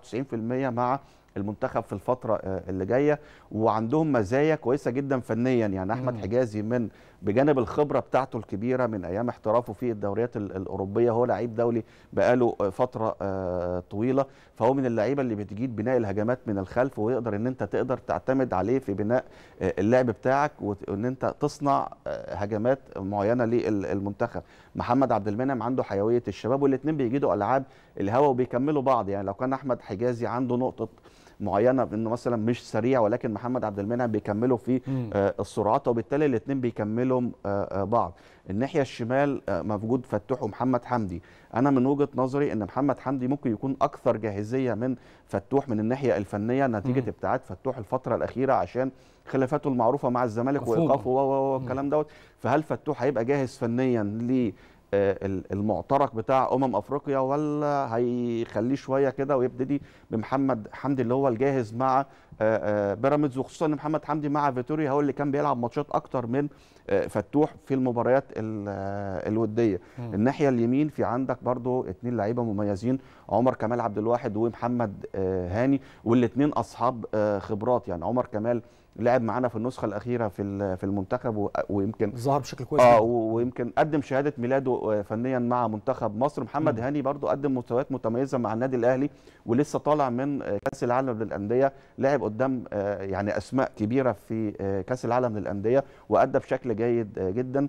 99% مع المنتخب في الفتره آه، اللي جايه وعندهم مزايا كويسه جدا فنيا يعني احمد مم. حجازي من بجانب الخبره بتاعته الكبيره من ايام احترافه في الدوريات ال- الاوروبيه هو لعيب دولي بقاله آه، فتره آه، طويله فهو من اللعيبه اللي بتجيد بناء الهجمات من الخلف ويقدر ان انت تقدر تعتمد عليه في بناء آه، اللعب بتاعك وت- وان انت تصنع آه، هجمات معينه للمنتخب محمد عبد المنعم عنده حيويه الشباب والاثنين بيجيدوا العاب الهوا وبيكملوا بعض يعني لو كان احمد حجازي عنده نقطه معينه انه مثلا مش سريع ولكن محمد عبد المنعم بيكملوا في مم. آه، السرعات وبالتالي الاثنين بيكملوا آه، آه، بعض الناحيه الشمال آه، موجود فتوح ومحمد حمدي انا من وجهه نظري ان محمد حمدي ممكن يكون اكثر جاهزيه من فتوح من الناحيه الفنيه نتيجه مم. ابتعاد فتوح الفتره الاخيره عشان خلافاته المعروفه مع الزمالك مفهوم. وايقافه و- و- و- والكلام دوت فهل فتوح هيبقى جاهز فنيا ل آه، ال- المعترك بتاع امم افريقيا ولا هيخليه شويه كده ويبتدي بمحمد حمدي اللي هو الجاهز مع آه، آه، بيراميدز وخصوصا ان محمد حمدي مع فيتوريا هو اللي كان بيلعب ماتشات اكتر من آه، فتوح في المباريات ال- آه، الوديه مم. الناحيه اليمين في عندك برضو اتنين لعيبه مميزين عمر كمال عبد الواحد ومحمد آه، هاني والاثنين اصحاب آه، خبرات يعني عمر كمال لعب معانا في النسخه الاخيره في ال- في المنتخب و- ويمكن ظهر بشكل كويس اه جداً. و- ويمكن قدم شهاده ميلاده آه، فنيا مع منتخب مصر محمد مم. هاني برضو قدم مستويات متميزه مع النادي الاهلي ولسه طالع من آه، كاس العالم للانديه لعب قدام آه، يعني اسماء كبيره في آه، كاس العالم للانديه وادى بشكل جيد آه، جدا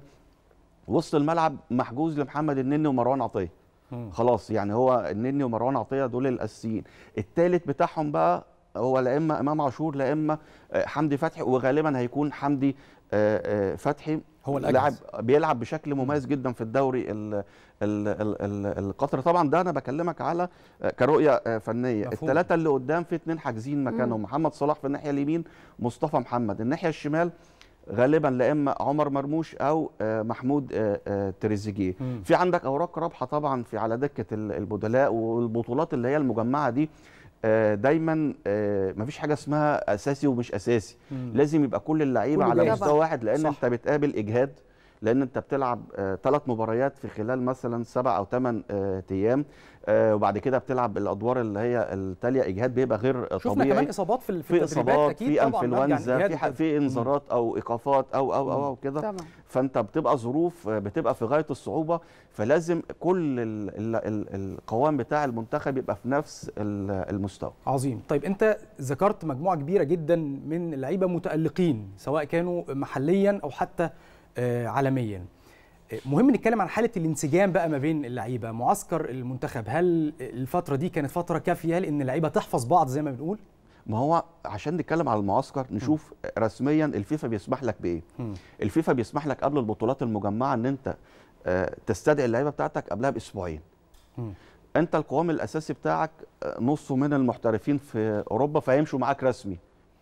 وسط الملعب محجوز لمحمد النني ومروان عطيه خلاص يعني هو النني ومروان عطيه دول الاساسيين الثالث بتاعهم بقى هو لا اما امام عاشور لا اما آه، حمدي فتحي وغالبا هيكون حمدي آه، آه، فتحي هو الأجهز. لاعب بيلعب بشكل مميز جدا في الدوري ال- ال- ال- ال- القطري طبعا ده انا بكلمك على آه، كرؤيه آه، فنيه مفهوم. الثلاثه اللي قدام في اثنين حاجزين مكانهم مم. محمد صلاح في الناحيه اليمين مصطفى محمد الناحيه الشمال غالبا لا اما عمر مرموش او آه، محمود آه، آه، تريزيجيه مم. في عندك اوراق رابحه طبعا في على دكه ال- البدلاء والبطولات اللي هي المجمعه دي آه، دايما آه، مفيش حاجه اسمها اساسي ومش اساسي مم. لازم يبقى كل اللعيبه كله على جاهز. مستوى طبعاً. واحد لان صح. انت بتقابل اجهاد لان انت بتلعب ثلاث مباريات في خلال مثلا سبع او ثمان ايام آه، وبعد كده بتلعب الادوار اللي هي التاليه اجهاد بيبقى غير شفنا طبيعي كمان اصابات في ال- في في التدريبات اصابات اكيد في طبعا نرجع انفلونزا للإجهاد في ح- وكده. في انذارات او ايقافات او او او, أو كده طبعا فانت بتبقى ظروف آه، بتبقى في غايه الصعوبه فلازم كل ال ال ال القوام بتاع المنتخب يبقى في نفس ال- المستوى عظيم طيب انت ذكرت مجموعه كبيره جدا من اللعيبه متالقين سواء كانوا محليا او حتى آه، عالميا آه، مهم نتكلم عن حاله الانسجام بقى ما بين اللعيبه معسكر المنتخب هل الفتره دي كانت فتره كافيه لان اللعيبه تحفظ بعض زي ما بنقول ما هو عشان نتكلم على المعسكر نشوف رسميا الفيفا بيسمح لك بايه مم. الفيفا بيسمح لك قبل البطولات المجمعه ان انت آه، تستدعي اللعيبه بتاعتك قبلها باسبوعين مم. انت القوام الاساسي بتاعك آه، نصه من المحترفين في اوروبا فهيمشوا معاك رسمي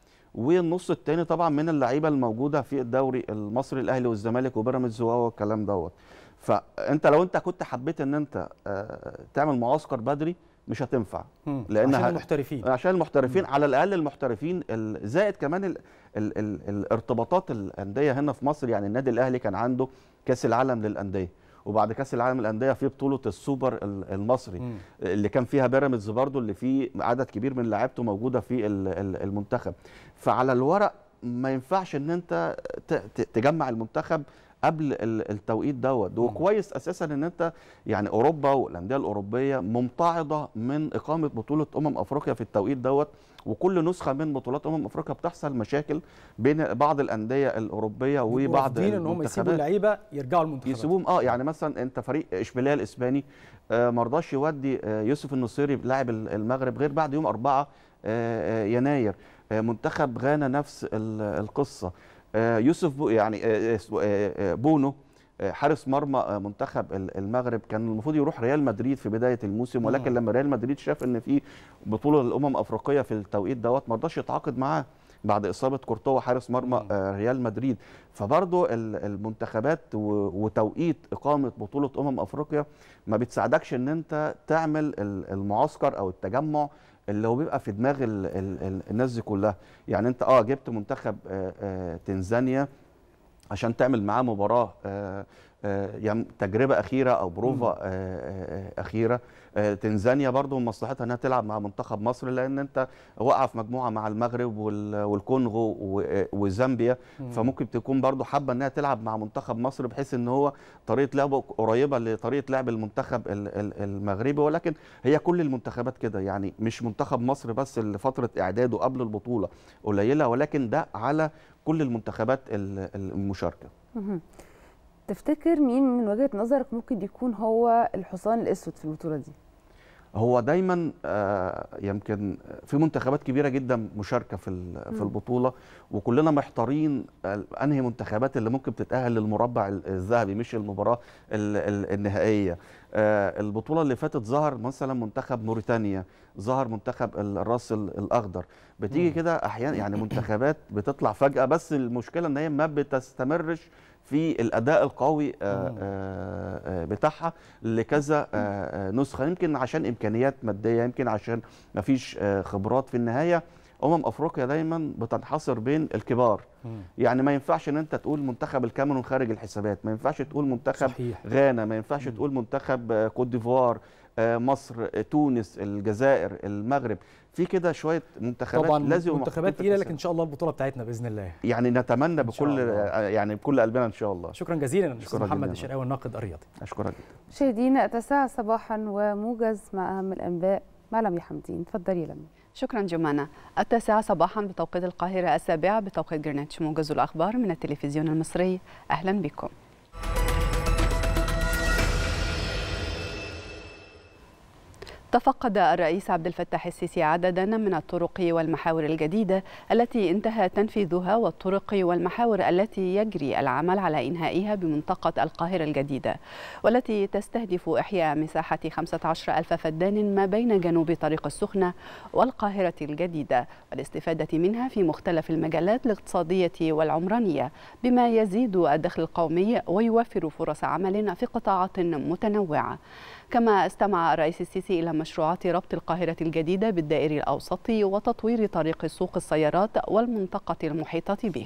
والنص التاني طبعا من اللعيبه الموجوده في الدوري المصري الاهلي والزمالك وبيراميدز والكلام دوت فانت لو انت كنت حبيت ان انت آه، تعمل معسكر بدري مش هتنفع مم. لان عشان ه- المحترفين عشان المحترفين على الاقل المحترفين ال- زائد كمان ال ال ال الارتباطات الانديه هنا في مصر يعني النادي الاهلي كان عنده كاس العالم للانديه وبعد كاس العالم للانديه في بطوله السوبر ال- المصري مم. اللي كان فيها بيراميدز برضو اللي فيه عدد كبير من لعيبته موجوده في ال- ال- المنتخب فعلى الورق ما ينفعش ان انت ت- ت- تجمع المنتخب قبل ال- التوقيت دوت وكويس اساسا ان انت يعني اوروبا والانديه الاوروبيه ممتعضه من اقامه بطوله امم افريقيا في التوقيت دوت وكل نسخه من بطولات امم افريقيا بتحصل مشاكل بين بعض الانديه الاوروبيه وبعض رافضين ان هم يسيبوا المنتخبات اللعيبه يرجعوا المنتخبات يسيبوهم اه يعني مثلا انت فريق اشبيليه الاسباني آه ما رضاش يودي آه يوسف النصيري لاعب ال- المغرب غير بعد يوم 4 آه آه يناير آه منتخب غانا نفس ال- القصه آه يوسف بو يعني آه اسمه، آه آه بونو آه حارس مرمى آه منتخب ال- المغرب كان المفروض يروح ريال مدريد في بدايه الموسم ولكن لما ريال مدريد شاف ان في بطوله الامم الافريقيه في التوقيت دوت ما رضاش يتعاقد معاه بعد اصابه كورتوا حارس مرمى آه، ريال مدريد فبرضه ال- المنتخبات و- وتوقيت اقامه بطوله امم افريقيا ما بتساعدكش ان انت تعمل ال- المعسكر او التجمع اللي هو بيبقى في دماغ ال ال ال الناس دي كلها يعني انت اه جبت منتخب آه، آه، تنزانيا عشان تعمل معاه مباراه آه، آه، يعني تجربه اخيره او بروفا آه، آه، آه، اخيره آه، تنزانيا برضو من مصلحتها انها تلعب مع منتخب مصر لان انت واقعه في مجموعه مع المغرب وال- والكونغو و- آه، وزامبيا مم. فممكن تكون برضو حابه انها تلعب مع منتخب مصر بحيث ان هو طريقه لعبه قريبه لطريقه لعب المنتخب ال- ال- المغربي ولكن هي كل المنتخبات كده يعني مش منتخب مصر بس اللي فتره اعداده قبل البطوله قليله ولكن ده على كل المنتخبات ال- المشاركه مهم. تفتكر مين من وجهة نظرك ممكن يكون هو الحصان الأسود في البطولة دي؟ هو دايما آه، يمكن في منتخبات كبيره جدا مشاركه في ال- في مم. البطوله وكلنا محتارين آه، انهي منتخبات اللي ممكن تتاهل للمربع ال- الذهبي مش المباراه ال- ال- النهائيه آه، البطوله اللي فاتت ظهر مثلا منتخب موريتانيا ظهر منتخب ال- الراس ال- الاخضر بتيجي مم. كده احيانا يعني منتخبات بتطلع فجاه بس المشكله ان هي ما بتستمرش في الاداء القوي آه، مم. آه، آه، بتاعها لكذا آه، آه، نسخه يمكن عشان امكانيات ماديه يمكن عشان ما فيش خبرات في النهايه امم افريقيا دايما بتنحصر بين الكبار يعني ما ينفعش ان انت تقول منتخب الكاميرون خارج الحسابات ما ينفعش تقول منتخب صحيح. غانا ما ينفعش تقول منتخب آه، كوت ديفوار آه، مصر آه، تونس الجزائر المغرب في كده شويه منتخبات طبعا لازم يبقوا منتخبات محطوطين في تقيله الحساب. لكن ان شاء الله البطوله بتاعتنا باذن الله يعني نتمنى شاء بكل الله. آه، يعني بكل قلبنا ان شاء الله شكرا جزيلا استاذ شكرا محمد جداً. الشرقاوي الناقد الرياضي اشكرك جدا مشاهدينا التاسعة صباحا وموجز مع أهم الأنباء مع لميا حمدين اتفضلي يا لميا شكرا جمانة التاسعة صباحا بتوقيت القاهرة السابعة بتوقيت جرينتش موجز الأخبار من التلفزيون المصري أهلا بكم تفقد الرئيس عبد الفتاح السيسي عددا من الطرق والمحاور الجديدة التي انتهى تنفيذها والطرق والمحاور التي يجري العمل على إنهائها بمنطقة القاهرة الجديدة والتي تستهدف إحياء مساحة 15 ألف فدان ما بين جنوب طريق السخنة والقاهرة الجديدة والاستفادة منها في مختلف المجالات الاقتصادية والعمرانية بما يزيد الدخل القومي ويوفر فرص عمل في قطاعات متنوعة كما استمع الرئيس السيسي إلى مشروعات ربط القاهرة الجديدة بالدائري الأوسطي وتطوير طريق سوق السيارات والمنطقة المحيطة به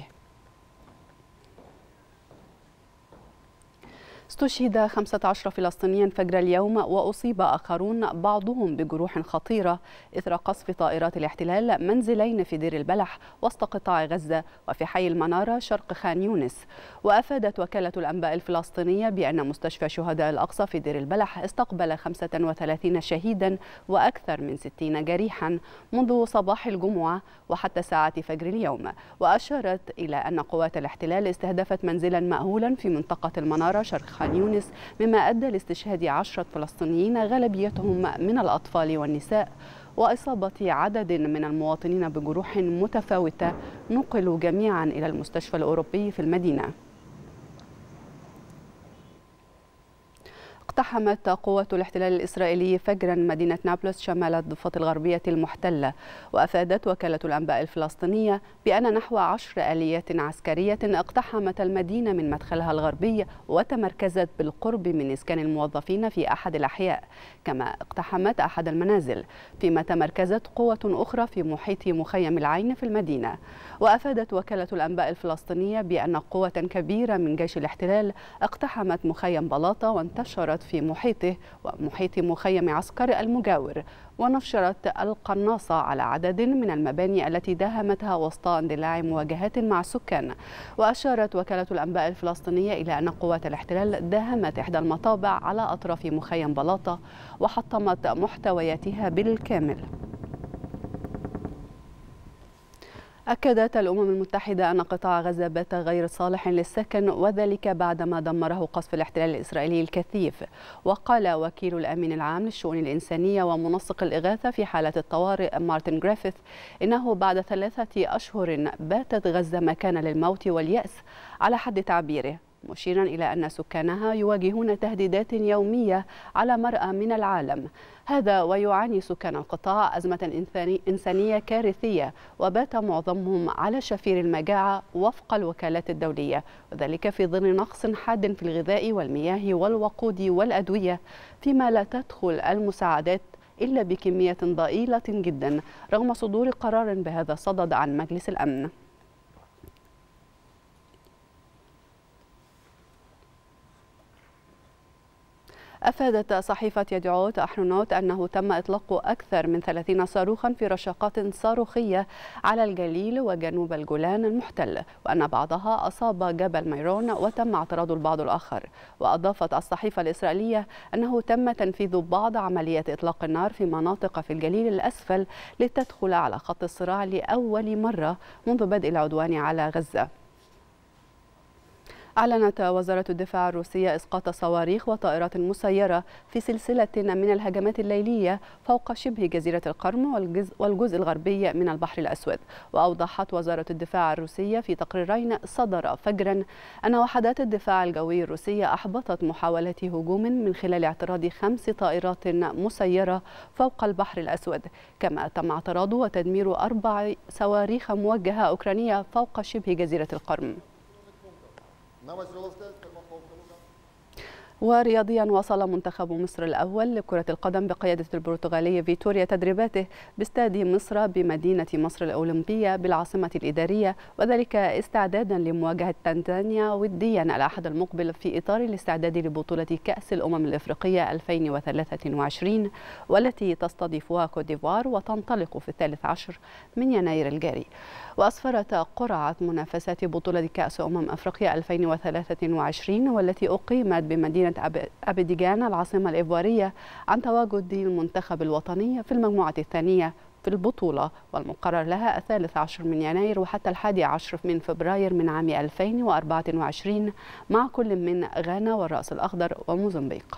استشهد 15 فلسطينيا فجر اليوم وأصيب آخرون بعضهم بجروح خطيرة إثر قصف طائرات الاحتلال منزلين في دير البلح وسط قطاع غزة وفي حي المنارة شرق خان يونس وأفادت وكالة الأنباء الفلسطينية بأن مستشفى شهداء الأقصى في دير البلح استقبل 35 شهيدا وأكثر من 60 جريحا منذ صباح الجمعة وحتى ساعات فجر اليوم وأشارت إلى أن قوات الاحتلال استهدفت منزلا مأهولا في منطقة المنارة شرق خان يونس مما أدى لاستشهاد عشرة فلسطينيين غالبيتهم من الأطفال والنساء وإصابة عدد من المواطنين بجروح متفاوتة نقلوا جميعا إلى المستشفى الأوروبي في المدينة اقتحمت قوة الاحتلال الإسرائيلي فجرا مدينة نابلس شمال الضفة الغربية المحتلة وأفادت وكالة الأنباء الفلسطينية بأن نحو عشر آليات عسكرية اقتحمت المدينة من مدخلها الغربي وتمركزت بالقرب من إسكان الموظفين في أحد الأحياء كما اقتحمت أحد المنازل فيما تمركزت قوة أخرى في محيط مخيم العين في المدينة وأفادت وكالة الأنباء الفلسطينية بأن قوة كبيرة من جيش الاحتلال اقتحمت مخيم بلاطة وانتشرت في محيطه ومحيط مخيم عسكر المجاور ونشرت القناصة على عدد من المباني التي داهمتها وسط اندلاع مواجهات مع السكان وأشارت وكالة الأنباء الفلسطينية إلى أن قوات الاحتلال داهمت إحدى المطابع على أطراف مخيم بلاطة وحطمت محتوياتها بالكامل أكدت الأمم المتحدة أن قطاع غزة بات غير صالح للسكن وذلك بعدما دمره قصف الاحتلال الإسرائيلي الكثيف وقال وكيل الأمين العام للشؤون الإنسانية ومنسق الإغاثة في حالة الطوارئ مارتن جريفيث إنه بعد ثلاثة أشهر باتت غزة مكان للموت واليأس على حد تعبيره مشيرا إلى أن سكانها يواجهون تهديدات يومية على مرأى من العالم هذا ويعاني سكان القطاع أزمة إنسانية كارثية وبات معظمهم على شفير المجاعة وفق الوكالات الدولية وذلك في ظل نقص حاد في الغذاء والمياه والوقود والأدوية فيما لا تدخل المساعدات إلا بكمية ضئيلة جدا رغم صدور قرار بهذا الصدد عن مجلس الأمن أفادت صحيفة يدعوت أحرونوت أنه تم إطلاق أكثر من 30 صاروخا في رشاقات صاروخية على الجليل وجنوب الجولان المحتل وأن بعضها أصاب جبل ميرون وتم اعتراض البعض الآخر وأضافت الصحيفة الإسرائيلية أنه تم تنفيذ بعض عمليات إطلاق النار في مناطق في الجليل الأسفل لتدخل على خط الصراع لأول مرة منذ بدء العدوان على غزة أعلنت وزارة الدفاع الروسية إسقاط صواريخ وطائرات مسيرة في سلسلة من الهجمات الليلية فوق شبه جزيرة القرم والجزء, والجزء الغربي من البحر الأسود وأوضحت وزارة الدفاع الروسية في تقريرين صدر فجرا أن وحدات الدفاع الجوي الروسية أحبطت محاولات هجوم من خلال اعتراض خمس طائرات مسيرة فوق البحر الأسود كما تم اعتراض وتدمير أربع صواريخ موجهة أوكرانية فوق شبه جزيرة القرم ورياضيا وصل منتخب مصر الأول لكرة القدم بقيادة البرتغالي فيتوريا تدريباته باستاد مصر بمدينة مصر الأولمبية بالعاصمة الإدارية وذلك استعدادا لمواجهة تنزانيا وديا الأحد المقبل في إطار الاستعداد لبطولة كأس الأمم الإفريقية 2023 والتي تستضيفها كوت ديفوار وتنطلق في الثالث عشر من يناير الجاري وأسفرت قرعة منافسات بطولة كأس أمم أفريقيا 2023 والتي أقيمت بمدينة أب- أبيديجان العاصمة الإيفوارية عن تواجد المنتخب الوطني في المجموعة الثانية في البطولة والمقرر لها الثالث عشر من يناير وحتى الحادي عشر من فبراير من عام 2024 مع كل من غانا والرأس الأخضر وموزمبيق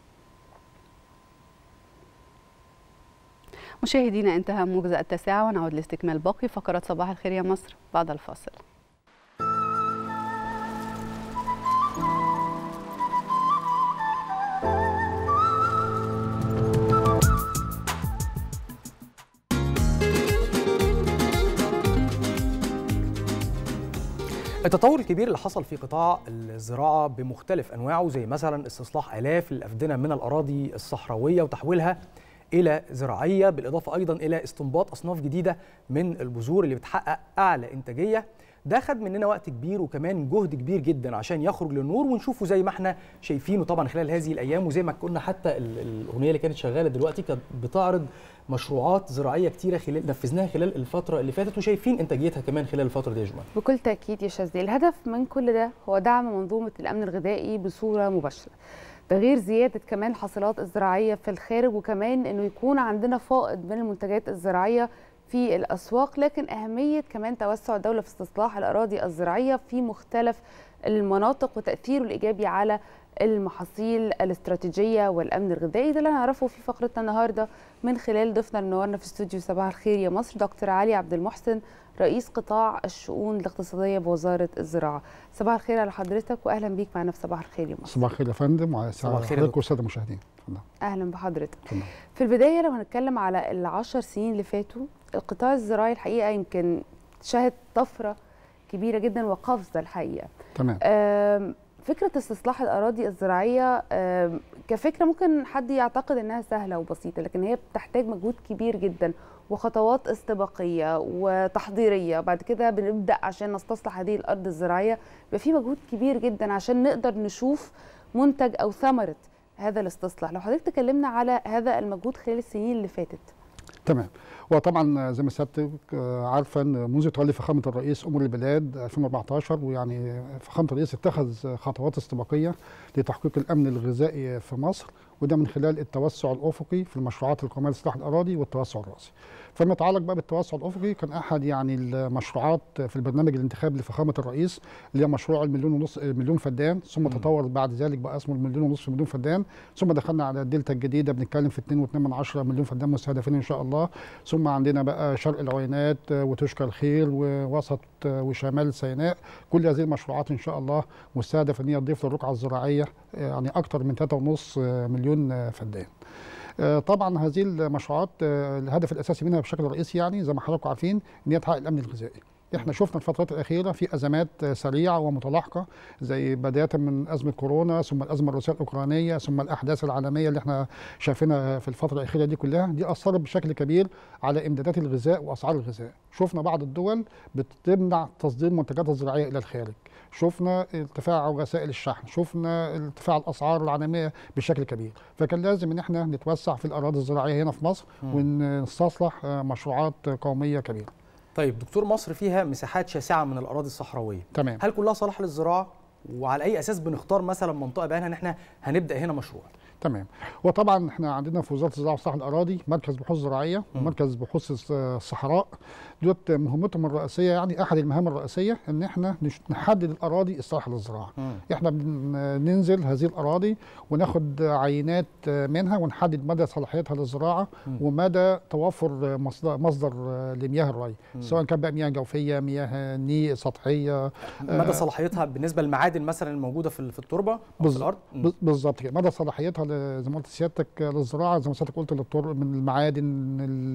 مشاهدينا انتهى موجز التاسعة ونعود لاستكمال باقي فقرات صباح الخير يا مصر بعد الفاصل التطور الكبير اللي حصل في قطاع الزراعة بمختلف أنواعه زي مثلا استصلاح آلاف الأفدنة من الأراضي الصحراوية وتحويلها إلى زراعية بالإضافة أيضا إلى استنباط أصناف جديدة من البذور اللي بتحقق أعلى إنتاجية ده خد مننا وقت كبير وكمان جهد كبير جدا عشان يخرج للنور ونشوفه زي ما احنا شايفينه طبعا خلال هذه الايام وزي ما كنا حتى ال- الاغنيه اللي كانت شغاله دلوقتي كانت بتعرض مشروعات زراعيه كتيره خلال نفذناها خلال الفتره اللي فاتت وشايفين انتاجيتها كمان خلال الفتره دي يا جماعه بكل تأكيد يا شاذلي الهدف من كل ده هو دعم منظومة الأمن الغذائي بصورة مباشرة ده غير زيادة كمان الحاصلات الزراعية في الخارج وكمان إنه يكون عندنا فائض من المنتجات الزراعية في الأسواق لكن أهمية كمان توسع الدولة في استصلاح الأراضي الزراعية في مختلف المناطق وتأثيره الإيجابي على المحاصيل الاستراتيجية والأمن الغذائي ده اللي هنعرفه في فقرتنا النهاردة من خلال ضيفنا اللي منورنا في استوديو صباح الخير يا مصر دكتور علي عبد المحسن رئيس قطاع الشؤون الاقتصادية بوزارة الزراعة صباح الخير على حضرتك وأهلا بيك معنا في صباح الخير يا مصر صباح الخير يا فندم وعلى صباح الخير يا حضرتك والساده المشاهدين اتفضل. أهلا بحضرتك اتفضل. في البداية لو هنتكلم على العشر سنين اللي فاتوا القطاع الزراعي الحقيقة يمكن شهد طفرة كبيرة جدا وقفزة الحقيقة تمام آم، فكرة استصلاح الأراضي الزراعية آم، كفكرة ممكن حد يعتقد إنها سهلة وبسيطة لكن هي بتحتاج مجهود كبير جدا وخطوات استباقية وتحضيرية بعد كده بنبدأ عشان نستصلح هذه الأرض الزراعية يبقى في مجهود كبير جدا عشان نقدر نشوف منتج أو ثمرة هذا الاستصلاح لو حضرتك تكلمنا على هذا المجهود خلال السنين اللي فاتت تمام وطبعا زي ما سيادتك آه، عارفه ان منذ تولي فخامه الرئيس امور البلاد 2014 ويعني فخامه الرئيس اتخذ خطوات استباقيه لتحقيق الامن الغذائي في مصر وده من خلال التوسع الافقي في المشروعات القوميه لاصلاح الاراضي والتوسع الراسي. فيما يتعلق بقى بالتوسع الافقي كان احد يعني المشروعات في البرنامج الانتخابي لفخامه الرئيس اللي هي مشروع المليون ونص مليون فدان ثم تطور بعد ذلك بقى اسمه المليون ونصف مليون فدان ثم دخلنا على الدلتا الجديده بنتكلم في 2.2 من عشرة مليون فدان مستهدفين ان شاء الله ثم عندنا بقى شرق العوينات وتشكى الخير ووسط وشمال سيناء كل هذه المشروعات ان شاء الله مستهدف ان هي تضيف للرقعه الزراعيه يعني اكثر من 3.5 مليون فدان آه، طبعا هذه المشروعات آه، الهدف الاساسي منها بشكل رئيسي يعني زي ما حضراتكم عارفين ان هي تحقق الامن الغذائي احنا شفنا الفترات الاخيره في ازمات آه، سريعه ومتلاحقه زي بدايه من ازمه كورونا ثم الازمه الروسيه الاوكرانيه ثم الاحداث العالميه اللي احنا شايفينها في الفتره الاخيره دي كلها دي اثرت بشكل كبير على امدادات الغذاء واسعار الغذاء شفنا بعض الدول بتمنع تصدير منتجاتها الزراعيه الى الخارج شفنا ارتفاع وسائل الشحن شفنا ارتفاع الاسعار العالميه بشكل كبير فكان لازم ان احنا نتوسع في الاراضي الزراعيه هنا في مصر مم. ونستصلح آه، مشروعات قوميه كبيره طيب دكتور مصر فيها مساحات شاسعه من الاراضي الصحراويه تمام هل كلها صالحه للزراعه وعلى اي اساس بنختار مثلا منطقه بعينها ان احنا هنبدا هنا مشروع تمام وطبعا احنا عندنا في وزاره الزراعه واصلاح الاراضي مركز بحوث زراعيه ومركز بحوث الص- الصحراء دولت مهمتهم الرئيسيه يعني احد المهام الرئيسيه ان احنا نش- نحدد الاراضي الصالحه للزراعه احنا بننزل هذه الاراضي وناخد عينات منها ونحدد مدى صلاحيتها للزراعه مم. ومدى توفر مصدر, مصدر لمياه الري مم. سواء كان بقى مياه جوفيه مياه ني سطحيه مدى صلاحيتها بالنسبه للمعادن المعادن مثلا الموجوده في ال- في التربه أو في بز- الارض مم. بز- بالظبط كده مدى صلاحيتها ل- زي ما قلت سيادتك للزراعه زي ما سيادتك قلت للطر من المعادن ال-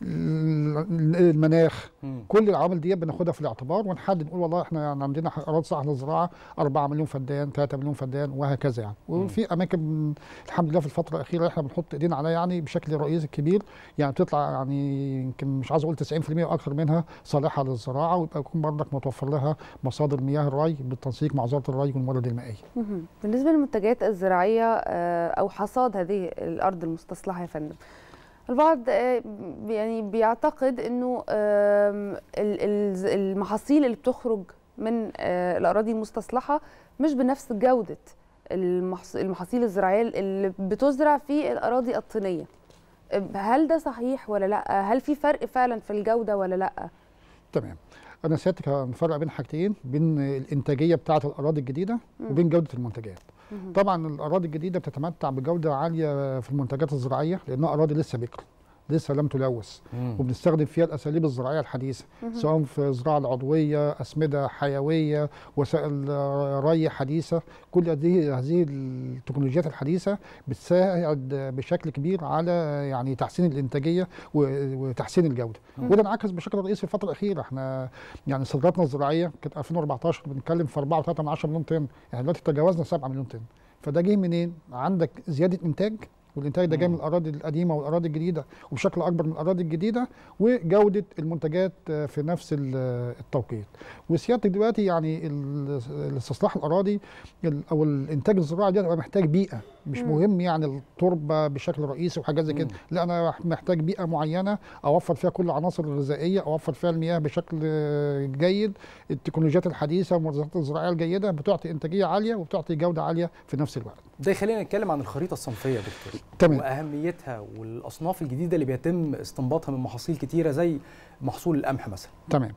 ال- المناخ مم. كل العوامل دي بناخدها في الاعتبار ونحدد نقول والله احنا يعني عندنا اراضي صالحه للزراعه 4 مليون فدان 3 مليون فدان وهكذا يعني وفي اماكن الحمد لله في الفتره الاخيره احنا بنحط ايدينا عليها يعني بشكل رئيسي كبير يعني بتطلع يعني يمكن مش عايز اقول 90% واكثر منها صالحه للزراعه ويبقى يكون برضك متوفر لها مصادر مياه الري بالتنسيق مع وزاره الري والموارد المائيه مهم. بالنسبة للمنتجات الزراعية آه، أو حصاد هذه الأرض المستصلحة يا فندم البعض آه، يعني بيعتقد أنه آم، ال- ال- المحاصيل اللي بتخرج من آه، الأراضي المستصلحة مش بنفس جودة المحص- المحاصيل الزراعية اللي بتزرع في الأراضي الطينية آه، هل ده صحيح ولا لا؟ هل في فرق فعلا في الجودة ولا لا؟ تمام انا سيادتك هنفرق بين حاجتين بين الانتاجيه بتاعه الاراضي الجديده مم. وبين جوده المنتجات مهم. طبعا الاراضي الجديده بتتمتع بجوده عاليه في المنتجات الزراعيه لانها اراضي لسه بكر لسه لم تلوث مم. وبنستخدم فيها الاساليب الزراعيه الحديثه مهم. سواء في الزراعه العضويه اسمده حيويه وسائل آه، ري حديثه كل هذه هذه التكنولوجيات الحديثه بتساعد بشكل كبير على يعني تحسين الانتاجيه و- وتحسين الجوده مم. وده انعكس بشكل رئيسي في الفتره الاخيره احنا يعني صادراتنا الزراعيه كانت 2014 بنتكلم في 4.3 مليون طن يعني دلوقتي تجاوزنا 7 مليون طن فده جه منين عندك زياده انتاج والانتاج ده جاي من الاراضي القديمه والاراضي الجديده وبشكل اكبر من الاراضي الجديده وجوده المنتجات آه، في نفس ال- آه، التوقيت وسيادتك دلوقتي يعني ال- الاستصلاح الاراضي ال- او الانتاج الزراعي ده هيبقى محتاج بيئه مش مم. مهم يعني التربه بشكل رئيسي وحاجات زي كده لا انا محتاج بيئه معينه اوفر فيها كل العناصر الغذائيه اوفر فيها المياه بشكل آه، جيد التكنولوجيات الحديثه والممارسات الزراعيه الجيده بتعطي انتاجيه عاليه وبتعطي جوده عاليه في نفس الوقت ده يخلينا نتكلم عن الخريطه الصنفيه يا دكتور تمام. واهميتها والاصناف الجديده اللي بيتم استنباطها من محاصيل كتيره زي محصول القمح مثلا تمام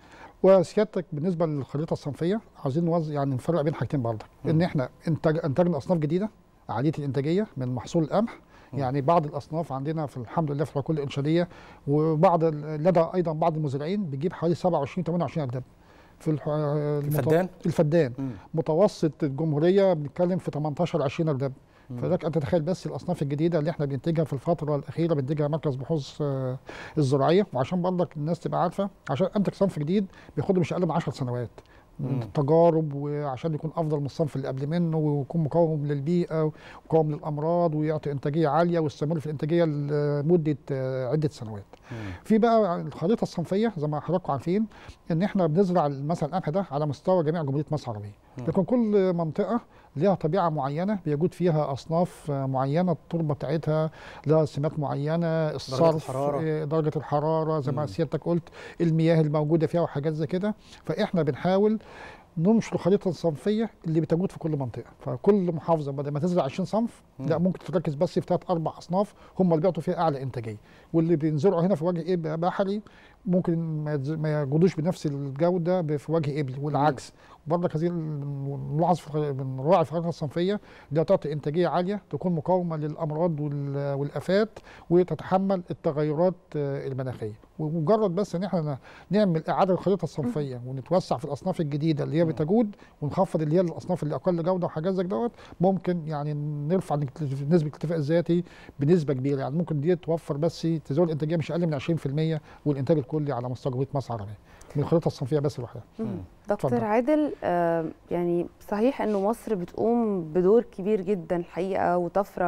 وسيادتك بالنسبه للخريطه الصنفيه عاوزين نوزع يعني نفرق بين حاجتين برضك ان احنا انتاج انتجنا اصناف جديده عاليه الانتاجيه من محصول القمح يعني بعض الاصناف عندنا في الحمد لله في الحقول الانشاديه وبعض ال- لدى ايضا بعض المزارعين بيجيب حوالي 27 28 ارداب في الح... الفدان؟ الفدان مم. متوسط الجمهوريه بنتكلم في 18 20 ارداب مم. فلك انت تتخيل بس الاصناف الجديده اللي احنا بننتجها في الفتره الاخيره بينتجها مركز بحوث آه، الزراعيه وعشان برضك الناس تبقى عارفه عشان انتج صنف جديد بياخد مش اقل من 10 سنوات مم. تجارب وعشان يكون افضل من الصنف اللي قبل منه ويكون مقاوم للبيئه ومقاوم للامراض ويعطي انتاجيه عاليه ويستمر في الانتاجيه لمده آه، عده سنوات. في بقى الخريطه الصنفيه زي ما حضراتكم عارفين ان احنا بنزرع مثلا القمح ده على مستوى جميع جمهوريه مصر العربيه مم. لكن كل منطقه لها طبيعه معينه بيوجد فيها اصناف آه، معينه التربه بتاعتها لها سمات معينه الصرف الحرارة. آه، درجه الحراره زي ما مم. سيادتك قلت المياه الموجوده فيها وحاجات زي كده فاحنا بنحاول ننشر خريطه صنفيه اللي بتوجد في كل منطقه فكل محافظه بدل ما تزرع 20 صنف مم. لا ممكن تركز بس في ثلاث اربع اصناف هم اللي بيعطوا فيها اعلى انتاجيه واللي بينزرعوا هنا في وجه ايه بحري ممكن ما يتز- ما يجودوش بنفس الجوده ب- في وجه ابل والعكس برضك هذه الملاحظ في الخ- بنراعي في الخريطه الصنفيه دي تعطي انتاجيه عاليه تكون مقاومه للامراض وال- والافات وتتحمل التغيرات آه، المناخيه ومجرد بس ان احنا نعمل اعاده الخريطه الصنفيه ونتوسع في الاصناف الجديده اللي هي بتجود ونخفض اللي هي الاصناف اللي اقل جوده وحاجات زي دوت ممكن يعني نرفع نسبه الاكتفاء الذاتي بنسبه كبيره يعني ممكن دي توفر بس تزود الانتاجيه مش اقل من 20% والانتاج الكلي على مستوى جمهوريه مصر العربيه من الخريطه الصنفيه بس لوحدها مم. دكتور اتفضل. عادل آه، يعني صحيح انه مصر بتقوم بدور كبير جدا الحقيقه وطفره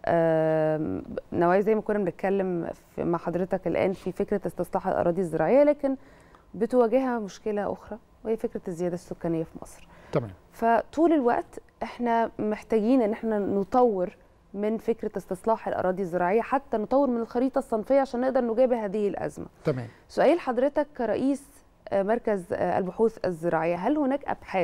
آم، نوايا زي ما كنا بنتكلم في- مع حضرتك الان في فكره استصلاح الاراضي الزراعيه لكن بتواجهها مشكله اخرى وهي فكره الزياده السكانيه في مصر تمام فطول الوقت احنا محتاجين ان احنا نطور من فكره استصلاح الاراضي الزراعيه حتى نطور من الخريطه الصنفيه عشان نقدر نجابه هذه الازمه تمام سؤال حضرتك كرئيس آه، مركز آه، البحوث الزراعية هل هناك أبحاث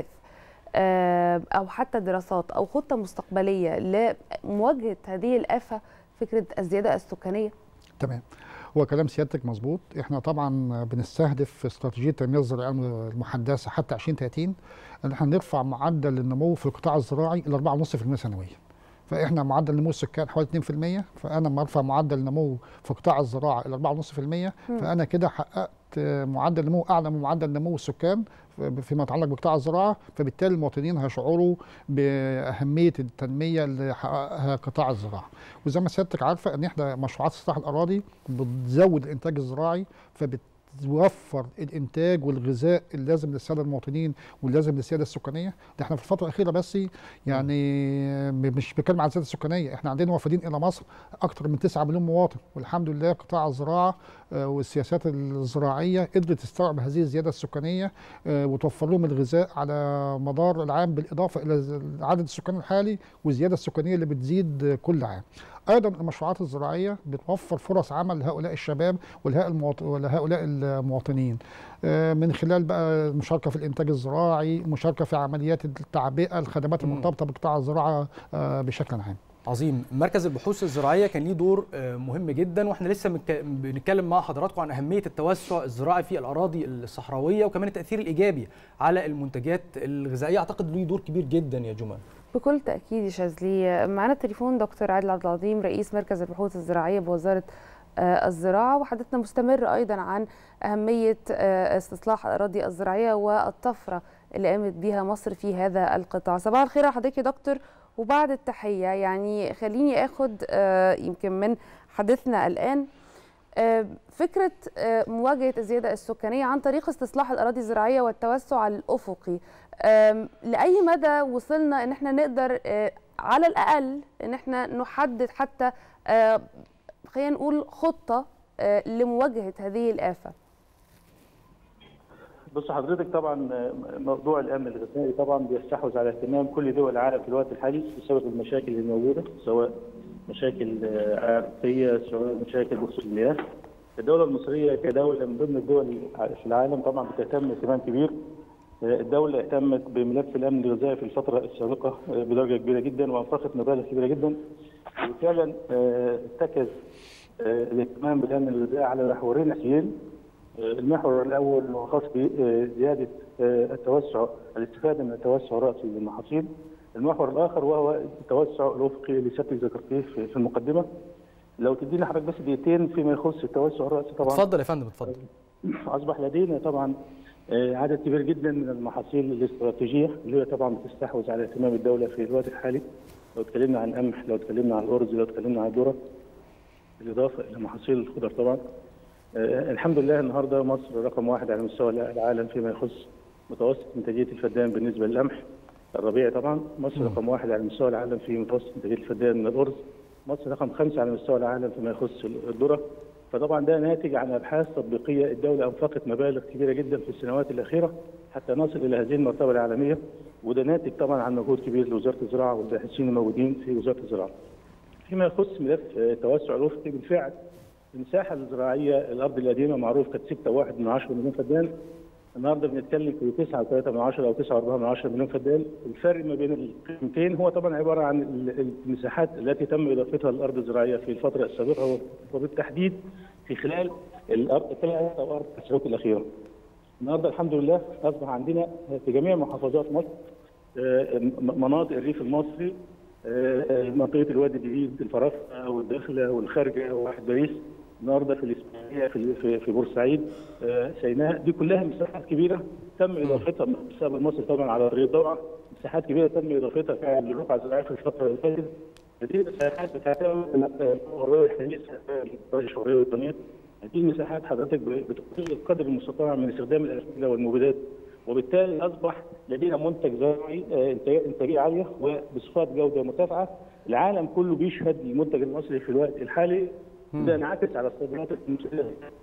آه، أو حتى دراسات أو خطة مستقبلية لمواجهة هذه الآفة فكرة الزيادة السكانية؟ تمام هو كلام سيادتك مظبوط احنا طبعا بنستهدف في استراتيجيه التنميه الزراعيه المحدثه حتى 2030 ان احنا نرفع معدل النمو في القطاع الزراعي الى 4.5% سنويا فاحنا معدل نمو السكان حوالي 2% فانا لما ارفع معدل النمو في قطاع الزراعه الى 4.5% مم. فانا كده حققت آه، معدل نمو اعلى من معدل نمو السكان فيما يتعلق بقطاع الزراعه فبالتالي المواطنين هيشعروا باهميه التنميه اللي حققها قطاع الزراعه وزي ما سيادتك عارفه ان احنا مشروعات استصلاح الاراضي بتزود الانتاج الزراعي فبت توفر الانتاج والغذاء اللازم للساده المواطنين واللازم للسياده السكانيه ده احنا في الفتره الاخيره بس يعني مش بنتكلم عن السياده السكانيه احنا عندنا وافدين الى مصر اكثر من 9 مليون مواطن والحمد لله قطاع الزراعه آه، والسياسات الزراعيه قدرت تستوعب هذه الزياده السكانيه آه، وتوفر لهم الغذاء على مدار العام بالاضافه الى عدد السكان الحالي والزياده السكانيه اللي بتزيد كل عام. ايضا المشروعات الزراعيه بتوفر فرص عمل لهؤلاء الشباب ولهؤلاء المواط- ولهؤلاء المواطنين آه، من خلال بقى المشاركه في الانتاج الزراعي، المشاركه في عمليات التعبئه، الخدمات المرتبطه بقطاع الزراعه آه، بشكل عام. عظيم مركز البحوث الزراعيه كان ليه دور آه، مهم جدا واحنا لسه متك- بنتكلم مع حضراتكم عن اهميه التوسع الزراعي في الاراضي الصحراويه وكمان التاثير الايجابي على المنتجات الغذائيه اعتقد ليه دور كبير جدا يا جمال بكل تأكيد يا شاذلي معنا التليفون دكتور عادل عبد العظيم رئيس مركز البحوث الزراعية بوزارة آه، الزراعة وحديثنا مستمر أيضا عن أهمية آه، استصلاح الأراضي الزراعية والطفرة اللي قامت بها مصر في هذا القطاع صباح الخير على حضرتك يا دكتور وبعد التحية يعني خليني أخد آه، يمكن من حديثنا الآن آه، فكرة آه، مواجهة الزيادة السكانية عن طريق استصلاح الأراضي الزراعية والتوسع الأفقي آم، لأي مدى وصلنا إن احنا نقدر آه، على الأقل إن احنا نحدد حتى آه، خلينا نقول خطة آه، لمواجهة هذه الآفة بص حضرتك طبعا موضوع الامن الغذائي طبعا بيستحوذ على اهتمام كل دول العالم في الوقت الحالي بسبب المشاكل اللي موجوده سواء مشاكل آه، عرقيه سواء مشاكل بخصوص المياه. الدوله المصريه كدوله من ضمن الدول في العالم طبعا بتهتم اهتمام كبير. آه، الدوله اهتمت بملف الامن الغذائي في الفتره السابقه آه، بدرجه كبيره جدا وانفقت مبالغ كبيره جدا. وفعلا آه، اتكز آه، الاهتمام بالامن الغذائي على محورين اساسيين المحور الاول هو خاص بزياده التوسع الاستفاده من التوسع الراسي للمحاصيل. المحور الاخر وهو التوسع الافقي اللي سيادتك ذكرتيه في في المقدمه. لو تدينا حضرتك بس دقيقتين فيما يخص التوسع الراسي طبعا اتفضل يا فندم اتفضل اصبح لدينا طبعا آه، عدد كبير جدا من المحاصيل الاستراتيجيه اللي هي طبعا بتستحوذ على اهتمام الدوله في الوقت الحالي. لو اتكلمنا عن قمح، لو اتكلمنا عن الارز، لو اتكلمنا عن الذره. بالاضافه الى محاصيل الخضر طبعا. آه، الحمد لله النهارده مصر رقم واحد على مستوى العالم فيما يخص متوسط انتاجيه الفدان بالنسبه للقمح الربيعي طبعا مصر رقم واحد على مستوى العالم في متوسط انتاجيه الفدان من الارز مصر رقم خمسه على مستوى العالم فيما يخص الذره فطبعا ده ناتج عن ابحاث تطبيقيه الدوله انفقت مبالغ كبيره جدا في السنوات الاخيره حتى نصل الى هذه المرتبه العالميه وده ناتج طبعا عن مجهود كبير لوزاره الزراعه والباحثين الموجودين في وزاره الزراعه. فيما يخص ملف آه، التوسع الافقي بالفعل المساحه الزراعيه الارض القديمه معروف كانت 6.1 من 10 مليون فدان النهارده بنتكلم في 9.3 من 10 او 9.4 من 10 مليون فدان الفرق ما بين القيمتين هو طبعا عباره عن ال- المساحات التي تم اضافتها للارض الزراعيه في الفتره السابقه وبالتحديد في خلال الارض الثلاث او اربع سنوات الاخيره. النهارده الحمد لله اصبح عندنا في جميع محافظات مصر آه، م- مناطق الريف المصري آه، منطقه الوادي الجديد الفرافره والداخله والخارجه وواحد باريس النهارده في الاسماعيليه في في, في بورسعيد آه، سيناء دي كلها مساحات كبيره تم اضافتها من الشعب المصري طبعا على طريق طبعا مساحات كبيره تم اضافتها فعلا للرقعه الزراعيه في الفتره اللي فاتت هذه المساحات بتعتمد على الحريه الحديثه الحريه والدنيا هذه المساحات حضرتك بتقلل القدر المستطاع من استخدام الاسمده والمبيدات وبالتالي اصبح لدينا منتج زراعي آه، إنتاج- انتاجيه عاليه وبصفات جوده مرتفعه العالم كله بيشهد المنتج المصري في الوقت الحالي ده انعكس على الصادرات المصريه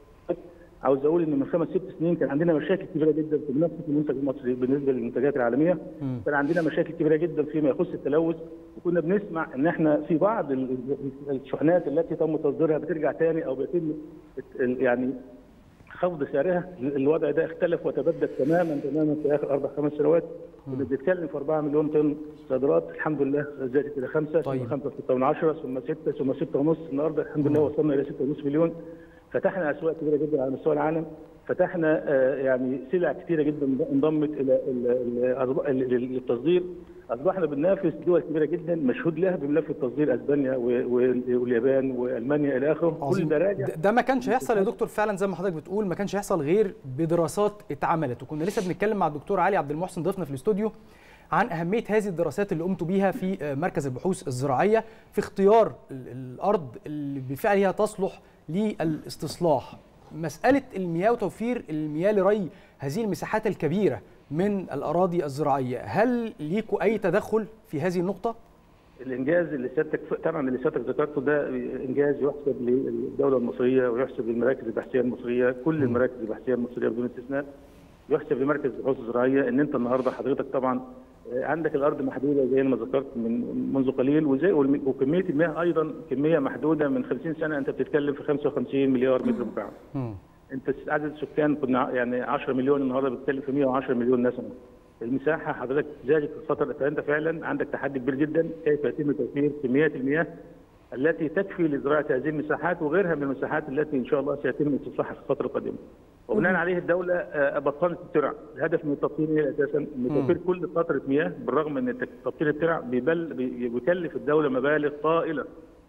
عاوز اقول ان من خمس ست سنين كان عندنا مشاكل كبيره جدا في منافسه المنتج المصري بالنسبه للمنتجات العالميه كان عندنا مشاكل كبيره جدا فيما يخص التلوث وكنا بنسمع ان احنا في بعض ال- ال- الشحنات التي تم تصديرها بترجع تاني او بيتم ال- يعني خفض سعرها الوضع ده اختلف وتبدل تماما تماما في اخر اربع خمس سنوات كنا بنتكلم في 4 مليون طن صادرات الحمد لله زادت الى 5 ثم 5 6 من 10 ثم 6 ثم 6 ونص النهارده الحمد لله وصلنا الى 6 ونص مليون فتحنا اسواق كبيره جدا على مستوى العالم فتحنا آه، يعني سلع كثيره جدا انضمت الى ال- ال- ال- ال- التصدير اصبحنا بننافس دول كبيره جدا مشهود لها بملف التصدير اسبانيا و- و- واليابان والمانيا الى اخره كل عظيم. ده راجع ده- ده ما كانش هيحصل يا دكتور فعلا زي ما حضرتك بتقول ما كانش هيحصل غير بدراسات اتعملت وكنا لسه بنتكلم مع الدكتور علي عبد المحسن ضيفنا في الاستوديو عن اهميه هذه الدراسات اللي قمتوا بيها في آه، مركز البحوث الزراعيه في اختيار ال- الارض اللي بالفعل هي تصلح للاستصلاح مساله المياه وتوفير المياه لري هذه المساحات الكبيره من الاراضي الزراعيه هل ليكوا اي تدخل في هذه النقطه الانجاز اللي سيادتك طبعا اللي سيادتك ذكرته ده انجاز يحسب للدوله المصريه ويحسب للمراكز البحثيه المصريه كل المراكز البحثيه المصريه بدون استثناء يحسب لمركز البحوث الزراعيه ان انت النهارده حضرتك طبعا آه، عندك الارض محدوده زي ما ذكرت من منذ قليل وزي والم- وكميه المياه ايضا كميه محدوده من 50 سنه انت بتتكلم في 55 مليار متر مكعب انت عدد السكان كنا ع- يعني 10 مليون النهارده بتتكلم في 110 مليون نسمه المساحه حضرتك زادت في الفتره فانت فعلا عندك تحدي كبير جدا كيف يتم توفير كميات المياه التي تكفي لزراعه هذه المساحات وغيرها من المساحات التي ان شاء الله سيتم استصلاحها في الفتره القادمه. وبناء عليه الدوله آه، بطلت الترع، الهدف من التبطين هي اساسا ان توفير كل قطره مياه بالرغم ان تبطين الترع بيبل بي- بيكلف الدوله مبالغ طائله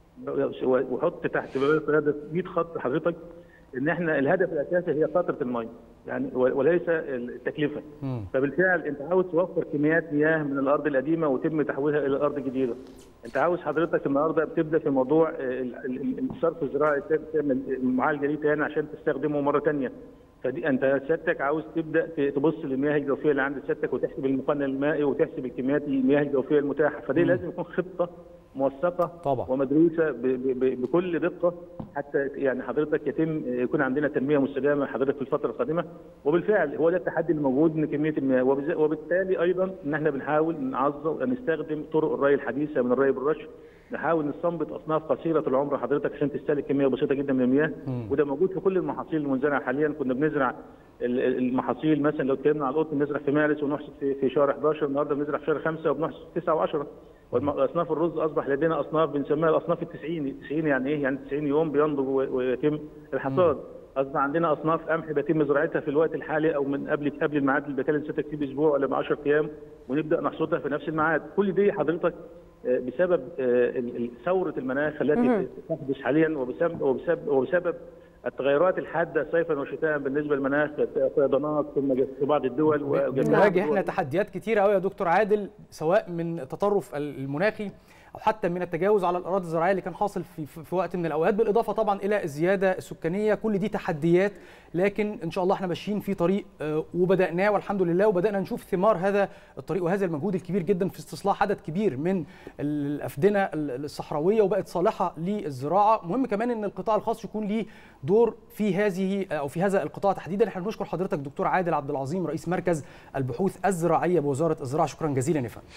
وحط تحت باب القياده 100 خط حضرتك ان احنا الهدف الاساسي هي قطره الميه يعني وليس التكلفه فبالفعل انت عاوز توفر كميات مياه من الارض القديمه وتم تحويلها الى الارض الجديده انت عاوز حضرتك النهارده بتبدا في موضوع ال- ال- ال- الصرف الزراعي تعمل المعالجه دي تاني عشان تستخدمه مره ثانيه فدي انت سيادتك عاوز تبدا ت- تبص للمياه الجوفيه اللي عند سيادتك وتحسب المقنن المائي وتحسب الكميات المياه الجوفيه المتاحه فدي مم. لازم يكون خطه موثقه طبعا. ومدروسه ب- ب- ب- بكل دقه حتى يعني حضرتك يتم يكون عندنا تنميه مستدامه حضرتك في الفتره القادمه وبالفعل هو ده التحدي الموجود ان كميه المياه وبز- وبالتالي ايضا ان احنا بنحاول نعظم نستخدم طرق الري الحديثه من الري بالرش نحاول نستنبط اصناف قصيره العمر حضرتك عشان تستهلك كميه بسيطه جدا من المياه مم. وده موجود في كل المحاصيل المنزرعه حاليا كنا بنزرع ال- ال- المحاصيل مثلا لو اتكلمنا على القطن بنزرع في مارس ونحصد في في شهر 11 النهارده بنزرع في شهر 5 وبنحصد في 9 و10 واصناف الرز اصبح لدينا اصناف بنسميها الاصناف ال 90 90 يعني ايه؟ يعني 90 يوم بينضج و- ويتم الحصاد اصبح عندنا اصناف قمح بيتم زراعتها في الوقت الحالي او من قبل قبل الميعاد اللي بكلم سيادتك فيه باسبوع ولا ب 10 ايام ونبدا نحصدها في نفس الميعاد كل دي حضرتك آه، بسبب آه، ال- ال- ثوره المناخ مهم. التي تحدث حاليا وبسبب وبسبب وبسبب التغيرات الحاده صيفا وشتاء بالنسبه للمناخ فيضانات ثم في بعض الدول وجميع بنواجه الدول. احنا تحديات كتيره قوي يا دكتور عادل سواء من التطرف المناخي او حتى من التجاوز على الاراضي الزراعيه اللي كان حاصل في, في في وقت من الاوقات بالاضافه طبعا الى الزياده السكانيه كل دي تحديات لكن ان شاء الله احنا ماشيين في طريق آه، وبداناه والحمد لله وبدانا نشوف ثمار هذا الطريق وهذا المجهود الكبير جدا في استصلاح عدد كبير من الافدنه الصحراويه وبقت صالحه للزراعه مهم كمان ان القطاع الخاص يكون ليه دور في هذه او في هذا القطاع تحديدا احنا بنشكر حضرتك دكتور عادل عبد العظيم رئيس مركز البحوث الزراعيه بوزاره الزراعه شكرا جزيلا يا فندم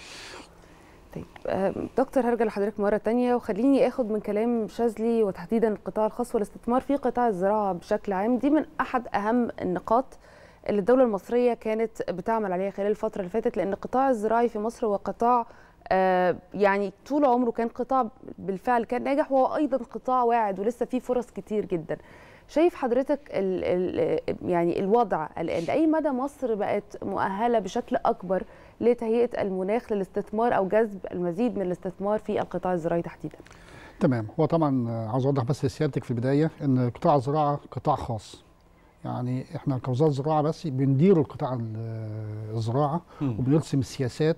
طيب آه، دكتور هرجع لحضرتك مرة تانية وخليني اخد من كلام شاذلي وتحديدا القطاع الخاص والاستثمار في قطاع الزراعة بشكل عام دي من احد اهم النقاط اللي الدولة المصرية كانت بتعمل عليها خلال الفترة اللي فاتت لان القطاع الزراعي في مصر هو قطاع آه، يعني طول عمره كان قطاع بالفعل كان ناجح وهو ايضا قطاع واعد ولسه فيه فرص كتير جدا شايف حضرتك ال ال يعني الوضع الان لاي مدى مصر بقت مؤهله بشكل اكبر لتهيئه المناخ للاستثمار او جذب المزيد من الاستثمار في القطاع الزراعي تحديدا تمام هو طبعا عاوز اوضح بس لسيادتك في البدايه ان قطاع الزراعه قطاع خاص يعني احنا كوزاره زراعه بس بندير القطاع ال- الزراعه مم. وبنرسم السياسات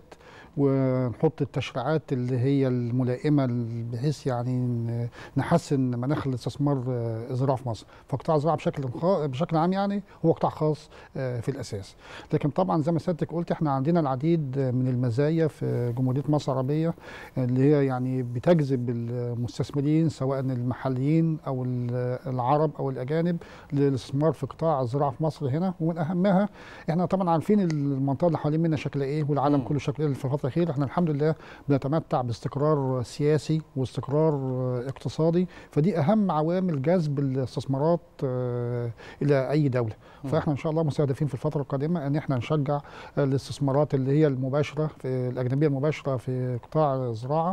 ونحط التشريعات اللي هي الملائمه بحيث يعني ن- نحسن مناخ الاستثمار آه، الزراعه في مصر فقطاع الزراعه بشكل خا- بشكل عام يعني هو قطاع خاص آه، في الاساس لكن طبعا زي ما سيادتك قلت احنا عندنا العديد من المزايا في جمهوريه مصر العربيه اللي هي يعني بتجذب المستثمرين سواء المحليين او ال- العرب او الاجانب للاستثمار في قطاع الزراعه في مصر هنا ومن اهمها احنا طبعا عارفين المنطقه اللي حوالين منا شكلها ايه والعالم كله شكله ايه في الفتره الاخيره احنا الحمد لله بنتمتع باستقرار سياسي واستقرار اقتصادي فدي اهم عوامل جذب الاستثمارات آه، الى اي دوله مم. فاحنا ان شاء الله مستهدفين في الفتره القادمه ان احنا نشجع الاستثمارات اللي هي المباشره في الاجنبيه المباشره في قطاع الزراعه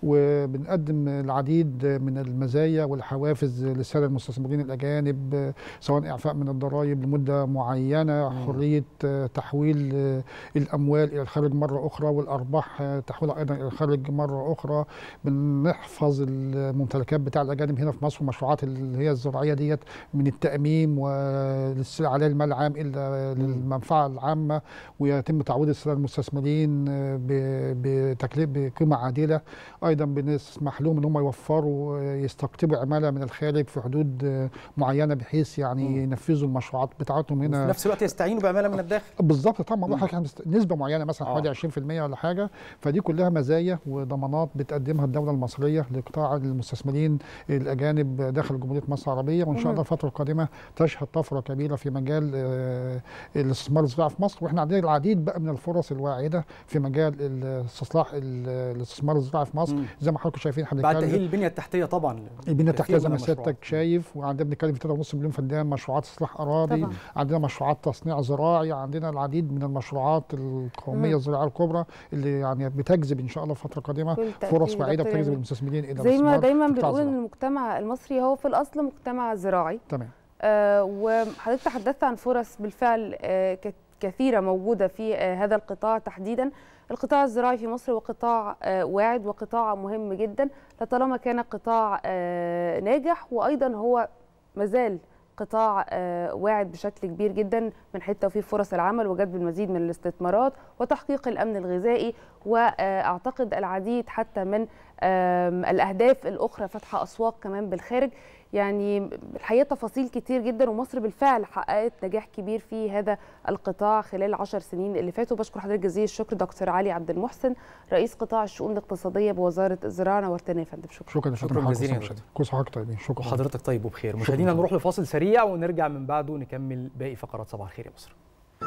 وبنقدم العديد من المزايا والحوافز للساده المستثمرين الاجانب سواء اعفاء من الضرائب لمده معينه حريه تحويل الاموال الى الخارج مره اخرى والأ- الارباح آه، تحويلها ايضا الى الخارج مره اخرى بنحفظ الممتلكات بتاع الاجانب هنا في مصر والمشروعات اللي هي الزراعيه ديت من التاميم والاستيلاء عليها المال العام الا للمنفعه العامه ويتم تعويض الساده المستثمرين آه، ب- بتكليف بقيمه عادله ايضا بنسمح لهم ان هم يوفروا آه، يستقطبوا عماله من الخارج في حدود آه، معينه بحيث يعني ينفذوا المشروعات بتاعتهم هنا في نفس الوقت يستعينوا بعماله من الداخل بالظبط طبعا بقول لحضرتك هنست- نسبه معينه مثلا حوالي 20% ولا حاجه فدي كلها مزايا وضمانات بتقدمها الدوله المصريه لقطاع المستثمرين الاجانب داخل جمهوريه مصر العربيه وان شاء مهم. الله الفتره القادمه تشهد طفره كبيره في مجال آه، الاستثمار الزراعي في مصر واحنا عندنا العديد بقى من الفرص الواعده في مجال الاستصلاح ال- الاستثمار الزراعي في مصر مم. زي ما حضراتكم شايفين احنا بعد بنتكلم- تاهيل البنيه التحتيه طبعا البنيه التحتيه زي كثير ما من المشروعات. سيادتك شايف وعندنا بنتكلم في 3.5 مليون فدان مشروعات اصلاح اراضي طبعاً. عندنا مشروعات تصنيع زراعي عندنا العديد من المشروعات القوميه مم. الزراعيه الكبرى اللي يعني بتجذب ان شاء الله الفتره القادمه كل تأكيد فرص يا واعده دكتور وتجذب يعني المستثمرين الى زي ما الاستثمار دايما في قطاع بنقول ان الزراعة. المجتمع المصري هو في الاصل مجتمع زراعي تمام آه وحضرتك تحدثت عن فرص بالفعل آه ك- كثيره موجوده في آه هذا القطاع تحديدا القطاع الزراعي في مصر هو قطاع آه واعد وقطاع مهم جدا لطالما كان قطاع آه ناجح وايضا هو مازال قطاع آه، واعد بشكل كبير جدا من حيث توفير فرص العمل وجذب المزيد من الاستثمارات وتحقيق الامن الغذائي واعتقد العديد حتى من آم، الاهداف الاخرى فتح اسواق كمان بالخارج يعني الحقيقه تفاصيل كتير جدا ومصر بالفعل حققت نجاح كبير في هذا القطاع خلال العشر سنين اللي فاتوا بشكر حضرتك جزيل الشكر دكتور علي عبد المحسن رئيس قطاع الشؤون الاقتصاديه بوزاره الزراعه نورتنا يا فندم شكرا شكرا شكرا جزيلا يا دكتور. كل سنه وحضرتك طيبين شكرا وحضرتك طيب وبخير شكراً. مشاهدينا نروح لفاصل سريع ونرجع من بعده نكمل باقي فقرات صباح الخير يا مصر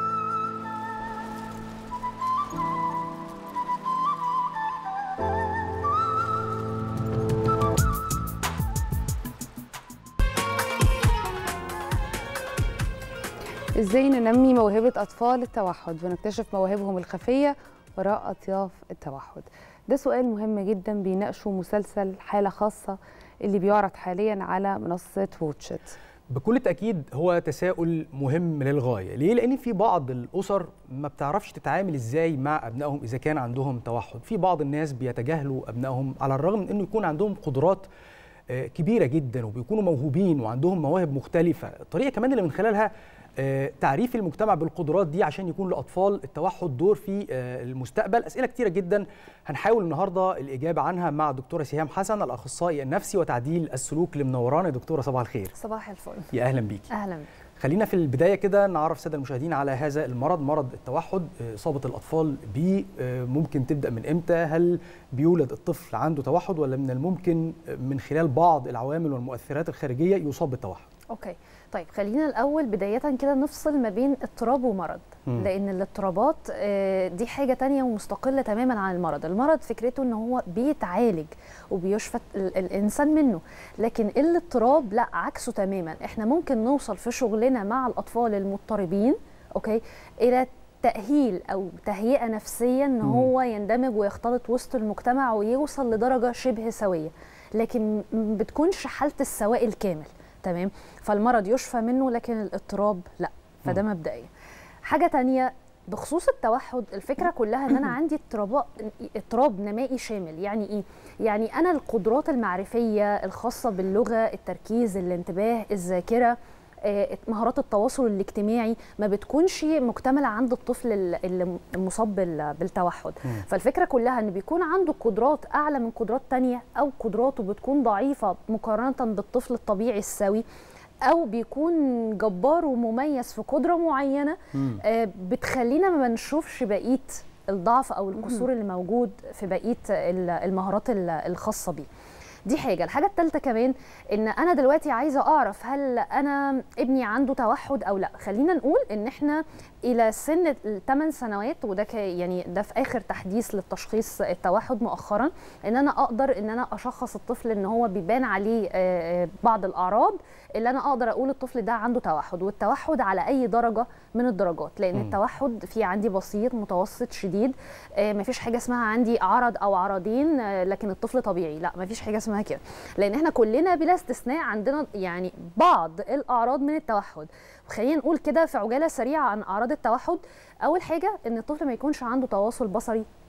ازاي ننمي موهبه اطفال التوحد ونكتشف مواهبهم الخفيه وراء اطياف التوحد ده سؤال مهم جدا بيناقشه مسلسل حاله خاصه اللي بيعرض حاليا على منصه واتشت بكل تأكيد هو تساؤل مهم للغاية ليه؟ لأن في بعض الأسر ما بتعرفش تتعامل إزاي مع أبنائهم إذا كان عندهم توحد في بعض الناس بيتجاهلوا أبنائهم على الرغم من أنه يكون عندهم قدرات آه، كبيرة جدا وبيكونوا موهوبين وعندهم مواهب مختلفة الطريقة كمان اللي من خلالها آه، تعريف المجتمع بالقدرات دي عشان يكون لأطفال التوحد دور في آه، المستقبل أسئلة كتيرة جدا هنحاول النهاردة الإجابة عنها مع دكتورة سهام حسن الأخصائي النفسي وتعديل السلوك اللي منورانا يا دكتورة صباح الخير صباح الفل يا أهلا بيكي اهلا بك. خلينا في البداية كده نعرف السادة المشاهدين على هذا المرض مرض التوحد آه، إصابة الأطفال بيه آه، ممكن تبدأ من إمتى هل بيولد الطفل عنده توحد ولا من الممكن آه، من خلال بعض العوامل والمؤثرات الخارجية يصاب بالتوحد اوكي طيب خلينا الاول بدايه كده نفصل ما بين اضطراب ومرض مم. لان الاضطرابات آه، دي حاجه تانية ومستقله تماما عن المرض المرض فكرته ان هو بيتعالج وبيشفى ال- الانسان منه لكن الاضطراب لا عكسه تماما احنا ممكن نوصل في شغلنا مع الاطفال المضطربين اوكي الى تأهيل أو تهيئة نفسية إن مم. هو يندمج ويختلط وسط المجتمع ويوصل لدرجة شبه سوية لكن ما بتكونش حالة السواء الكامل تمام فالمرض يشفى منه لكن الاضطراب لا فده مبدئيا حاجة تانية بخصوص التوحد الفكرة كلها ان انا عندي اضطراب اضطراب نمائي شامل يعني ايه يعني انا القدرات المعرفية الخاصة باللغة التركيز الانتباه الذاكرة آه، مهارات التواصل الاجتماعي ما بتكونش مكتمله عند الطفل ال- اللي المصاب بال- بالتوحد مم. فالفكره كلها ان بيكون عنده قدرات اعلى من قدرات تانية او قدراته بتكون ضعيفه مقارنه بالطفل الطبيعي السوي او بيكون جبار ومميز في قدره معينه مم. آه، بتخلينا ما نشوفش بقيه الضعف او القصور اللي موجود في بقيه ال- المهارات ال- الخاصه بيه دي حاجه الحاجه الثالثه كمان ان انا دلوقتي عايزه اعرف هل انا ابني عنده توحد او لا خلينا نقول ان احنا الى سن الثمان سنوات وده ك- يعني ده في اخر تحديث للتشخيص التوحد مؤخرا ان انا اقدر ان انا اشخص الطفل ان هو بيبان عليه آه، آه، بعض الاعراض اللي انا اقدر اقول الطفل ده عنده توحد والتوحد على اي درجه من الدرجات لان مم. التوحد في عندي بسيط متوسط شديد آه، مفيش حاجه اسمها عندي عرض او عرضين آه، لكن الطفل طبيعي لا مفيش حاجه اسمها كده لان احنا كلنا بلا استثناء عندنا يعني بعض الاعراض من التوحد خلينا نقول كده في عجاله سريعه عن اعراض التوحد اول حاجه ان الطفل ما يكونش عنده تواصل بصري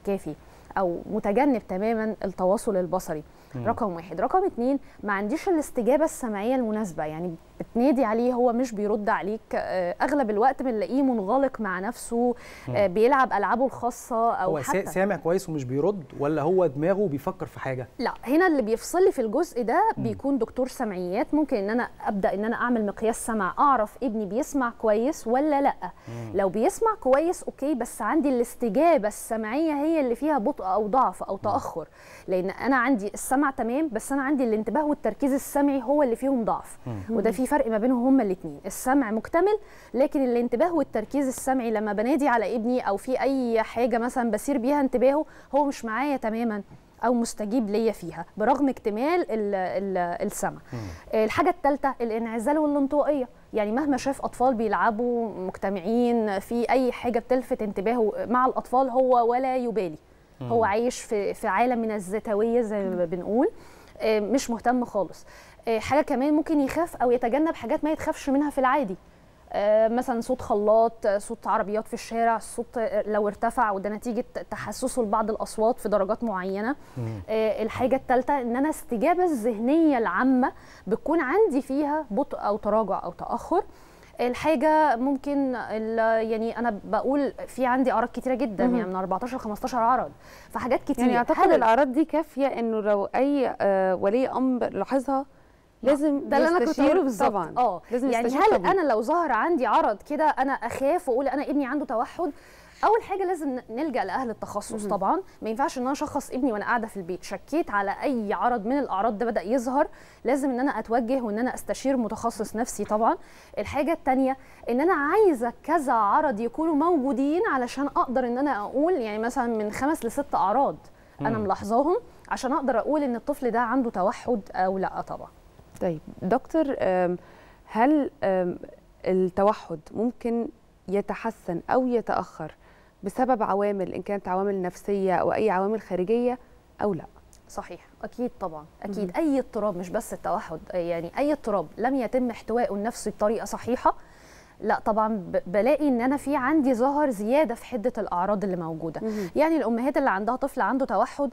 الكافي او متجنب تماما التواصل البصري مم. رقم واحد رقم اتنين ما عنديش الاستجابه السمعيه المناسبه يعني بتنادي عليه هو مش بيرد عليك آه، اغلب الوقت بنلاقيه منغلق مع نفسه آه، مم. بيلعب العابه الخاصه او هو سا- حتى سامع كويس ومش بيرد ولا هو دماغه بيفكر في حاجه لا هنا اللي بيفصل لي في الجزء ده بيكون دكتور سمعيات ممكن ان انا ابدا ان انا اعمل مقياس سمع اعرف ابني بيسمع كويس ولا لا لو بيسمع كويس اوكي بس عندي الاستجابه السمعيه هي اللي فيها بطء او ضعف او تاخر لان انا عندي السمع تمام بس انا عندي الانتباه والتركيز السمعي هو اللي فيهم ضعف مم. وده في فرق ما بينهم هما الاثنين السمع مكتمل لكن الانتباه والتركيز السمعي لما بنادي على ابني او في اي حاجه مثلا بسير بيها انتباهه هو مش معايا تماما او مستجيب ليا فيها برغم اكتمال ال ال السمع الحاجه الثالثه الانعزال والانطوائيه يعني مهما شاف اطفال بيلعبوا مجتمعين في اي حاجه بتلفت انتباهه مع الاطفال هو ولا يبالي مم. هو عايش في في عالم من الذاتويه زي ما بنقول آه، مش مهتم خالص آه، حاجه كمان ممكن يخاف او يتجنب حاجات ما يتخافش منها في العادي آه، مثلا صوت خلاط آه، صوت عربيات في الشارع الصوت آه، لو ارتفع وده نتيجه تحسسه لبعض الاصوات في درجات معينه آه، الحاجه الثالثه ان انا استجابه الذهنيه العامه بتكون عندي فيها بطء او تراجع او تاخر الحاجه ممكن ال- يعني انا بقول في عندي اعراض كتيره جدا مهم. يعني من 14 ل 15 عرض فحاجات كتير يعني اعتقد هل- الاعراض دي كافيه انه لو اي آه، ولي امر لاحظها لازم ده اللي انا كنت يستشير هقوله بالظبط طبعا اه لازم يعني يستشير هل طبيب. انا لو ظهر عندي عرض كده انا اخاف واقول انا ابني عنده توحد اول حاجه لازم ن- نلجا لاهل التخصص مهم. طبعا ما ينفعش ان انا اشخص ابني وانا قاعده في البيت شكيت على اي عرض من الاعراض ده بدا يظهر لازم ان انا اتوجه وان انا استشير متخصص نفسي طبعا الحاجه الثانيه ان انا عايزه كذا عرض يكونوا موجودين علشان اقدر ان انا اقول يعني مثلا من خمس لست اعراض انا مم. ملاحظاهم عشان اقدر اقول ان الطفل ده عنده توحد او لا طبعا طيب دكتور آم، هل آم، التوحد ممكن يتحسن او يتاخر بسبب عوامل ان كانت عوامل نفسيه او اي عوامل خارجيه او لا صحيح اكيد طبعا اكيد مهم. اي اضطراب مش بس التوحد يعني اي اضطراب لم يتم احتوائه النفسي بطريقه صحيحه لا طبعا ب- بلاقي ان انا في عندي ظهر زياده في حده الاعراض اللي موجوده مهم. يعني الامهات اللي عندها طفل عنده توحد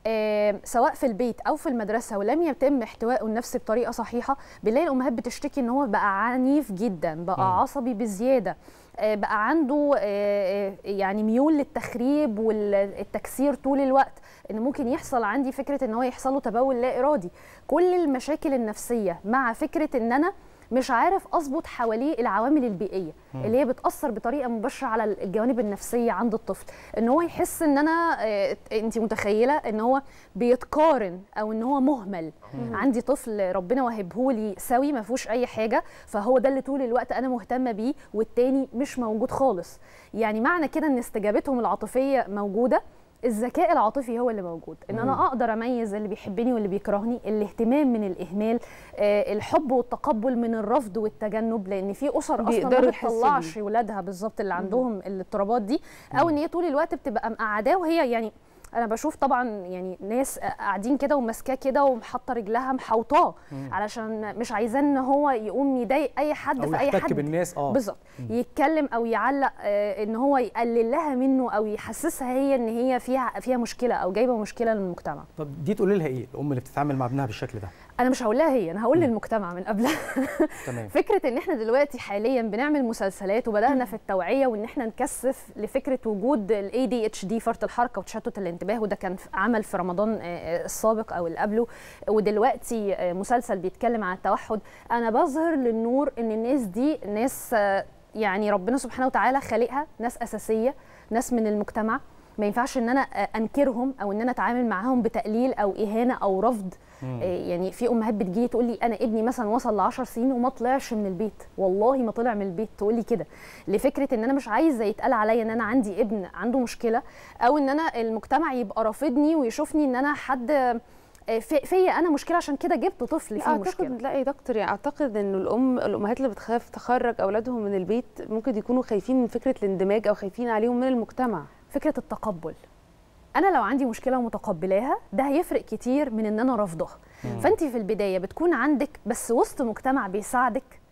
آه، سواء في البيت او في المدرسه ولم يتم احتوائه النفسي بطريقه صحيحه بنلاقي الامهات بتشتكي ان هو بقى عنيف جدا بقى مم. عصبي بزياده آه، بقى عنده آه، آه، يعني ميول للتخريب والتكسير طول الوقت ان ممكن يحصل عندي فكره ان هو يحصل له تبول لا ارادي كل المشاكل النفسيه مع فكره ان انا مش عارف اظبط حواليه العوامل البيئيه مم. اللي هي بتاثر بطريقه مباشره على الجوانب النفسيه عند الطفل ان هو يحس ان انا انت متخيله ان هو بيتقارن او ان هو مهمل مم. عندي طفل ربنا وهبهولي سوي ما فيهوش اي حاجه فهو ده اللي طول الوقت انا مهتمه بيه والتاني مش موجود خالص يعني معنى كده ان استجابتهم العاطفيه موجوده الذكاء العاطفي هو اللي موجود ان مم. انا اقدر اميز اللي بيحبني واللي بيكرهني الاهتمام من الاهمال آه، الحب والتقبل من الرفض والتجنب لان في اسر اصلا ما بيقدروا يحسوا بتطلعش بيه. ولادها بالظبط اللي عندهم الاضطرابات دي او ان هي طول الوقت بتبقى مقعداه وهي يعني انا بشوف طبعا يعني ناس قاعدين كده وماسكاه كده ومحطه رجلها محوطاه مم. علشان مش عايزاه ان هو يقوم يضايق اي حد أو في اي يحتك حد بالناس، آه. بالظبط مم. يتكلم او يعلق آه، ان هو يقلل لها منه او يحسسها هي ان هي فيها فيها مشكله او جايبه مشكله للمجتمع طب دي تقولي لها ايه الام اللي بتتعامل مع ابنها بالشكل ده انا مش هقول لها هي انا هقول للمجتمع من قبلها تمام فكره ان احنا دلوقتي حاليا بنعمل مسلسلات وبدانا في التوعيه وان احنا نكثف لفكره وجود الاي دي اتش دي فرط الحركه وتشتت الانتباه وده كان في- عمل في رمضان آه، آه، السابق او اللي قبله ودلوقتي آه، مسلسل بيتكلم عن التوحد انا بظهر للنور ان الناس دي ناس آه، يعني ربنا سبحانه وتعالى خالقها ناس اساسيه ناس من المجتمع ما ينفعش ان انا آه، انكرهم او ان انا اتعامل معاهم بتقليل او اهانه او رفض مم. آه، يعني في امهات بتجي تقول لي انا ابني مثلا وصل ل 10 سنين وما طلعش من البيت والله ما طلع من البيت تقول لي كده لفكره ان انا مش عايزه يتقال عليا ان انا عندي ابن عنده مشكله او ان انا المجتمع يبقى رافضني ويشوفني ان انا حد آه، في- فيا انا مشكله عشان كده جبت طفل فيه مشكله اعتقد لا يا دكتور يعني اعتقد انه الام الامهات اللي بتخاف تخرج اولادهم من البيت ممكن يكونوا خايفين من فكره الاندماج او خايفين عليهم من المجتمع فكره التقبل انا لو عندي مشكله ومتقبلاها ده هيفرق كتير من ان انا رافضاها مم. فانت في البدايه بتكون عندك بس وسط مجتمع بيساعدك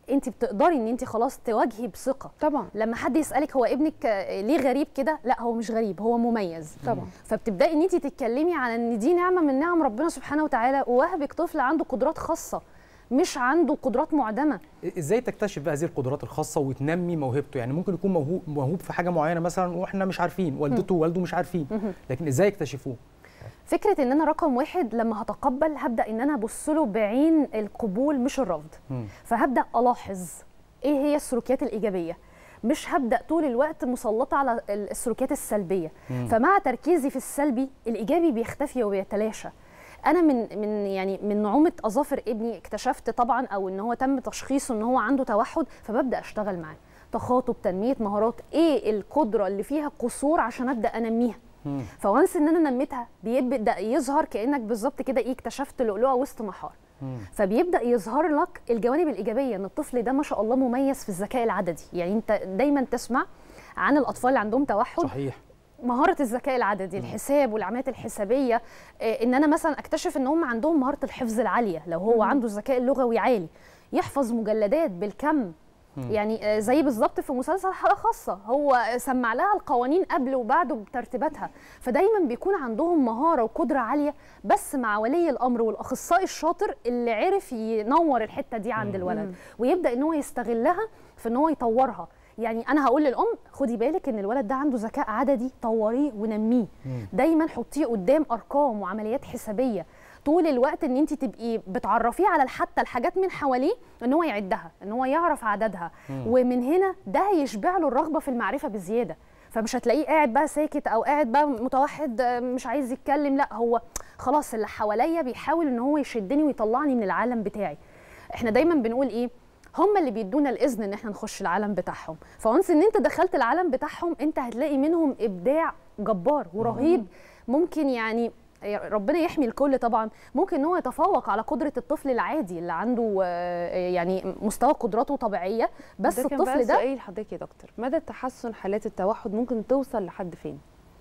انت بتقدري ان انت خلاص تواجهي بثقه طبعا لما حد يسالك هو ابنك آه، ليه غريب كده لا هو مش غريب هو مميز طبعا. فبتبداي ان انت تتكلمي عن ان دي نعمه من نعم ربنا سبحانه وتعالى ووهبك طفل عنده قدرات خاصه مش عنده قدرات معدمه ازاي تكتشف بقى هذه القدرات الخاصه وتنمي موهبته يعني ممكن يكون موهوب موهوب في حاجه معينه مثلا واحنا مش عارفين والدته ووالده مش عارفين مهم. لكن ازاي يكتشفوه فكره ان انا رقم واحد لما هتقبل هبدا ان انا ابص له بعين القبول مش الرفض فهبدا الاحظ ايه هي السلوكيات الايجابيه مش هبدا طول الوقت مسلطه على ال- السلوكيات السلبيه مم. فمع تركيزي في السلبي الايجابي بيختفي وبيتلاشى انا من من يعني من نعومه اظافر ابني اكتشفت طبعا او ان هو تم تشخيصه ان هو عنده توحد فببدا اشتغل معاه تخاطب تنميه مهارات ايه القدره اللي فيها قصور عشان ابدا انميها فوانس ان انا نميتها بيبدا يظهر كانك بالظبط كده ايه اكتشفت لؤلؤه وسط محار فبيبدا يظهر لك الجوانب الايجابيه ان الطفل ده ما شاء الله مميز في الذكاء العددي يعني انت دايما تسمع عن الاطفال اللي عندهم توحد صحيح مهاره الذكاء العددي الحساب والعمليات الحسابيه آه، ان انا مثلا اكتشف ان هم عندهم مهاره الحفظ العاليه لو هو مم. عنده الذكاء اللغوي عالي يحفظ مجلدات بالكم مم. يعني آه، زي بالظبط في مسلسل حاله خاصه هو سمع لها القوانين قبل وبعد بترتيباتها فدايما بيكون عندهم مهاره وقدره عاليه بس مع ولي الامر والاخصائي الشاطر اللي عرف ينور الحته دي عند مم. الولد مم. ويبدا ان هو يستغلها في ان هو يطورها يعني انا هقول للام خدي بالك ان الولد ده عنده ذكاء عددي طوريه ونميه دايما حطيه قدام ارقام وعمليات حسابيه طول الوقت ان انت تبقي بتعرفيه على حتى الحاجات من حواليه ان هو يعدها ان هو يعرف عددها مم. ومن هنا ده هيشبع له الرغبه في المعرفه بزياده فمش هتلاقيه قاعد بقى ساكت او قاعد بقى متوحد آه، مش عايز يتكلم لا هو خلاص اللي حواليا بيحاول ان هو يشدني ويطلعني من العالم بتاعي احنا دايما بنقول ايه هم اللي بيدونا الاذن ان احنا نخش العالم بتاعهم فونس ان انت دخلت العالم بتاعهم انت هتلاقي منهم ابداع جبار ورهيب ممكن يعني ربنا يحمي الكل طبعا ممكن ان هو يتفوق على قدره الطفل العادي اللي عنده آه، يعني مستوى قدراته طبيعيه بس ده كان بقى الطفل ده سؤالي لحضرتك يا دكتور مدى تحسن حالات التوحد ممكن توصل لحد فين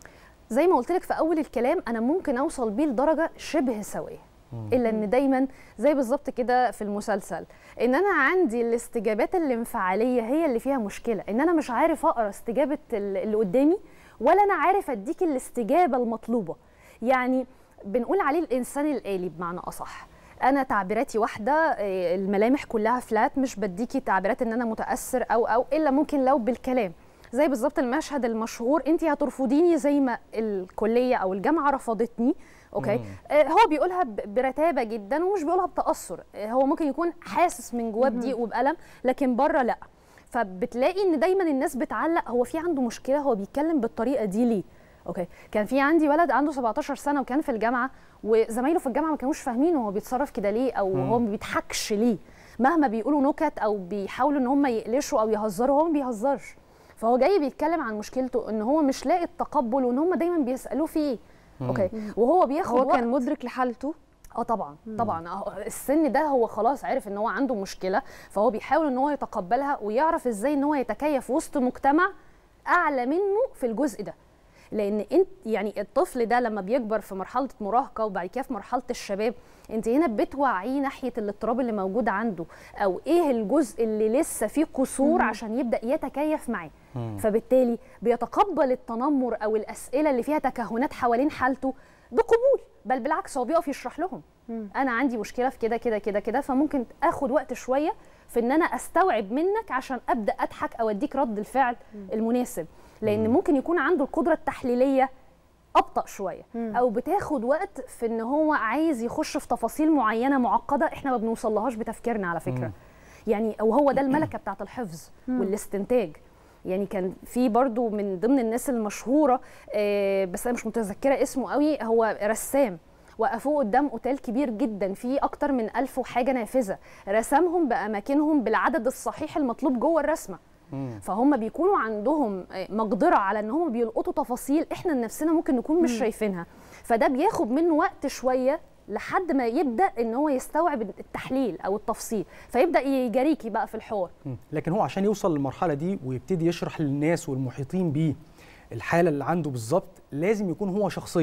زي ما قلت لك في اول الكلام انا ممكن اوصل بيه لدرجه شبه سويه الا ان دايما زي بالظبط كده في المسلسل ان انا عندي الاستجابات الانفعاليه هي اللي فيها مشكله ان انا مش عارف اقرا استجابه ال- اللي قدامي ولا انا عارف اديك الاستجابه المطلوبه يعني بنقول عليه الانسان الالي بمعنى اصح انا تعبيراتي واحده إيه، الملامح كلها فلات مش بديكي تعبيرات ان انا متاثر او او الا ممكن لو بالكلام زي بالظبط المشهد المشهور انت هترفضيني زي ما الكليه او الجامعه رفضتني اوكي مم. آه، هو بيقولها ب- برتابه جدا ومش بيقولها بتاثر آه، هو ممكن يكون حاسس من جواه مهم. بضيق وبالم لكن بره لا فبتلاقي ان دايما الناس بتعلق هو في عنده مشكله هو بيتكلم بالطريقه دي ليه اوكي كان في عندي ولد عنده 17 سنه وكان في الجامعه وزمايله في الجامعه ما كانوش فاهمين هو بيتصرف كده ليه او مم. هو ما بيضحكش ليه مهما بيقولوا نكت او بيحاولوا ان هم يقلشوا او يهزروا هو ما بيهزرش فهو جاي بيتكلم عن مشكلته ان هو مش لاقي التقبل وان هم دايما بيسالوه في ايه مم. اوكي وهو بياخد هو كان وقت. مدرك لحالته اه طبعا طبعا أهو السن ده هو خلاص عرف ان هو عنده مشكله فهو بيحاول ان هو يتقبلها ويعرف ازاي ان هو يتكيف وسط مجتمع اعلى منه في الجزء ده لان انت يعني الطفل ده لما بيكبر في مرحله مراهقه وبعد كده في مرحله الشباب انت هنا بتوعيه ناحيه الاضطراب اللي موجود عنده او ايه الجزء اللي لسه فيه قصور مم. عشان يبدا يتكيف معاه مم. فبالتالي بيتقبل التنمر او الاسئله اللي فيها تكهنات حوالين حالته بقبول بل بالعكس هو بيقف يشرح لهم انا عندي مشكله في كده كده كده كده فممكن اخد وقت شويه في ان انا استوعب منك عشان ابدا اضحك او اديك رد الفعل المناسب لان ممكن يكون عنده القدره التحليليه ابطا شويه او بتاخد وقت في ان هو عايز يخش في تفاصيل معينه معقده احنا ما بنوصلهاش بتفكيرنا على فكره مم. يعني وهو ده الملكه بتاعه الحفظ مم. والاستنتاج يعني كان في برضو من ضمن الناس المشهوره آه، بس انا مش متذكره اسمه قوي هو رسام وقفوه قدام اوتيل كبير جدا فيه اكتر من ألف وحاجه نافذه رسمهم باماكنهم بالعدد الصحيح المطلوب جوه الرسمه فهم بيكونوا عندهم آه، مقدره على ان هم بيلقطوا تفاصيل احنا نفسنا ممكن نكون مش مم. شايفينها فده بياخد منه وقت شويه لحد ما يبدا ان هو يستوعب التحليل او التفصيل فيبدا يجاريكي بقى في الحوار مم. لكن هو عشان يوصل للمرحله دي ويبتدي يشرح للناس والمحيطين بيه الحاله اللي عنده بالظبط لازم يكون هو شخصيه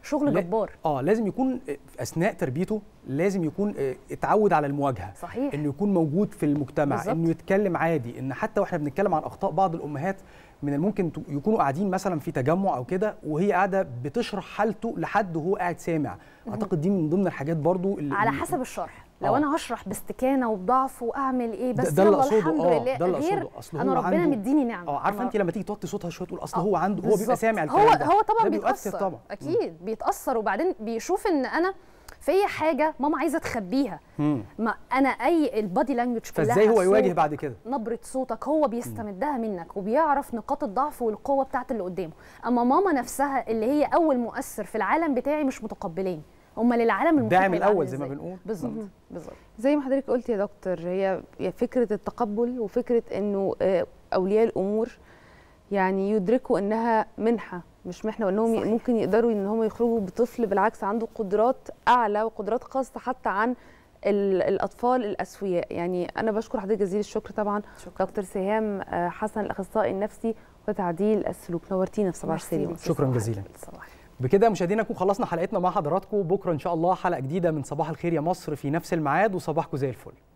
شغل لا- جبار اه لازم يكون في اثناء تربيته لازم يكون آه، اتعود على المواجهه صحيح. انه يكون موجود في المجتمع بالظبط. انه يتكلم عادي ان حتى واحنا بنتكلم عن اخطاء بعض الامهات من الممكن ت- يكونوا قاعدين مثلا في تجمع او كده وهي قاعده بتشرح حالته لحد وهو قاعد سامع مهم. اعتقد دي من ضمن الحاجات برضو اللي على اللي- حسب الشرح لو آه. انا هشرح باستكانه وبضعف واعمل ايه ده, بس ده اللي يلا اقصده الحمد اه لله ده اللي غير اقصده اصل انا هو ربنا عنده مديني نعمه اه عارفه أنا- انت لما تيجي توطي صوتها شويه تقول اصل آه، هو عنده هو بيبقى بالظبط. سامع هو الكلام ده هو طبعا ده بيتاثر طبعا اكيد بيتاثر وبعدين بيشوف ان انا في حاجه ماما عايزه تخبيها مم. ما انا اي البادي لانجوج كلها فازاي هو يواجه صوت، بعد كده نبره صوتك هو بيستمدها منك وبيعرف نقاط الضعف والقوه بتاعت اللي قدامه اما ماما نفسها اللي هي اول مؤثر في العالم بتاعي مش متقبلين امال العالم المحيط الداعم هيبقى عامل الاول زي ما إزاي؟ بنقول بالظبط مهم. بالظبط زي ما حضرتك قلت يا دكتور هي هي فكره التقبل وفكره انه آه، اولياء الامور يعني يدركوا انها منحه مش محنه وانهم صحيح. ممكن يقدروا ان هم يخرجوا بطفل بالعكس عنده قدرات اعلى وقدرات خاصه حتى عن ال- الاطفال الاسوياء يعني انا بشكر حضرتك جزيل الشكر طبعا شكرا. دكتور سهام آه، حسن الاخصائي النفسي وتعديل السلوك نورتينا في صباح ميرسي الخير ليكي. شكرا جزيلا صباح بكده مشاهدينا نكون خلصنا حلقتنا مع حضراتكم بكره ان شاء الله حلقه جديده من صباح الخير يا مصر في نفس الميعاد وصباحكم زي الفل